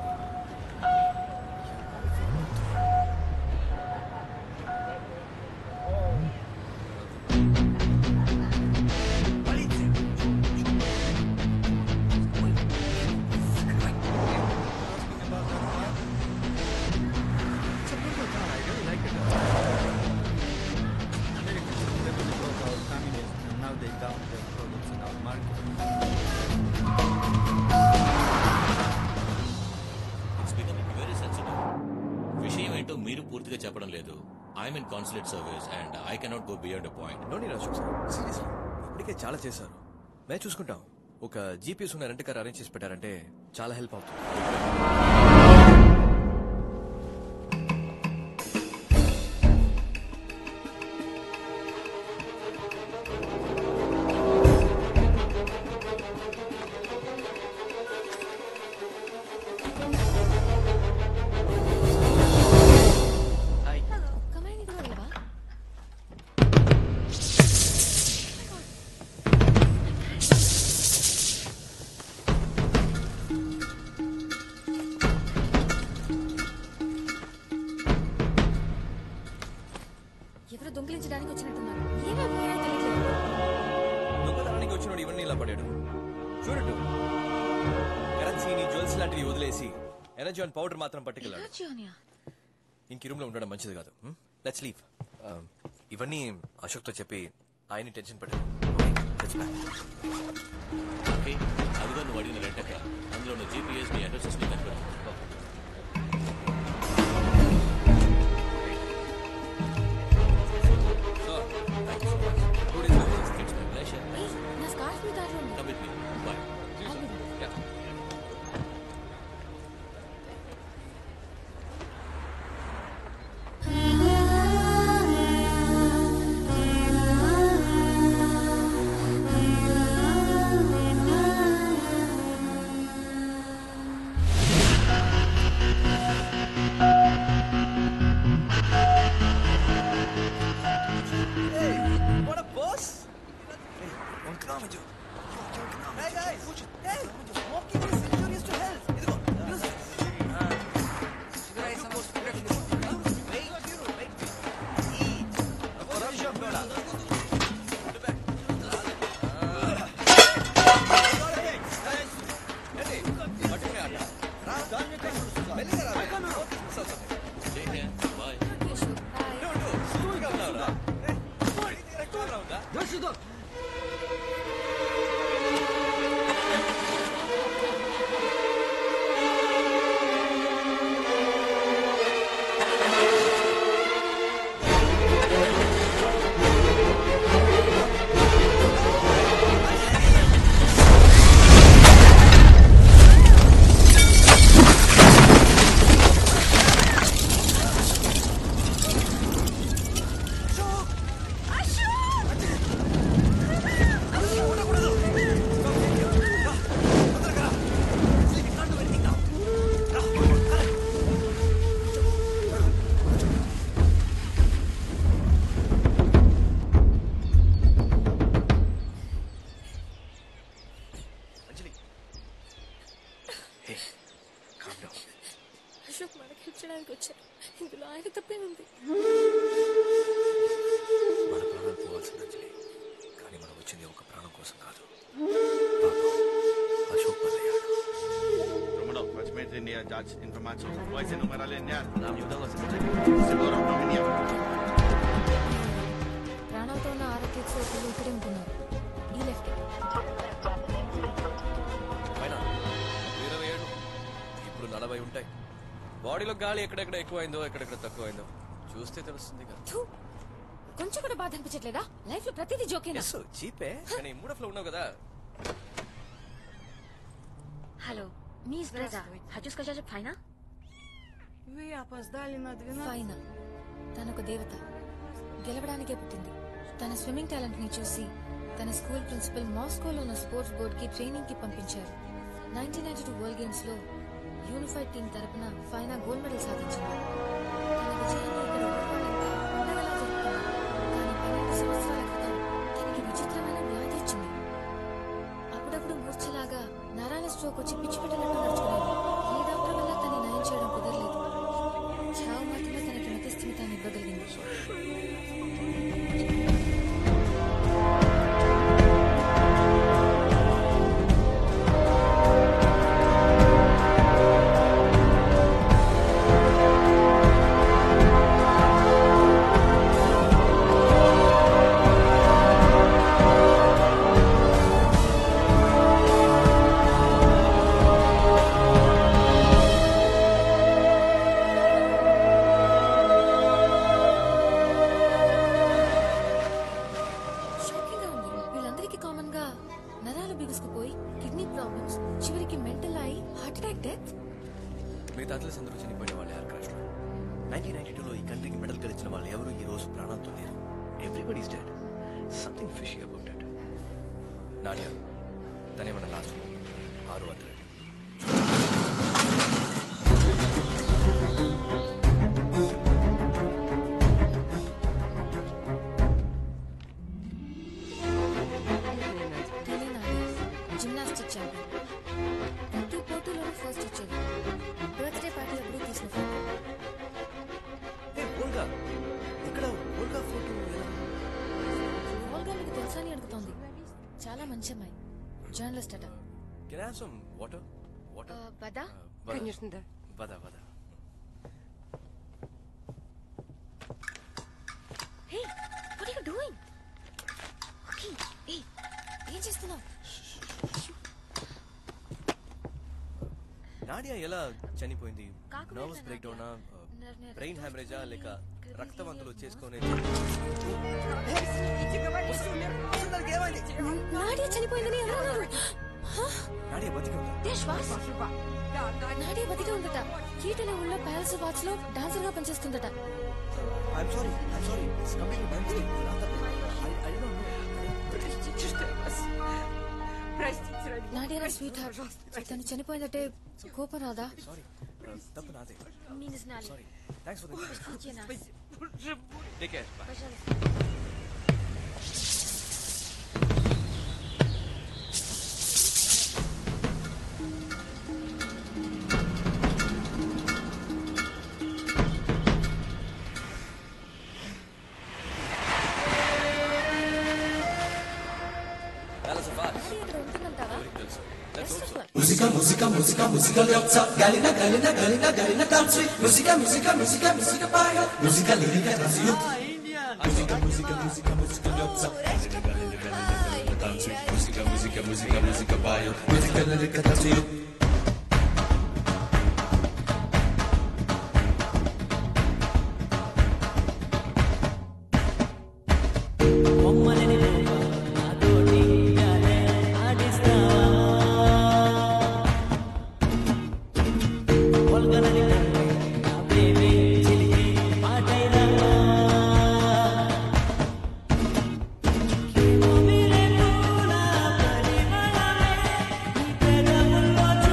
Now they dump their products in our market. It's becoming very sensitive విషయం ఏంటో మీరు పూర్తిగా చెప్పడం లేదు I'm in consulate service and I cannot go beyond a point no నీ అశోక్ సార్ సీరియస్లీ ఇప్పటికే చాలా చేశారు మేము చూసుకుంటాం ఒక జీపీఎస్ ఉన్న రెంట్ కార్ అరేంజ్ చేసి పెట్టారంటే చాలా హెల్ప్ అవుతుంది కమాండ్ కూడా లేవా ఎవరో దొంగిలించడానికి వచ్చినట్టున్నారు ఏమైపోయాయో తెలియట్లేదు దొంగతనానికి వచ్చినోడు ఇవన్నీ ఇలా పడాడు చూడటు కరెన్సీని జ్యువెల్స్ లాంటివి వదిలేసి ఎనర్జీ అండ్ పౌడర్ మాత్రం పట్టుకెళ్ళాడు ఇంక రూమ్ లో ఉండడం మంచిది కాదు లెట్స్ లీవ్ ఇవన్నీ అశోక్తో చెప్పి ఆయన్ని టెన్షన్ పెట్టాడు ఓకే అదిగా నువ్వు అడిగిన రెంట్ కార్ అందులో ఉన్న జీపీఎస్ మీ అడ్రసెస్ ని కనిపెడుతుంది It's my pleasure. నా స్కార్ఫ్ మీ దాంట్లో ఉంది Come with me. Bye. What a boss! Hey, on come on, Hey guys, hey, walking is injurious to health. ఇదిగో, use it. Wait, wait. Eat. Corruption కూడా. ఏంటి? పట్టుకునే ఆట. రా, మెల్లిగా రా. Take care. Bye. ఉండు, ఉండు. స్కూల్గా ఉన్నావురా? రే, ఎక్కువగా ఉందా? dać informacją. Dwójce numer linia. Nam nie udało się Seguro Romania. ప్రాణాలతో ఉన్న ఆరోగ్యతో ఒకరు ఇక్కడే ఉంటున్నారు ఈ లెఫ్ట్ పైన ఇరవై ఏడు ఇప్పుడు నలభై ఉంటాయి బాడీలో గాలి ఎక్కడెక్కడ ఎక్కువైందో ఎక్కడెక్కడ తక్కువైందో చూస్తే తెలుస్తుంది కదా థూ. కొంచెం కూడా బాధ అనిపించట్లేదా లైఫ్ లో ప్రతిదీ జోకేనా ఎస్ చీపే కానీ మూడో ఫ్లో ఉన్నావు కదా Hallo, mi jest Breda. Хочу сказать Файна? Вы опоздали на 12... ఫైనా తనొక దేవత గెలవడానికే పుట్టింది తన స్విమ్మింగ్ టాలెంట్ ని చూసి తన స్కూల్ ప్రిన్సిపల్ మాస్కోలో ఉన్న స్పోర్ట్స్ బోర్డ్ కి ట్రైనింగ్ కి పంపించారు nineteen ninety two world games లో యూనిఫైడ్ టీం తరపున ఫైనా గోల్డ్ మెడల్ సాధించింది తన విజయాన్ని ఇక్కడ ఊర్వాళ్ళంతా పండగలా జరుపుకున్నారు కానీ పన్నెండు సంవత్సరాల క్రితం తనకి విచిత్రమైన వ్యాధి వచ్చింది అప్పుడప్పుడు మూర్ఛలాగా నరాల స్ట్రోక్ వచ్చి పిచ్చి పెట్టినట్టు నడుచుకునేది ఏ డాక్టర్ వల్ల తనని నయం చేయడం కుదరలేదు చావు మాత్రమే తనకి మతి స్థిమితాన్ని ఇవ్వగలిగింది షాకింగ్ గా ఉంది వీళ్ళందరికీ కామన్ గా నరాలు బిగుసుకుపోయి కిడ్నీ ప్రాబ్లమ్స్ చివరికి మెంటల్ అయి హార్ట్ అటాక్ డెత్ మీ తాతలు అందరూ చనిపోయిన వాళ్ళు ఎయిర్ క్రాష్ లో నైన్టీన్ నైన్టీ టూలో ఈ కంట్రీకి మెడల్ గెలిచిన వాళ్ళు ఎవరు ఈ రోజు ప్రాణాలతో లేరు everybody dead something fishy about it Nadia తనేమన్నా లాస్ట్ ఆరు వందలు తినే నాని జిమ్నాస్టిక్ ఛాంపియన్ ప్రతి పోటీలోనూ ఫస్ట్ వచ్చేది బర్త్డే పార్టీ అప్పుడు తీసిన ఫోటో ఓల్గా ఇక్కడ ఓల్గా ఫోటో ఓల్గా మీకు తెలుసా అని అడుగుతోంది చాలా మంచి అమ్మాయి జర్నలిస్ట్ అట can have some water water పదా Конечно, да. Вода, вода. Hey what are you doing okay ఏ ఏం చేస్తున్నావు నాడియా ఎలా చనిపోయింది కాకువేట్ల నర్వస్ బ్రేక్ డౌనా Nerve- బ్రెయిన్ హ్యామరేజా లేక రక్తవంతులు చేసుకునే నాడియా చనిపోయిందని ఎవరన్నారు నాడియా బతికి ఉందా దేశ్వాస్ నాడియా బతికే ఉందట కీటన ఊళ్ళో ప్యాలెస్ వాచ్ లో డాన్సర్ గా పనిచేస్తుందట I'm sorry I'm sorry it's completely my mistake నా తప్పు I I don't know Nadia నా స్వీట్ హార్ట్ తను చనిపోయిందంటే కోపం రాదా సారీ తప్పు నాదే నేను знали. Sorry thanks for the Простите нас. Take care Пожалуйста. Dallas of Art. Nadia ఇక్కడ ఉంటుందంటావా తెలుసు Let's hope so. Muzyka, muzyka, muzyka, muzyka liopca Galina, galina, galina, galina country Muzyka, muzyka, muzyka, muzyka paja Muzyka liryka razjut Muzyka, muzyka, muzyka, muzyka liopca Galina, galina, galina, galina country Muzyka, muzyka, muzyka, muzyka paja Muzyka liryka razjut Thank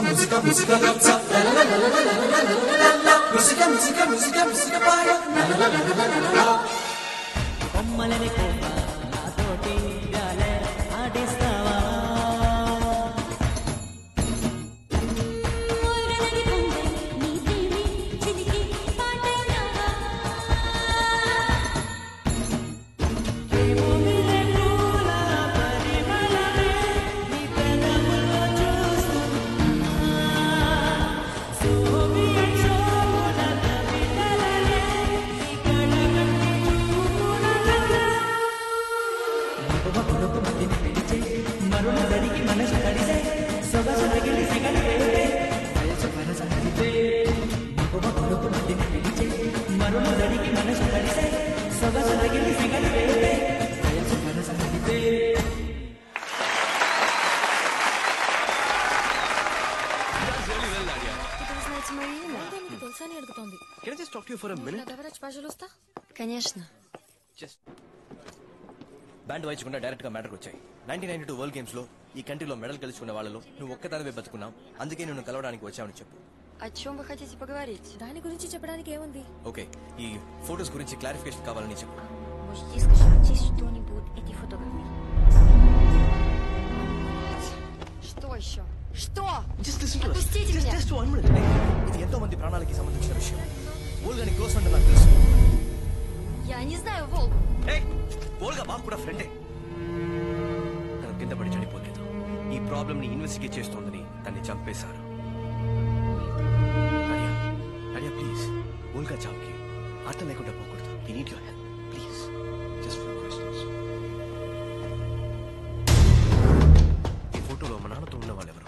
música, música, danza. La la la la la la la la la la la. Música, música, música, música para. La la la la la la la la. బొమ్మలని కోప నాతోటి గాలే ఆడిస్తావా మరుణ దరికి మనసు కడిసే సొగసు తగిలి సిగలి వేడే వయసు పరస హరిపే మగువ కొడుకు మదిని పిలిచే మరుణ దరికి మనసు కడిసే సొగసు తగిలి సిగలి వేడే వయసు పరస హరిపే మీకు తెలుసా అని అడుగుతోంది Can I just talk to you for a minute? ఎవరొచ్చి భాషలు వస్తా కన్యాష్న జస్ట్ బ్యాండ్ వాయించకుండా డైరెక్ట్ గా మ్యాటర్కి వచ్చాయి nineteen ninety two world games లో ఈ కంట్రీలో మెడల్ గెలుచుకున్న వాళ్ళలో నువ్వు ఒక్కదానివే బతుకున్నావు అందుకే నిన్ను కలవడానికి వచ్చావని చెప్పు о чем вы хотите поговорить దాని గురించి చెప్పడానికి ఏముంది ఓకే ఈ ఫోటోస్ గురించి క్లారిఫికేషన్ కావాలని చెప్పు можете сказать что-нибудь эти фотографии что еще что Just listen to us. Отпустите Just- меня just one minute. ఇది ఎంతో మంది ప్రాణాలకి సంబంధించిన విషయం ఓల్గాని క్లోజ్ అంటే నాకు తెలుసు я не знаю волк ఏయ్, ఓల్గా మాకు కూడా ఫ్రెండే తను కింద పడి చనిపోలేదు ఈ ప్రాబ్లం ని ఇన్వెస్టిగేట్ చేస్తోందని తన్ని చంపేశారు నడియా నడియా ప్లీజ్ ఓల్గా చావుకి అర్థం లేకుండా పోకూడదు we need your help please just few questions ఈ ఫోటోలో మా నాన్నతో ఉన్న వాళ్ళు ఎవరు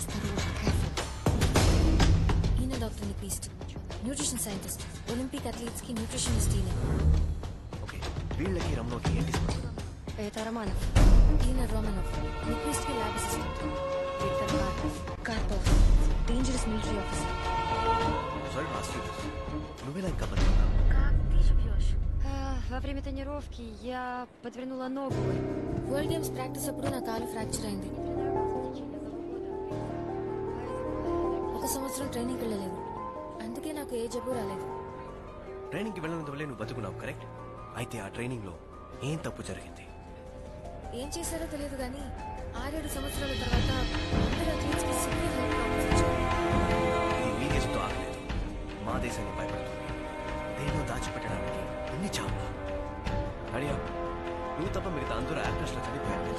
ఈయన doctor Nyquist nutrition scientist Olympic athletes కి న్యూట్రిషనిస్ట్ ఈయన ఓకే వీళ్ళకి రమణోకి ఏంటి సంబంధం Это Романов. Инна Романов. Никвист की лैब assistant. Виктор Карпов. Карпов. Dangerous military officer. Sorry to ask you నువ్వెలా ఇంకా బతుకున్నావు Как ты живешь? Во время тренировки я подвернула ногу. వరల్డ్ గేమ్స్ ప్రాక్టీస్ అప్పుడు నా కాలు ఫ్రాక్చర్ అయింది ఒక సంవత్సరం ట్రైనింగ్ వెళ్ళలేదు అందుకే నాకు ఏ జబ్బు రాలేదు ట్రైనింగ్ కి వెళ్ళినంత వల్లే నువ్వు బతుకున్నావు కరెక్ట్ అయితే ఆ ట్రైనింగ్ లో ఏం తప్పు జరిగింది ఏం చేశారో తెలియదు కానీ ఆరేడు సంవత్సరాల తర్వాత అందరు అథ్లీట్స్ కి సివియర్ హెల్త్ ప్రాబ్లమ్స్ వచ్చాయి ఇది మీ దేశంతో ఆగలేదు మా దేశాన్ని భయపడుతుంది దేనిలో దాచిపెట్టడానికి ఎన్ని చావులు అడియా నువ్వు తప్ప మిగతా అందరూ యాక్టర్స్ లో చనిపోయారు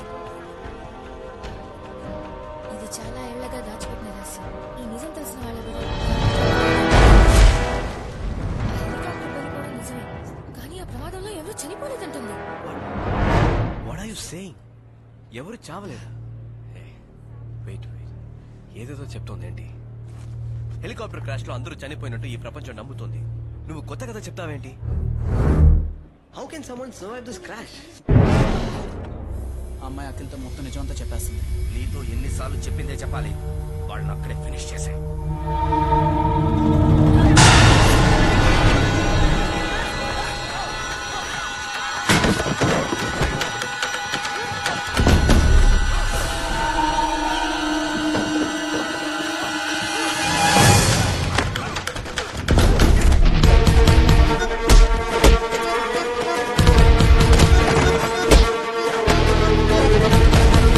ఇది చాలా ఏళ్లగా దాచిపెట్టిన రహస్యం ఈ నిజం తెలిసిన వాళ్ళ కూడా ఆ హెలికాప్టర్ పడిపోవడం నిజమే కానీ ఆ ప్రమాదంలో ఎవరు చనిపోలేదంటుంది వాట్ ఆర్ యు సేయింగ్ ఎవరు చావలేదా వెయిట్ వెయిట్ ఏదేదో చెప్తోంది ఏంటి హెలికాప్టర్ క్రాష్ లో అందరూ చనిపోయినట్టు ఈ ప్రపంచం నమ్ముతోంది నువ్వు కొత్త కథ చెప్తావేంటి how can someone survive this crash అమ్మాయి అఖిల్తో మొత్తం నిజమంతా చెప్పేస్తుంది నీతో ఎన్నిసార్లు చెప్పిందే చెప్పాలి వాళ్ళని అక్కడే ఫినిష్ చేసే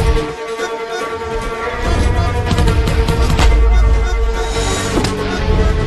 Thank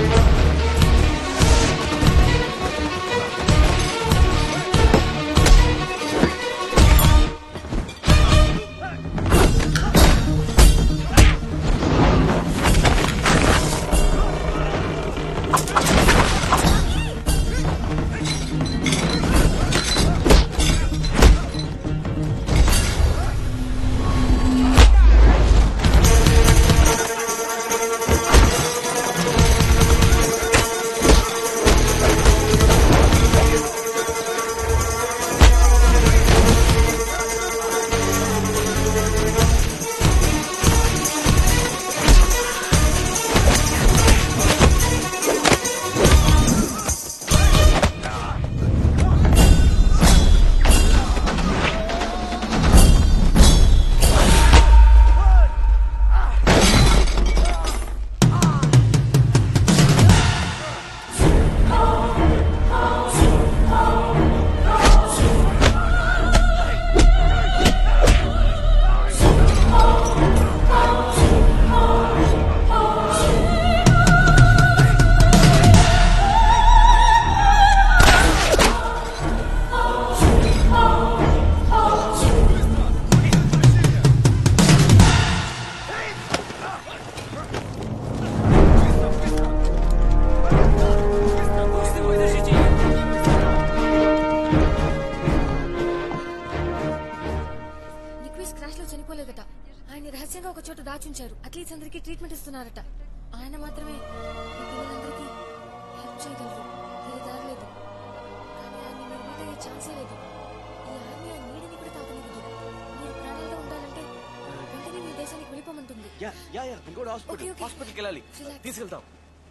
రహస్యంగా ఒక చోట దాచుంచారు అట్లీస్ట్ అందరికి ట్రీట్మెంట్ ఇస్తున్నారట ఆయన మాత్రమే ఈ పిల్లలందరికీ హెల్ప్ చేయగలరు వేరే దారి లేదు కానీ ఆయన్ని మీరు మీట్ అయ్యే ఛాన్సే లేదు ఈ ఆర్మీ ఆ నీడని కూడా తాకనివ్వదు మీరు ప్రాణాలతో ఉండాలంటే వెంటనే మీ దేశానికి వెళ్ళిపోమంటుంది యా యా యా ఇంకోటి Okay, హాస్పిటల్ okay. హాస్పిటల్కి వెళ్ళాలి Relax. తీసుకెళ్తాం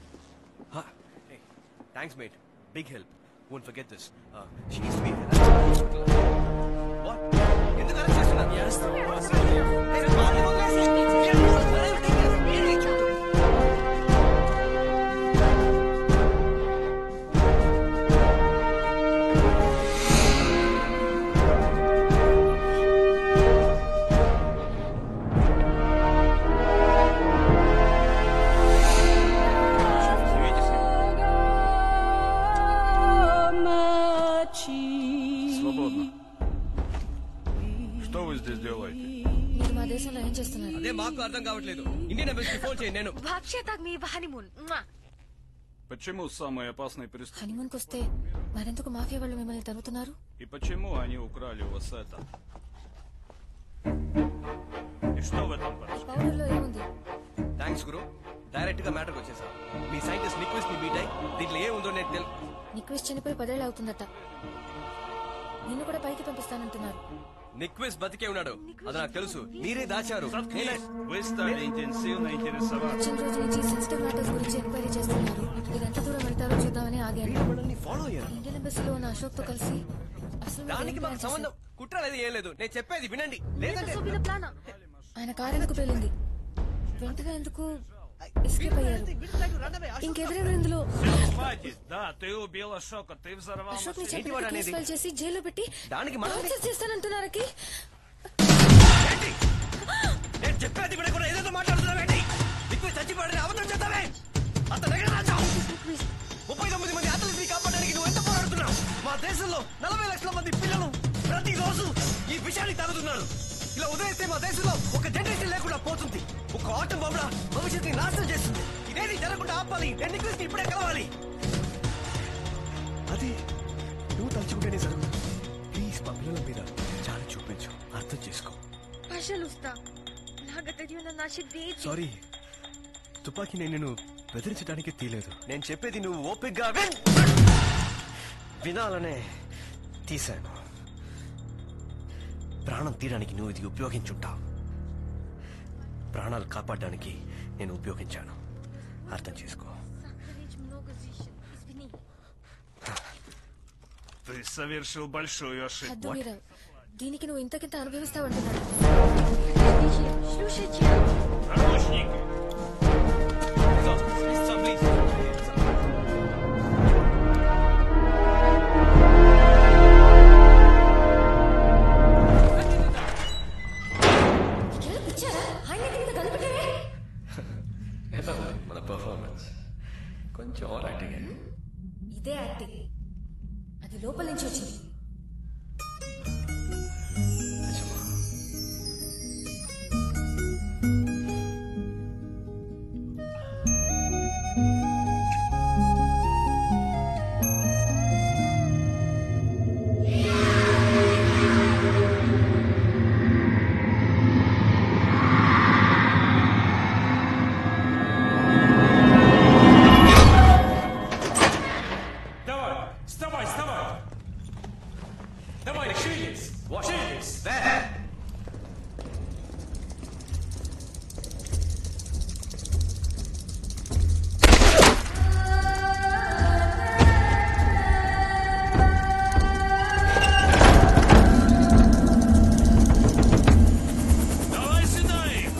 thanks mate big help won't forget this she use be what ఎందుకు అరెస్ట్ చేస్తున్నారు Свободно. Что вы здесь делаете? మీరు మా దేశంలో ఏం చేస్తున్నారు అదే మాకు అర్థం కావట్లేదు ఇండియన్ ఎంబసీకి ఫోన్ చేయండి నేను వాక్షేతాగ్ మీ హనీమూన్ Почему самые опасные преступники? హనీమూన్కి వస్తే మరెందుకు మాఫియా వాళ్ళు మిమ్మల్ని తరుగుతున్నారు И почему они украли у вас это? И что в этом хорошего? పౌడర్లో ఏముంది థ్యాంక్స్ గురు డైరెక్ట్ గా మ్యాటర్కి వచ్చేసా మీ సైంటిస్ట్ నిక్విస్ట్ ని మీట్ అయ్యి దీంట్లో ఏముందో నేను తెలు నిక్విస్ట్ చనిపోయి పదేళ్ళు అవుతుందట నిన్ను కూడా పైకి పంపిస్తానంటున్నారు నిక్విస్ట్ బతికే ఉన్నాడు అది నాకు తెలుసు మీరే దాచారు Заткнись! Вы стали интенсивно интересоваться. వచ్చిన రోజు నుంచి సెన్సిటివ్ మ్యాటర్స్ గురించి ఎంక్వైరీ చేస్తున్నారు మీరు ఎంత దూరం వెళ్తారో చూద్దామని ఆగాను ఫాలో అయ్యారు ఇండియన్ ఎంబసీలో ఉన్న అశోక్ తో కలిసి అసలు మీరు దానికి ఏం మాకు ప్లాన్ సంబంధం కుట్ర లేదు ఏం లేదు నేను చెప్పేది వినండి లేదంటే చేశారు? ఆయన కారు ఎందుకు పేలింది వెంటనే ఎందుకు ఎస్కేప్ అయ్యారు ఇంకెదురెవరు ఇందులో Хватит! Да, ты убил Ашока, ты взорвал అశోక్ ని машину. చెప్పినట్టు కేసు ఫైల్ చేసి జైల్లో పెట్టి దానికి మనం టార్చర్ చేస్తానంటున్నారకి నేను చెప్పేది వినకుండా ఏదేదో మాట్లాడుతున్నావేంటి నిక్విస్ట్ చచ్చిపోయాడని అబద్ధం చెప్తావే అంత దగ్గర రాచావు ముప్పై తొమ్మిది మంది అతలిని కాపాడడానికి నువ్వు ఎంత పోరాడుతున్నావు మా దేశంలో నలభై లక్షల మంది పిల్లలు ప్రతిరోజు ఈ విషయాన్ని తాగుతున్నారు ఇలా వదిలేస్తే మా దేశంలో ఒక జనరేషన్ లేకుండా పోతుంది ఒక ఆటం బొమ్మల భవిష్యత్తుని నాశనం చేస్తుంది ఇదేది జరగకుండా ఆపాలి నేను నిక్విస్ట్ ఇప్పుడే కలవాలి అది నువ్వు తలుచుకుంటేనే జరుగుతుంది ప్లీజ్ మా పిల్లల మీద చాలా చూపించు అర్థం చేసుకో పశలుస్తా నాగతడియున్న నా శక్తి సారీ తుపాకీ నేను నిన్ను బెదిరించడానికి తీయలేదు నేను చెప్పేది నువ్వు ఓపిగ్గా విన్ వినాలనే తీశాను ప్రాణం తీయడానికి నువ్వు ఇది ఉపయోగించుంటావు ప్రాణాలు కాపాడడానికి నేను ఉపయోగించాను అర్థం చేసుకో Ты совершил большую ошибку. హద్దు మీరా దీనికి నువ్వు ఇంతకింత అనుభవిస్తావంటున్నాడు Наручники! మీకేం పిచ్చారా ఆయన నెత్తి మీద కనిపెట్టారే ఎలా ఉంది మన పర్ఫార్మెన్స్ కొంచెం ఓవర్ యాక్టింగ్ ఇదే యాక్టింగ్ అది లోపల నుంచి వచ్చింది Давай! Вставай, вставай! Давай, шевелись! Шевелись! Давай сюда их!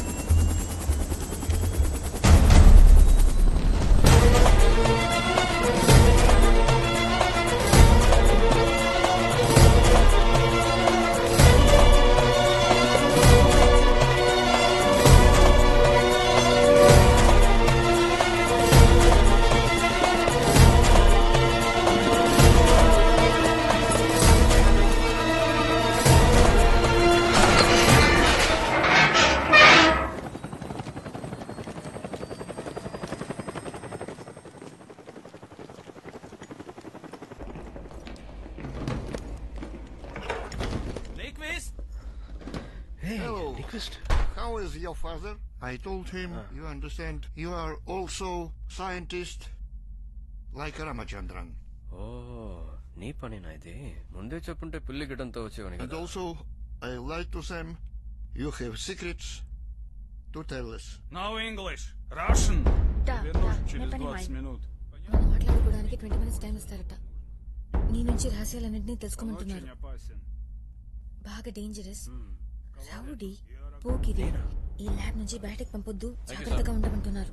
Nyquist! Hello. Nyquist. How is your father? I told him, you understand, you are also scientist like Ramachandran. ఓ నీ పనేనా ఇది ముందే చెప్పుంటే పిల్లి గిడ్డంతో వచ్చేవాని And కదా also, I lied to them, you have secrets to tell us. Now English. Russian. Да, Вернусь да, через мы 20 понимаем. минут. మనం మాట్లాడుకోవడానికి twenty minutes time ఇస్తారట నీ నుంచి రహస్యాలన్నింటినీ తెలుసుకోమంటున్నారు Очень опасен. బాగా డేంజరస్ రౌడీ పోకిరి ఈ ల్యాబ్ నుంచి బయటకు పంపొద్దు జాగ్రత్తగా ఉండమంటున్నారు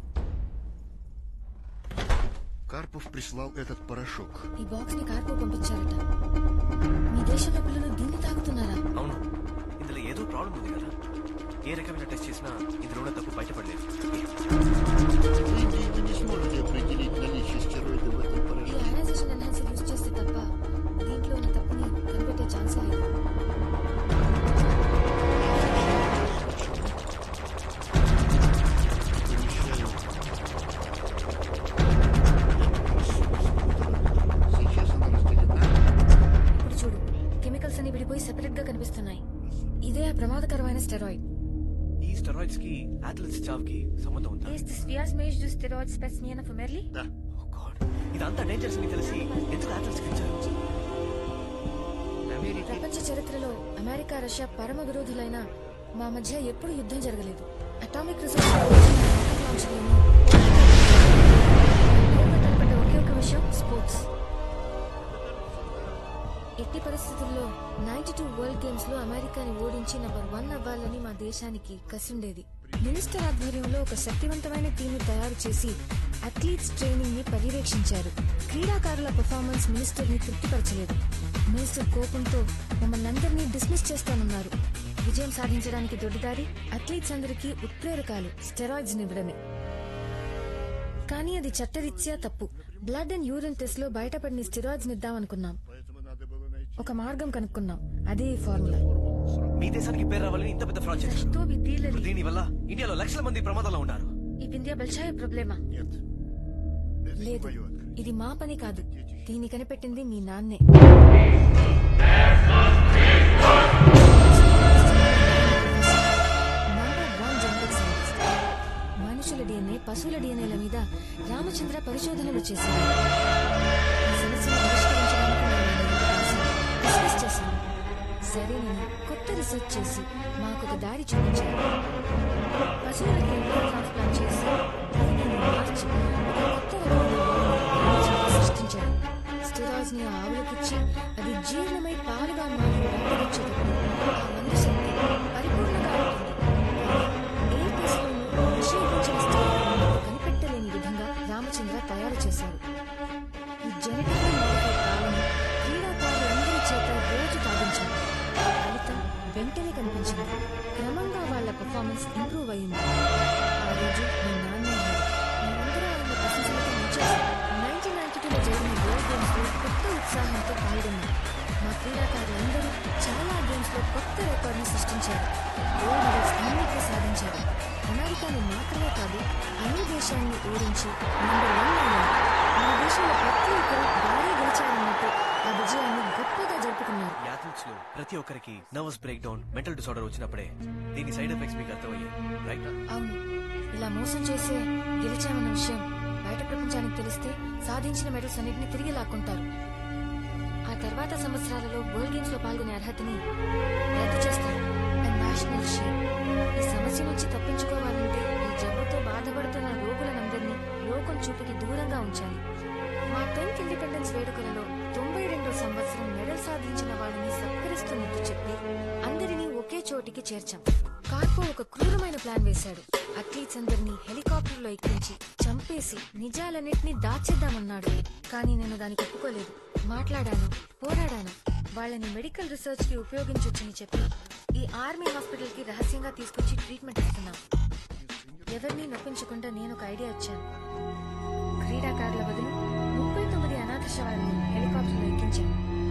Карпов прислал этот порошок. ఈ బాక్స్ ని కార్పో పంపించారట మీ దేశంలో పిల్లలు దీన్ని తాగుతున్నారా అవును ఇందులో ఏదో ప్రాబ్లం ఉంది కదా ఏ రకమైన టెస్ట్ చేసినా ఇందులో ఉన్న తప్పు బయటపడలేదు Вы не сможете определить наличие стероидов в этом ఈ порошке. అయనైజేషన్ ఎన్హాన్సర్ యూజ్ చేస్తే తప్ప దీంట్లో ఉన్న తప్పుని కనిపెట్టే ఛాన్సే లేదు Сейчас она разделена. ఇప్పుడు చూడు కెమికల్స్ అన్ని విడిపోయి సెపరేట్ గా కనిపిస్తున్నాయి ఇదే ఆ ప్రమాదకరమైన స్టెరాయిడ్ ఈ స్టెరాయిడ్స్ కి అథ్లెట్స్ చావుకి సంబంధం ఉందా Is this Viasmage du steroid specimen of Merli? ఇదంతా డేంజర్స్ అని తెలిసి ఎందుకు అథ్లెట్స్ కి ఇచ్చారు ప్రపంచ చరిత్రలో అమెరికా రష్యా పరమ విరోధులైన మా మధ్య ఎప్పుడు యుద్ధం జరగలేదు అటామిక్ రిసోర్స్ కనపడ్డ ఒకే ఒక విషయం స్పోర్ట్స్ ఎట్టి పరిస్థితుల్లో నైన్టీ టూ వరల్డ్ గేమ్స్ లో అమెరికాని ఓడించి నెంబర్ వన్ అవ్వాలని మా దేశానికి కసిండేది మినిస్టర్ ఆధ్వర్యంలో ఒక శక్తివంతమైన టీంని తయారు చేసి అథ్లీట్స్ ట్రైనింగ్ ని పర్యవేక్షించారు క్రీడాకారుల పర్ఫార్మెన్స్ మినిస్టర్ ని తృప్తిపరచలేదు మినిస్టర్ కోపంతో మమ్మల్ని అందరినీ డిస్మిస్ చేస్తానన్నారు విజయం సాధించడానికి దొడ్డిదారి అథ్లీట్స్ అందరికీ ఉత్ప్రేరకాలు స్టెరాయిడ్స్ ఇవ్వడమే కానీ అది చట్టరీత్యా తప్పు బ్లడ్ అండ్ యూరిన్ టెస్ట్ లో బయటపడిన స్టెరాయిడ్స్ ఇద్దామనుకున్నాం ఒక మార్గం కనుక్కున్నాం అదే ఈ ఫార్ములా మీ దేశానికి పేరు రావాలని ఇంత పెద్ద ఫ్రాడ్ చేశారు Что вы делали? దీని వల్ల ఇండియాలో లక్షల మంది ప్రమాదంలో ఉన్నారు ఈ బిందియా బల్షాయ ప్రాబ్లమా లేదు ఇది మా పని కాదు దీన్ని కనిపెట్టింది మీ నాన్నే నంబర్ వన్ జనరిక్ సైంటిస్ట్ మనుషుల డిఎన్ఏ పశువుల డిఎన్ఏల మీద రామచంద్ర పరిశోధనలు చేశారు ఈ సమస్యను పరిష్కరించడానికి నేను ఆయన్ని కలిసి డిస్కస్ చేశాను సరేనని కొత్త రీసెర్చ్ చేసి మాకు ఒక దారి చూపించారు పశువులకి ఎంబ్రో ట్రాన్స్ప్లాంట్ చేసి దీనిని మార్చి ఒక కొత్త రకమైన సృష్టించారు స్టెరాయిడ్స్ ని ఆ ఆవులకిచ్చి అది జీర్ణమై పాలుగా మారి బయటకొచ్చేటప్పుడు ఆ మందు శక్తి పరిపూర్ణంగా ఉంటుంది ఏ కేసులోనూ నిషేధించిన స్టెరాయిడ్ కనిపెట్టలేని విధంగా రామచంద్ర తయారు చేశారు ఈ జెనెటికల్ మోడిఫైడ్ పాలను క్రీడాకారులందరి చేత రోజు తాగించారు ఫలితం వెంటనే కనిపించింది క్రమంగా వాళ్ళ పర్ఫార్మెన్స్ ఇంప్రూవ్ అయింది ఆ రోజు మీ నాన్న అన్నారు. మేమందరం ఆయన ప్రశంసలతో ముంచేశాం నైన్టీన్ నైన్టీ టూలో జరిగిన వరల్డ్ గేమ్స్ లో కొత్త ఉత్సాహంతో పాల్గొన్నారు మా క్రీడాకారులందరూ చాలా గేమ్స్ లో కొత్త రికార్డుని సృష్టించారు గోల్డ్ మెడల్స్ అన్నిటినీ సాధించారు అమెరికాని మాత్రమే కాదు అన్ని దేశాన్ని ఓడించి నెంబర్ వన్ అయ్యారు మన దేశంలో ప్రతి ఒక్కరు భారీ గెలిచారన్నట్టు ఆ విజయాన్ని గొప్పగా జరుపుకున్నారు ఈ అథ్లెట్స్ లో ప్రతి ఒక్కరికి nervous breakdown mental disorder వచ్చినప్పుడే దీని సైడ్ ఎఫెక్ట్స్ మీకు అర్థమయ్యాయి రైట్ అవును ఇలా మోసం చేసే గెలిచామన్న విషయం బయట ప్రపంచానికి తెలిస్తే సాధించిన మెడల్స్ అన్నిటిని తిరిగి లాక్కుంటారు ఆ తర్వాత సంవత్సరాలలో వరల్డ్ గేమ్స్ లో పాల్గొనే అర్హతని రద్దు చేస్తారు అండ్ నేషనల్ షేమ్ ఈ సమస్య నుంచి తప్పించుకోవాలంటే ఈ జబ్బుతో బాధపడుతున్న రోగులందరినీ లోకం చూపుకి దూరంగా ఉంచాలి మా టెన్త్ ఇండిపెండెన్స్ వేడుకలలో తొంభై రెండో సంవత్సరం మెడల్ సాధించిన వాళ్ళని సత్కరిస్తున్నట్టు చెప్పి అందరినీ ఒకే చోటికి చేర్చాం కార్పో ఒక క్రూరమైన ప్లాన్ వేశాడు అథ్లీట్స్ అందరినీ హెలికాప్టర్లో ఎక్కించి చంపేసి నిజాలన్నింటినీ దాచేద్దామన్నాడు కానీ నేను దానికి ఒప్పుకోలేదు మాట్లాడాను పోరాడాను వాళ్ళని మెడికల్ రీసెర్చ్ కి ఉపయోగించొచ్చని చెప్పి ఈ ఆర్మీ హాస్పిటల్ కి రహస్యంగా తీసుకొచ్చి ట్రీట్మెంట్ ఇస్తున్నాం ఎవరిని నొప్పించకుండా నేను ఒక ఐడియా ఇచ్చాను క్రీడాకారుల బదులు ముప్పై తొమ్మిది అనాథ శవాలను హెలికాప్టర్లో ఎక్కించాను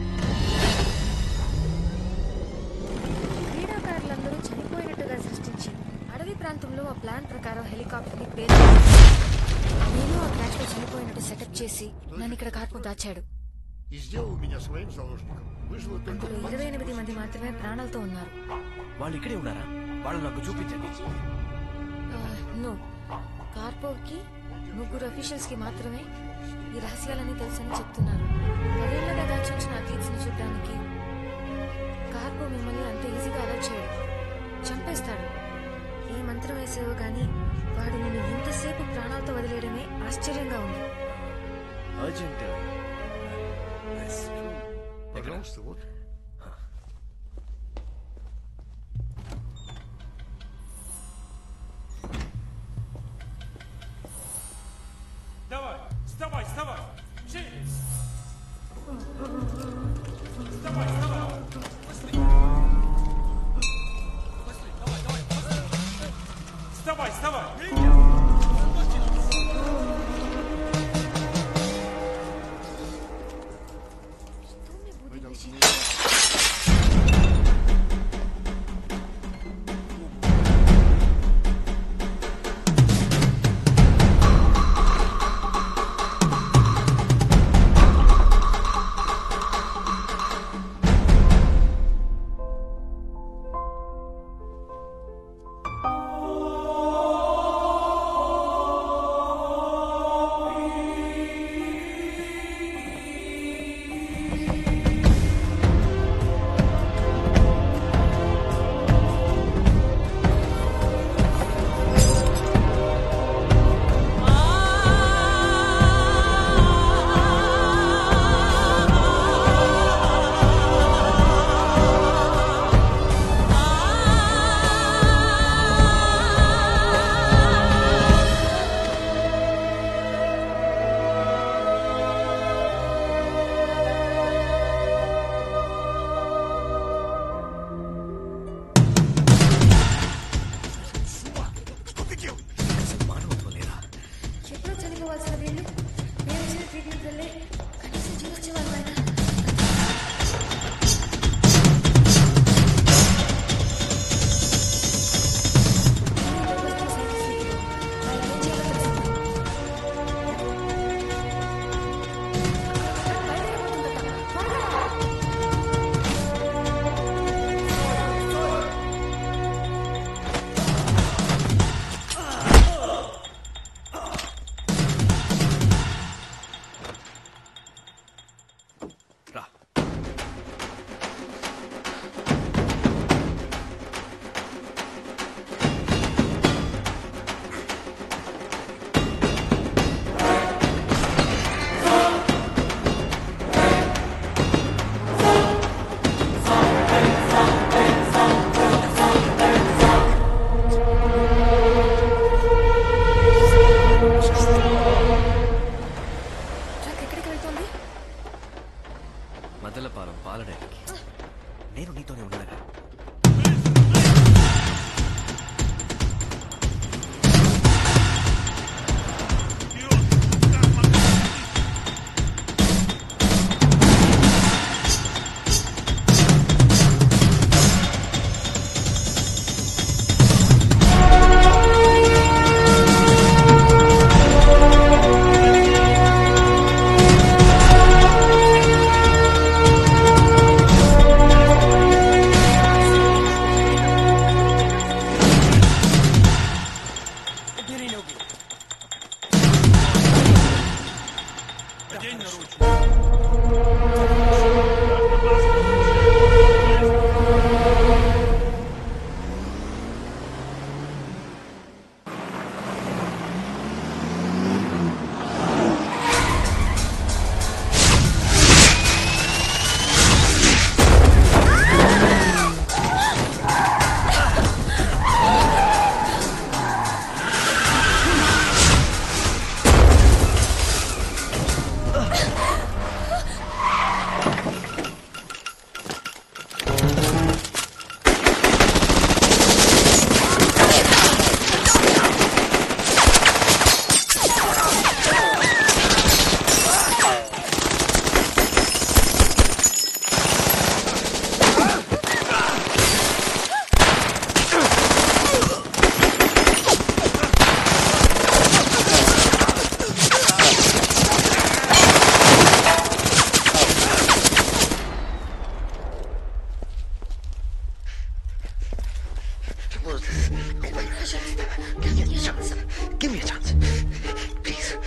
క్రీడాకారులందరూ చనిపోయినట్టుగా సృష్టించి అడవి ప్రాంతంలో ఆ ప్లాన్ ప్రకారం హెలికాప్టర్ ని పేరు నేను ఆ క్రాష్ లో చనిపోయినట్టు సెటప్ చేసి నన్ను ఇక్కడ కార్పు దాచాడు И сделал меня своим заложником. Выжило только అందులో ఇరవై ఎనిమిది మంది మాత్రమే ప్రాణాలతో ఉన్నారు వాళ్ళు ఇక్కడే ఉన్నారా వాళ్ళు నాకు చూపించండి నో కార్పోకి ముగ్గురు అఫీషియల్స్ కి మాత్రమే ఈ రహస్యాలన్నీ తెలుసని చెప్తున్నారు పదేళ్లుగా దాచి ఉంచిన అథ్లీట్స్ ని చూడడానికి కార్పో మిమ్మల్ని అంత ఈజీగా అలర్ట్ చేయడు చంపేస్తాడు ఏ మంత్రం వేసేవో గాని వాడు నిన్ను ఇంతసేపు ప్రాణాలతో వదిలేయడమే ఆశ్చర్యంగా ఉంది అర్జెంట్ Давай, вставай, вставай. Живи. Вставай, вставай. Быстрей. Быстрей, давай, давай, быстрей. Вставай, вставай. ఎప్పుడో చనిపోవాల్సిన వీళ్ళు మేము ఇచ్చిన ట్రీట్మెంట్ వల్లే కనీసం జీవొచ్చే వాళ్ళు ఆయన ట్రక్ ఎక్కడికి వెళ్తోంది మదలపాలెం పాలడానికి నేను నీతోనే ఉన్నాగా Thank close this. Give me a chance. Give me a chance. Please.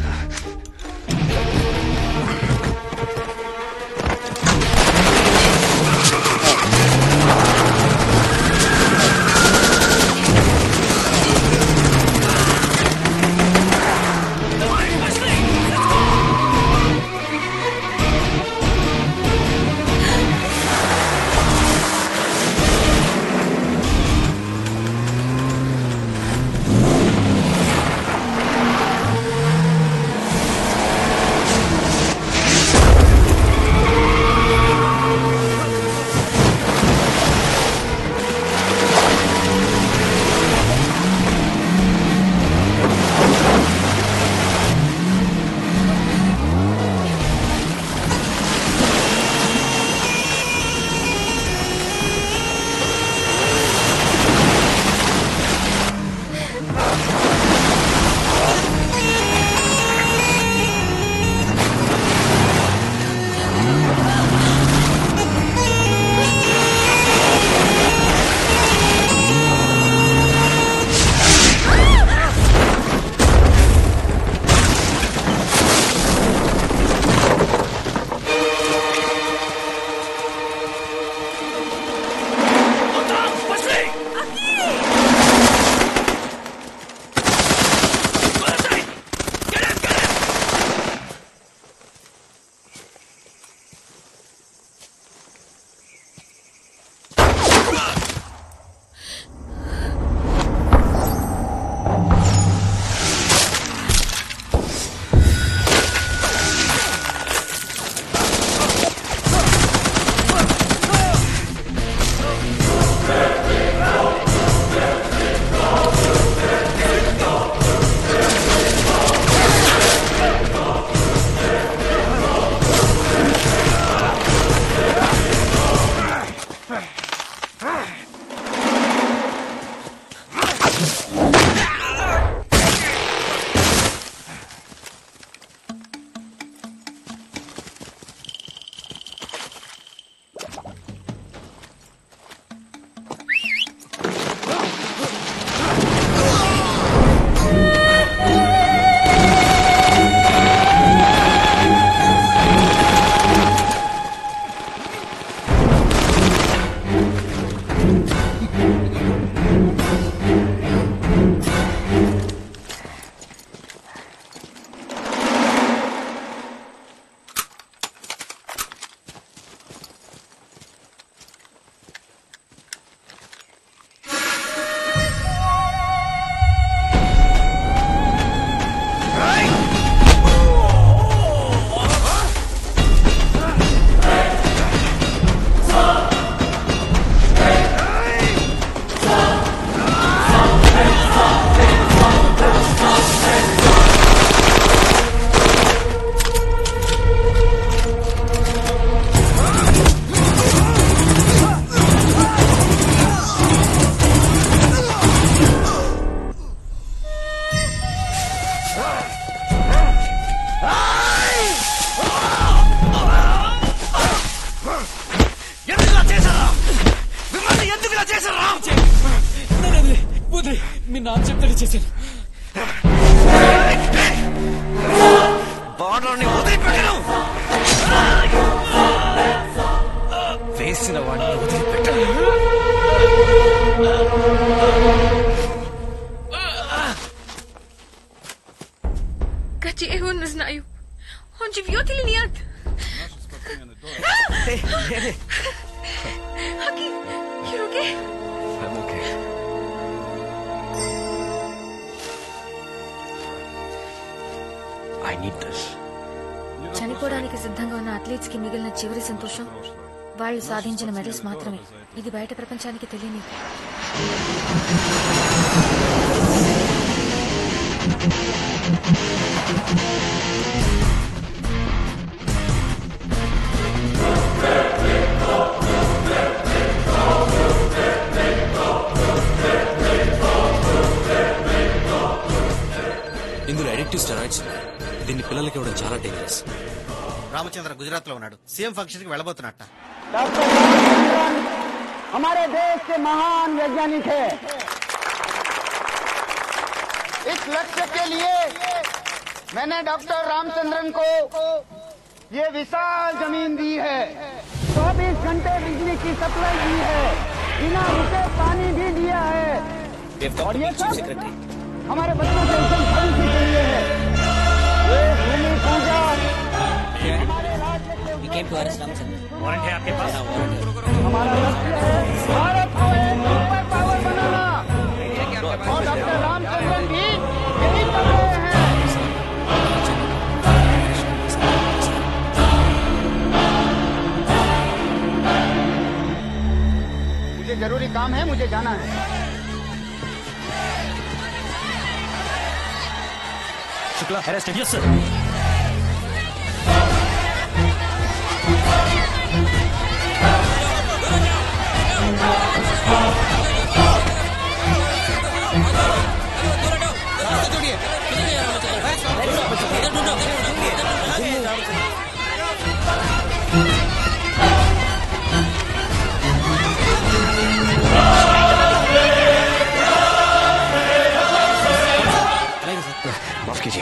ఎందుకు ఇలా చేశారా మిమ్మల్ని ఎందుకు ఇలా చేశారా వదిలే మీ నాన్న చెప్తాడు చేశాను బార్డర్ని వదిలిపెట్టను వేసిన వాడిని వదిలిపెట్టను Gdzie on znają? On живет или нет? Haki, you okay? I'm okay. I need this. చనిపోవడానికి సిద్ధంగా ఉన్న అథ్లీట్స్ కి మిగిలిన చివరి సంతోషం వాళ్ళు సాధించిన మెడల్స్ మాత్రమే ఇది బయట ప్రపంచానికి తెలియని ఇందులో అడిక్టివ్ స్టెరాయిడ్స్ ఉన్నాయి దీన్ని పిల్లలకి ఇవ్వడం చాలా డేంజరస్ రామచంద్ర గుజరాత్ లో ఉన్నాడు సీఎం ఫంక్షన్ కి వెళ్ళబోతున్నట్ట हमारे देश के महान वैज्ञानिक है इस लक्ष्य के लिए मैंने डॉक्टर रामचंद्रन को ये विशाल जमीन दी है 24 घंटे बिजली की सप्लाई दी है बिना रुके पानी भी दिया है और ये सब हमारे बच्चों के उत्तम भविष्य के लिए है ये भूमि पूजा हमारे राज्य के वारंट है आपके पास हमारा लक्ष्य है भारत को एक सुपर पावर बनाना और डॉक्टर रामचंद्रन भी यही कर रहे हैं मुझे जरूरी काम है मुझे जाना है शुक्ला अरेस्ट यस सर माफ कीजिए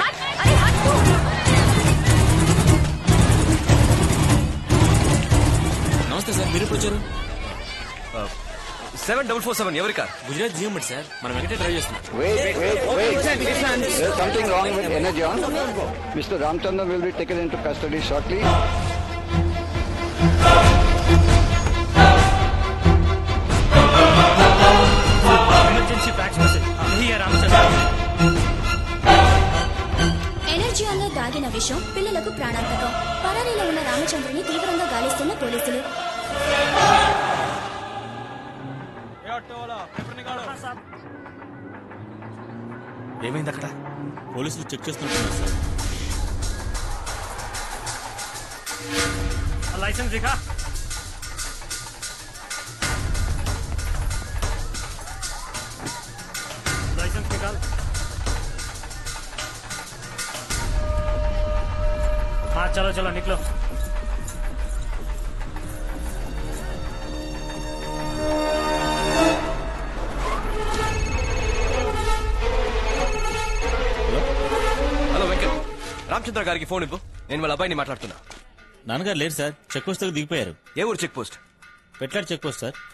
నమస్తే సార్ మీరు ఎప్పుడు వచ్చారు సెవెన్ డబుల్ ఫోర్ సెవెన్ ఎవరి కార్ గుజరాత్ జిఎం సార్ మనం వెంకటే డ్రైవ్ చేస్తున్నాం Wait, wait, wait. There's something wrong with Energon. Mr. Ramchandran will be taken into custody shortly. Emergency fax message यही है रामचंद्र ఎనర్జీ అంలో దాగిన విషం పిల్లలకు ప్రాణాంతకం పరారీలో ఉన్న రామచంద్రుని తీవ్రంగా గాలిస్తున్న పోలీసులు ఏమైంది అక్కడ పోలీసులు చెక్ చేస్తున్నారు సార్ लाइसेंस दिखा लाइसेंस निकाल हाँ चलो चलो निकलो హలో వెంకట్ రామచంద్ర గారికి ఫోన్ ఇవ్వు నేను వాళ్ళ అబ్బాయిని మాట్లాడుతున్నా నాన్నగారు లేరు సార్ చెక్ పోస్ట్ దగ్గర దిగిపోయారు ఏ ఊరు చెక్ పోస్ట్ పెట్లాడు చెక్ పోస్ట్ సార్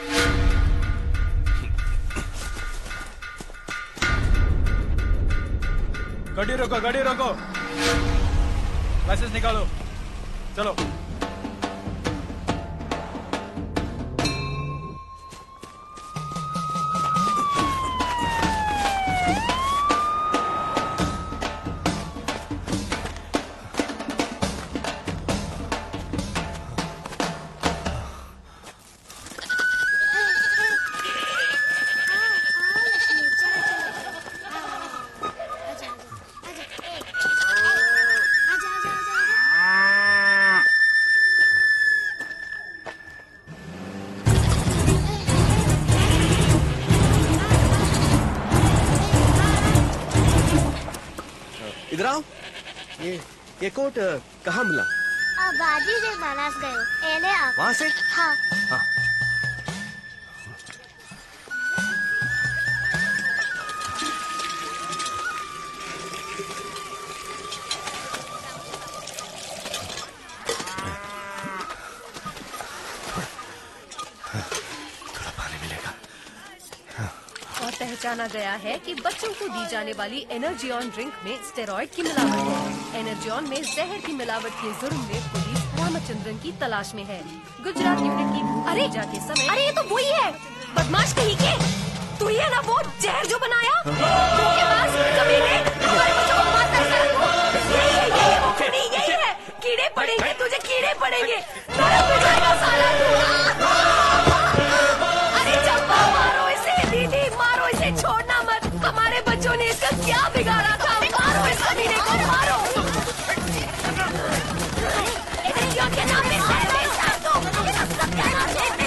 गाड़ी रोको गाड़ी रोको लाइसेंस निकालो चलो इधर आओ ये ये कोट अ, कहाँ मिला बाजी से बनास गए एले आप वहाँ से हाँ हाँ और पहचाना गया है कि बच्चों को दी जाने वाली एनर्जी ऑन ड्रिंक में स्टेरॉइड की मिलावट है एनर्जी ऑन में जहर की मिलावट के जुर्म में पुलिस रामचंद्रन की तलाश में है गुजरात यूनिट की अरे जाते समय अरे ये तो वही है बदमाश कहीं के तू ही है ना वो जहर जो बनाया धोखेबाज, कमीने, हमारे बच्चों को मारता है सर को। यही है यही है वो खूनी, यही है कीड़े पड़ेंगे तुझे कीड़े पड़ेंगे नरक में जाएगा साला तू अरे चंपा मारो इसे दीदी मारो इसे छोड़ना मत हमारे बच्चों ने इसका क्या बिगाड़ा था मारो इस कमीने को मारो एनर्जी के नाम पे सैंडविच कर दो ये सब क्या नाम है?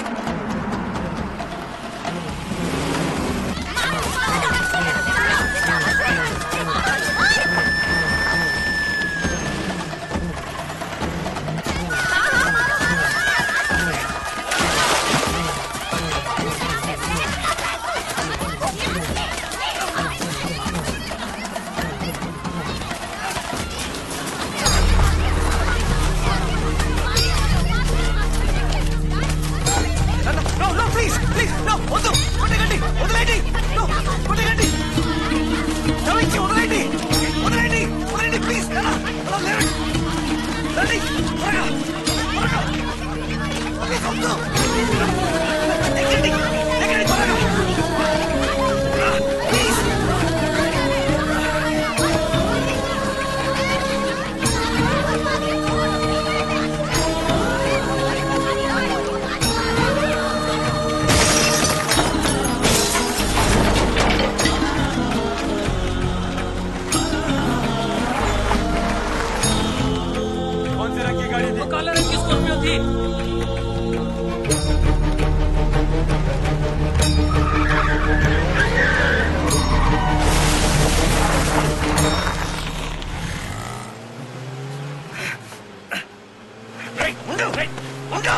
ప్లీజ్ ప్లీజ్ నో వద్దు కొట్టకండి వదిలేయండి నో కొట్టకండి క్షమించి వదిలేయండి వదిలేయండి వదిలేయండి ప్లీజ్ అలా అలా లేవండి రండి త్వరగా త్వరగా ప్లీజ్ వద్దు ఎక్కండి ఎక్కండి త్వరగా ప్లీజ్ कौन सी रंग की गाड़ी थी काले रंग की स्कॉर्पियो थी ఉండు ఉండు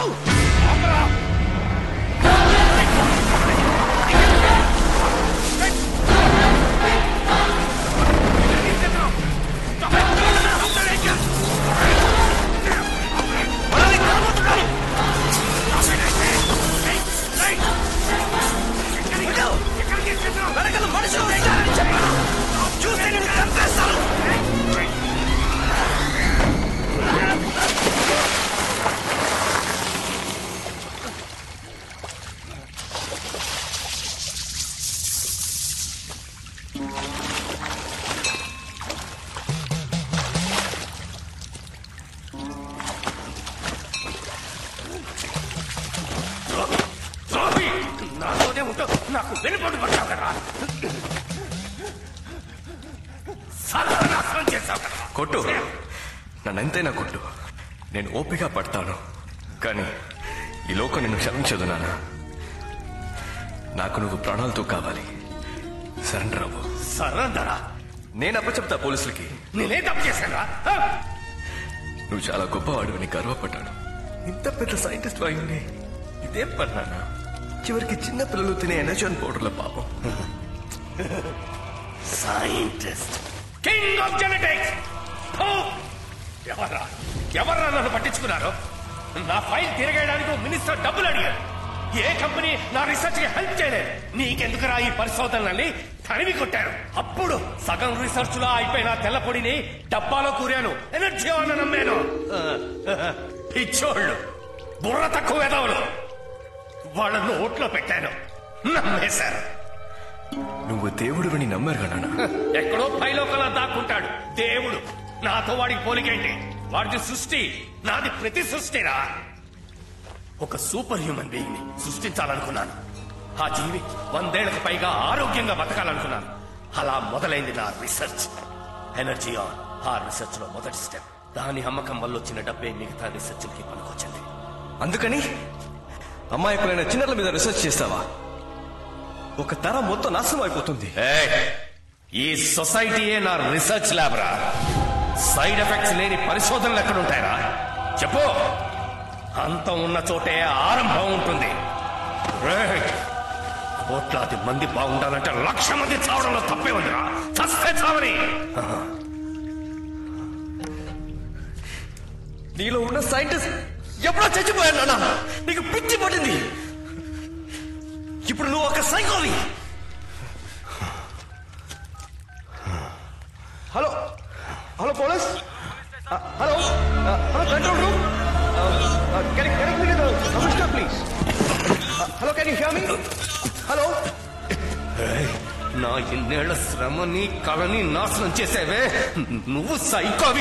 వెనకాల మనుషులు వస్తారని చెప్పాను చూస్తే నేను చంపేస్తాను ద్రోహి నాతోనే ఉంటావు నాకు వెనుపడి పడ్డావు కదా సర్వనాశనం చేశావు కదా కొట్టు నన్ను ఎంతైనా కొట్టు నేను ఓపిక పడతాను కానీ ఈ లోకం నిన్ను క్షమించదు నాన్న నాకు నువ్వు ప్రాణాలతో కావాలి సరెండర్ అవ్వు సరెండరా నేను అప్పచెప్తా పోలీసులకి నేనే తప్పు చేశాను నువ్వు చాలా గొప్పవాడివని గర్వపడ్డాను ఇంత పెద్ద సైంటిస్ట్ అయింది ఇదేం పన్నానా చివరికి చిన్న పిల్లలు తినే ఎనర్జన్ పౌడర్ల పాపం సైంటిస్ట్ కింగ్ ఆఫ్ జెనెటిక్స్ ఎవరా ఎవర్రా నన్ను పట్టించుకున్నారు నా ఫైల్ తిరగేయడానికి ఓ మినిస్టర్ డబ్బులు అడిగారు ఏ కంపెనీ నా రీసెర్చ్ కి హెల్ప్ చేయలేదు నీకెందుకురా ఈ పరిశోధనల్ని తనివి కొట్టారు అప్పుడు సగం రీసెర్చ్ లో అయిపోయిన తెల్ల పొడిని డబ్బాలో కూరాను ఎనర్జీ అని నమ్మాను పిచ్చోళ్ళు బుర్ర తక్కువ ఎదవలు వాళ్ళ నోట్లో పెట్టాను నమ్మేశారు నువ్వు దేవుడివని నమ్మారు నాన్న ఎక్కడో పైలోకలా దాక్కుంటాడు దేవుడు నాతో వాడికి పోలికేంటి వాడిది సృష్టి నాది ప్రతి సృష్టిరా ఒక సూపర్ హ్యూమన్ బీయింగ్ ని సృష్టించాలనుకున్నాను ఆ జీవి వందేళ్లకు పైగా ఆరోగ్యంగా బతకాలనుకున్నాను అలా మొదలైంది నా రీసెర్చ్ ఎనర్జీ ఆన్ ఆ రీసెర్చ్ లో మొదటి స్టెప్ దాని అమ్మకం వల్ల వచ్చిన డబ్బే మిగతా రీసెర్చ్ కి పనికొచ్చింది అందుకని అమ్మాయికులైన చిన్నల మీద రీసెర్చ్ చేస్తావా ఒక తరం మొత్తం నాశనం అయిపోతుంది ఈ సొసైటీయే నా రీసెర్చ్ ల్యాబ్ రా సైడ్ ఎఫెక్ట్స్ లేని పరిశోధనలు ఎక్కడ ఉంటాయరా చెప్పు అంతం ఉన్న చోటే ఆరంభం ఉంటుంది రేయ్, కోట్లాది మంది బాగుండాలంటే లక్ష మంది చావడంలో తప్పే ఉందిరా చస్తే చావని నీలో ఉన్న సైంటిస్ట్ ఎప్పుడో చచ్చిపోయాడు నాన్న నీకు పిచ్చి పట్టింది ఇప్పుడు నువ్వు ఒక సైకోవి hello hello police hello hello control room can connect me to commissioner please hello can you hear me hello రేయ్, నా ఇన్నేళ్ల శ్రమని కళని నాశనం చేసేవే నువ్వు సైకోవి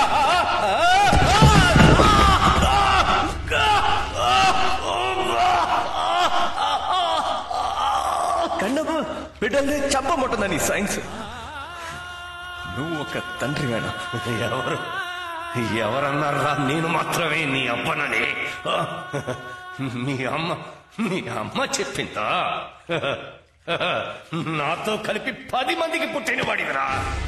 కన్నమ్మ బిడ్డల్ని చంపమంటుందని సైన్స్ నువ్వు ఒక తండ్రి వేణా ఎవరు ఎవరన్నారా నేను మాత్రమే నీ అబ్బనని మీ అమ్మ మీ అమ్మ చెప్పిందా నాతో కలిపి పది మందికి పుట్టిన వాడివిరా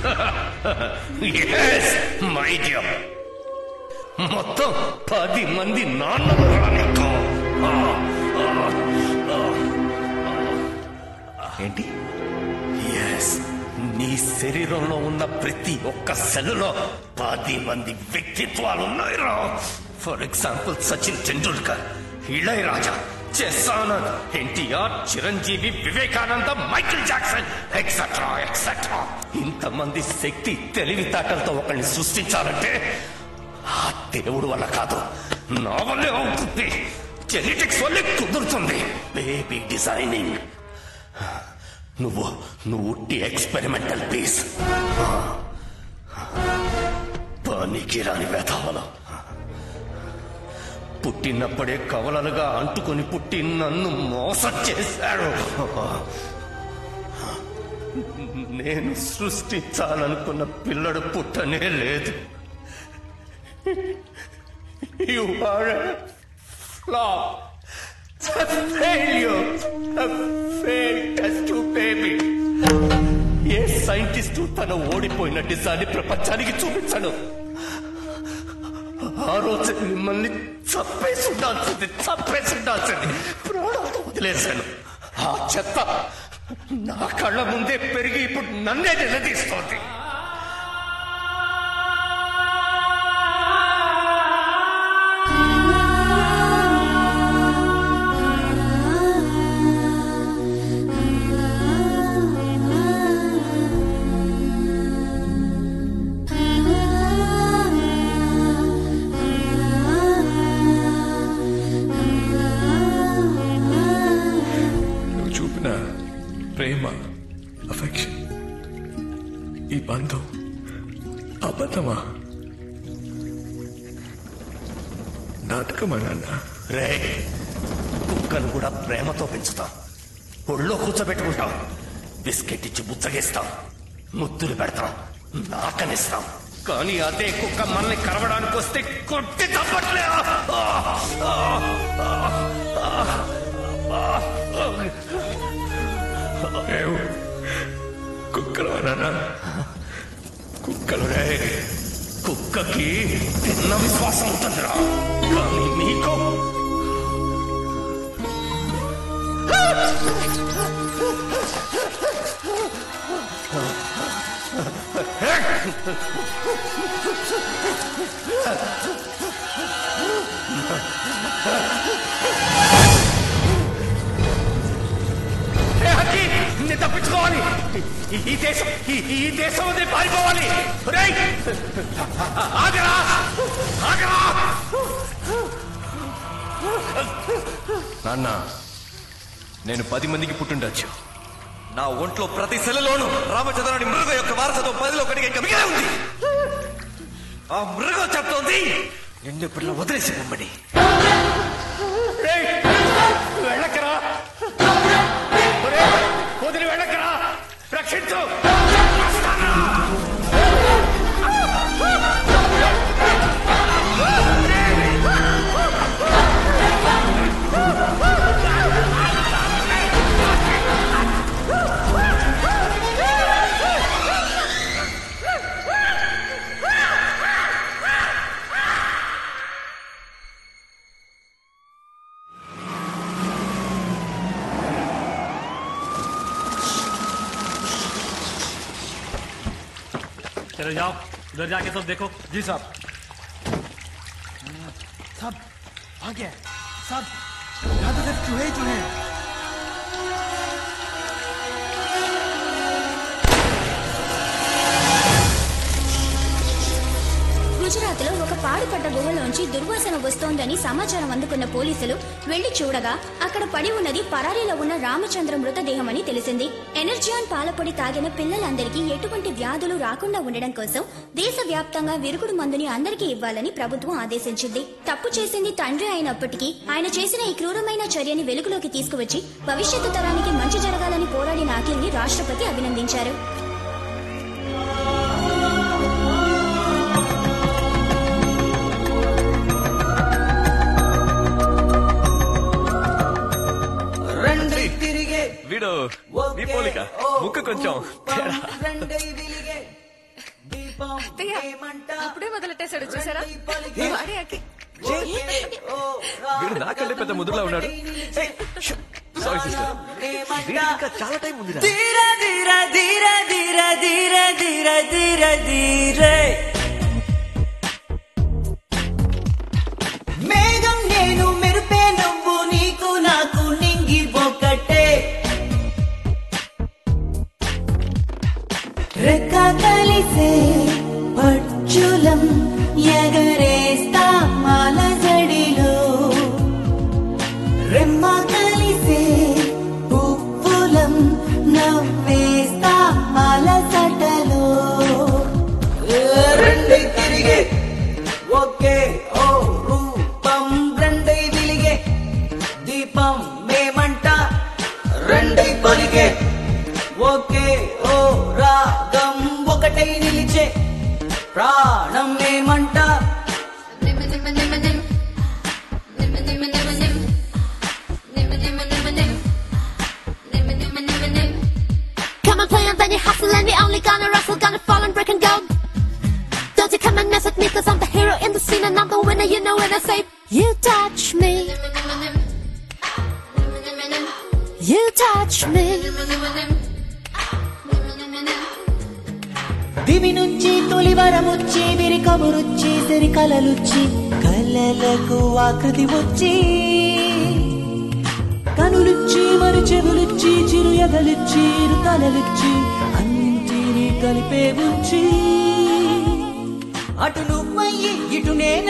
మై డియర్ మొత్తం పది మంది నాన్నలు నీకు ఏంటి ఎస్ నీ శరీరంలో ఉన్న ప్రతి ఒక్క సెల్లో పది మంది వ్యక్తిత్వాలు ఉన్నాయిరా ఫర్ ఎగ్జాంపుల్ సచిన్ టెండూల్కర్ ఇళయరాజా చేసానన్ NTR Chiranjeevi Vivekananda Michael Jackson etcetera etcetera ఇంతమంది శక్తి తెలివితేటలతో ఒకరిని సృష్టించాలంటే ఆ దేవుడు వల్ల కాదు నా వల్లే అవుతుంది జెనెటిక్స్ వల్లే కుదురుతుంది బేబీ డిజైనింగ్ నువ్వు నువ్వు ఉట్టి ఎక్స్పెరిమెంటల్ పీస్ పనికి రాని వేతావలం పుట్టినప్పుడే కవలలుగా అంటుకొని పుట్టి నన్ను మోసం చేశాడు నేను సృష్టించాలనుకున్న పిల్లడు పుట్టనే లేదు యు ఆర్ బేబీ ఏ సైంటిస్టు తన ఓడిపోయిన డిజైన్ ప్రపంచానికి చూపించడు ఆ రోజు మిమ్మల్ని చంపేసి ఉండాల్సింది చంపేసి ఉండాల్సింది ప్రాణాలతో వదిలేశాను ఆ చెత్త నా కళ్ళ ముందే పెరిగి ఇప్పుడు నన్నే నిలదీస్తోంది నువ్వు చూపిన ప్రేమ అఫెక్షన్ ఈ బంధం అబద్ధమా నాటకమా నాన్న రే కుక్కను కూడా ప్రేమతో పెంచుతాం ఒళ్ళో కూర్చోబెట్టుకుంటాం బిస్కెట్ ఇచ్చి బుచ్చగిస్తాం ముద్దులు పెడతాం నాకనిస్తాం కానీ అదే కుక్క మనల్ని కరవడానికి వస్తే కొట్టి తప్పట్లే మేము కుక్కలు నాన్న కుక్కలు రే కుక్కకి తిన్న విశ్వాసం ఉంటుందిరా కానీ నీకు ఏ హక్కి, నేను తప్పించుకోవాలి ఈ- ఈ దేశం ఈ- ఈ దేశం వదిలి పారిపోవాలి రేయ్! ఆగరా ఆగరా నాన్న నేను పది మందికి పుట్టుండొచ్చు నా ఒంట్లో ప్రతి సెల్లులోనూ రామచంద్రుని మృగ యొక్క వారసత్వం పదిలో ఒకటిగా ఇంకా మిగిలే ఉంది ఆ మృగం చెప్తోంది నిన్ను ఇప్పుడు వదిలేసి పొమ్మని రేయ్! వెళ్ళకరా ఒరేయ్! వదిలి వెళ్ళకరా రక్షించు चले जाओ उधर जाके सब देखो जी साहब सब आ गया सब यहाँ तो सिर्फ चूहे ही चूहे हैं గుజరాత్ లో ఒక పాడుపడ్డ గుహలోంచి దుర్వాసన వస్తోందని సమాచారం అందుకున్న పోలీసులు వెళ్లి చూడగా అక్కడ పడి ఉన్నది పరారీలో ఉన్న రామచంద్ర మృతదేహమని తెలిసింది ఎనర్జియాన్ పాలపొడి తాగిన పిల్లలందరికీ ఎటువంటి వ్యాధులు రాకుండా ఉండడం కోసం దేశవ్యాప్తంగా విరుగుడు మందుని అందరికీ ఇవ్వాలని ప్రభుత్వం ఆదేశించింది తప్పు చేసింది తండ్రి అయినప్పటికీ ఆయన చేసిన ఈ క్రూరమైన చర్యని వెలుగులోకి తీసుకువచ్చి భవిష్యత్తు తరానికి మంచి జరగాలని పోరాడిన అఖిల్ని రాష్ట్రపతి అభినందించారు రండి తిరిగే వీడు నీ పోలిక ముక్కు కొంచెం తేడా. అత్తయ్య, అప్పుడే మొదలెట్టేశాడు చూసారా వాడే అక్కి. వీడు నాకంటే పెద్ద ముద్దులా ఉన్నాడు సారీ సిస్టర్ ఇంకా చాలా టైం ఉంది ధీర ధీర ధీర ధీర ధీర ధీర ధీర ధీరే మేఘం నేను మెరుపే నువ్వు నీకు నాకు రెండై పలికే ఒకే ఓ రాగం ఒకటై నిలిచే ప్రాణం ఏమంట Come on, play on, then you hustle, and we only gonna wrestle, gonna fall and break and go. Don't you come and mess with me, cause I'm the hero in the scene, and I'm the winner, you know when I say, You touch me. You touch me. దివి నుంచి తొలి వరముచ్చి విరి కబురుచ్చి సిరి కలలుచ్చి కలలకు ఆకృతి వచ్చి కనులుచ్చి మరి చెవులుచ్చి చిరు ఎదలిచ్చి ఇరు తలలిచ్చి అన్నింటినీ కలిపే ఉంచి అటు నువ్వయ్యి ఇటు నేను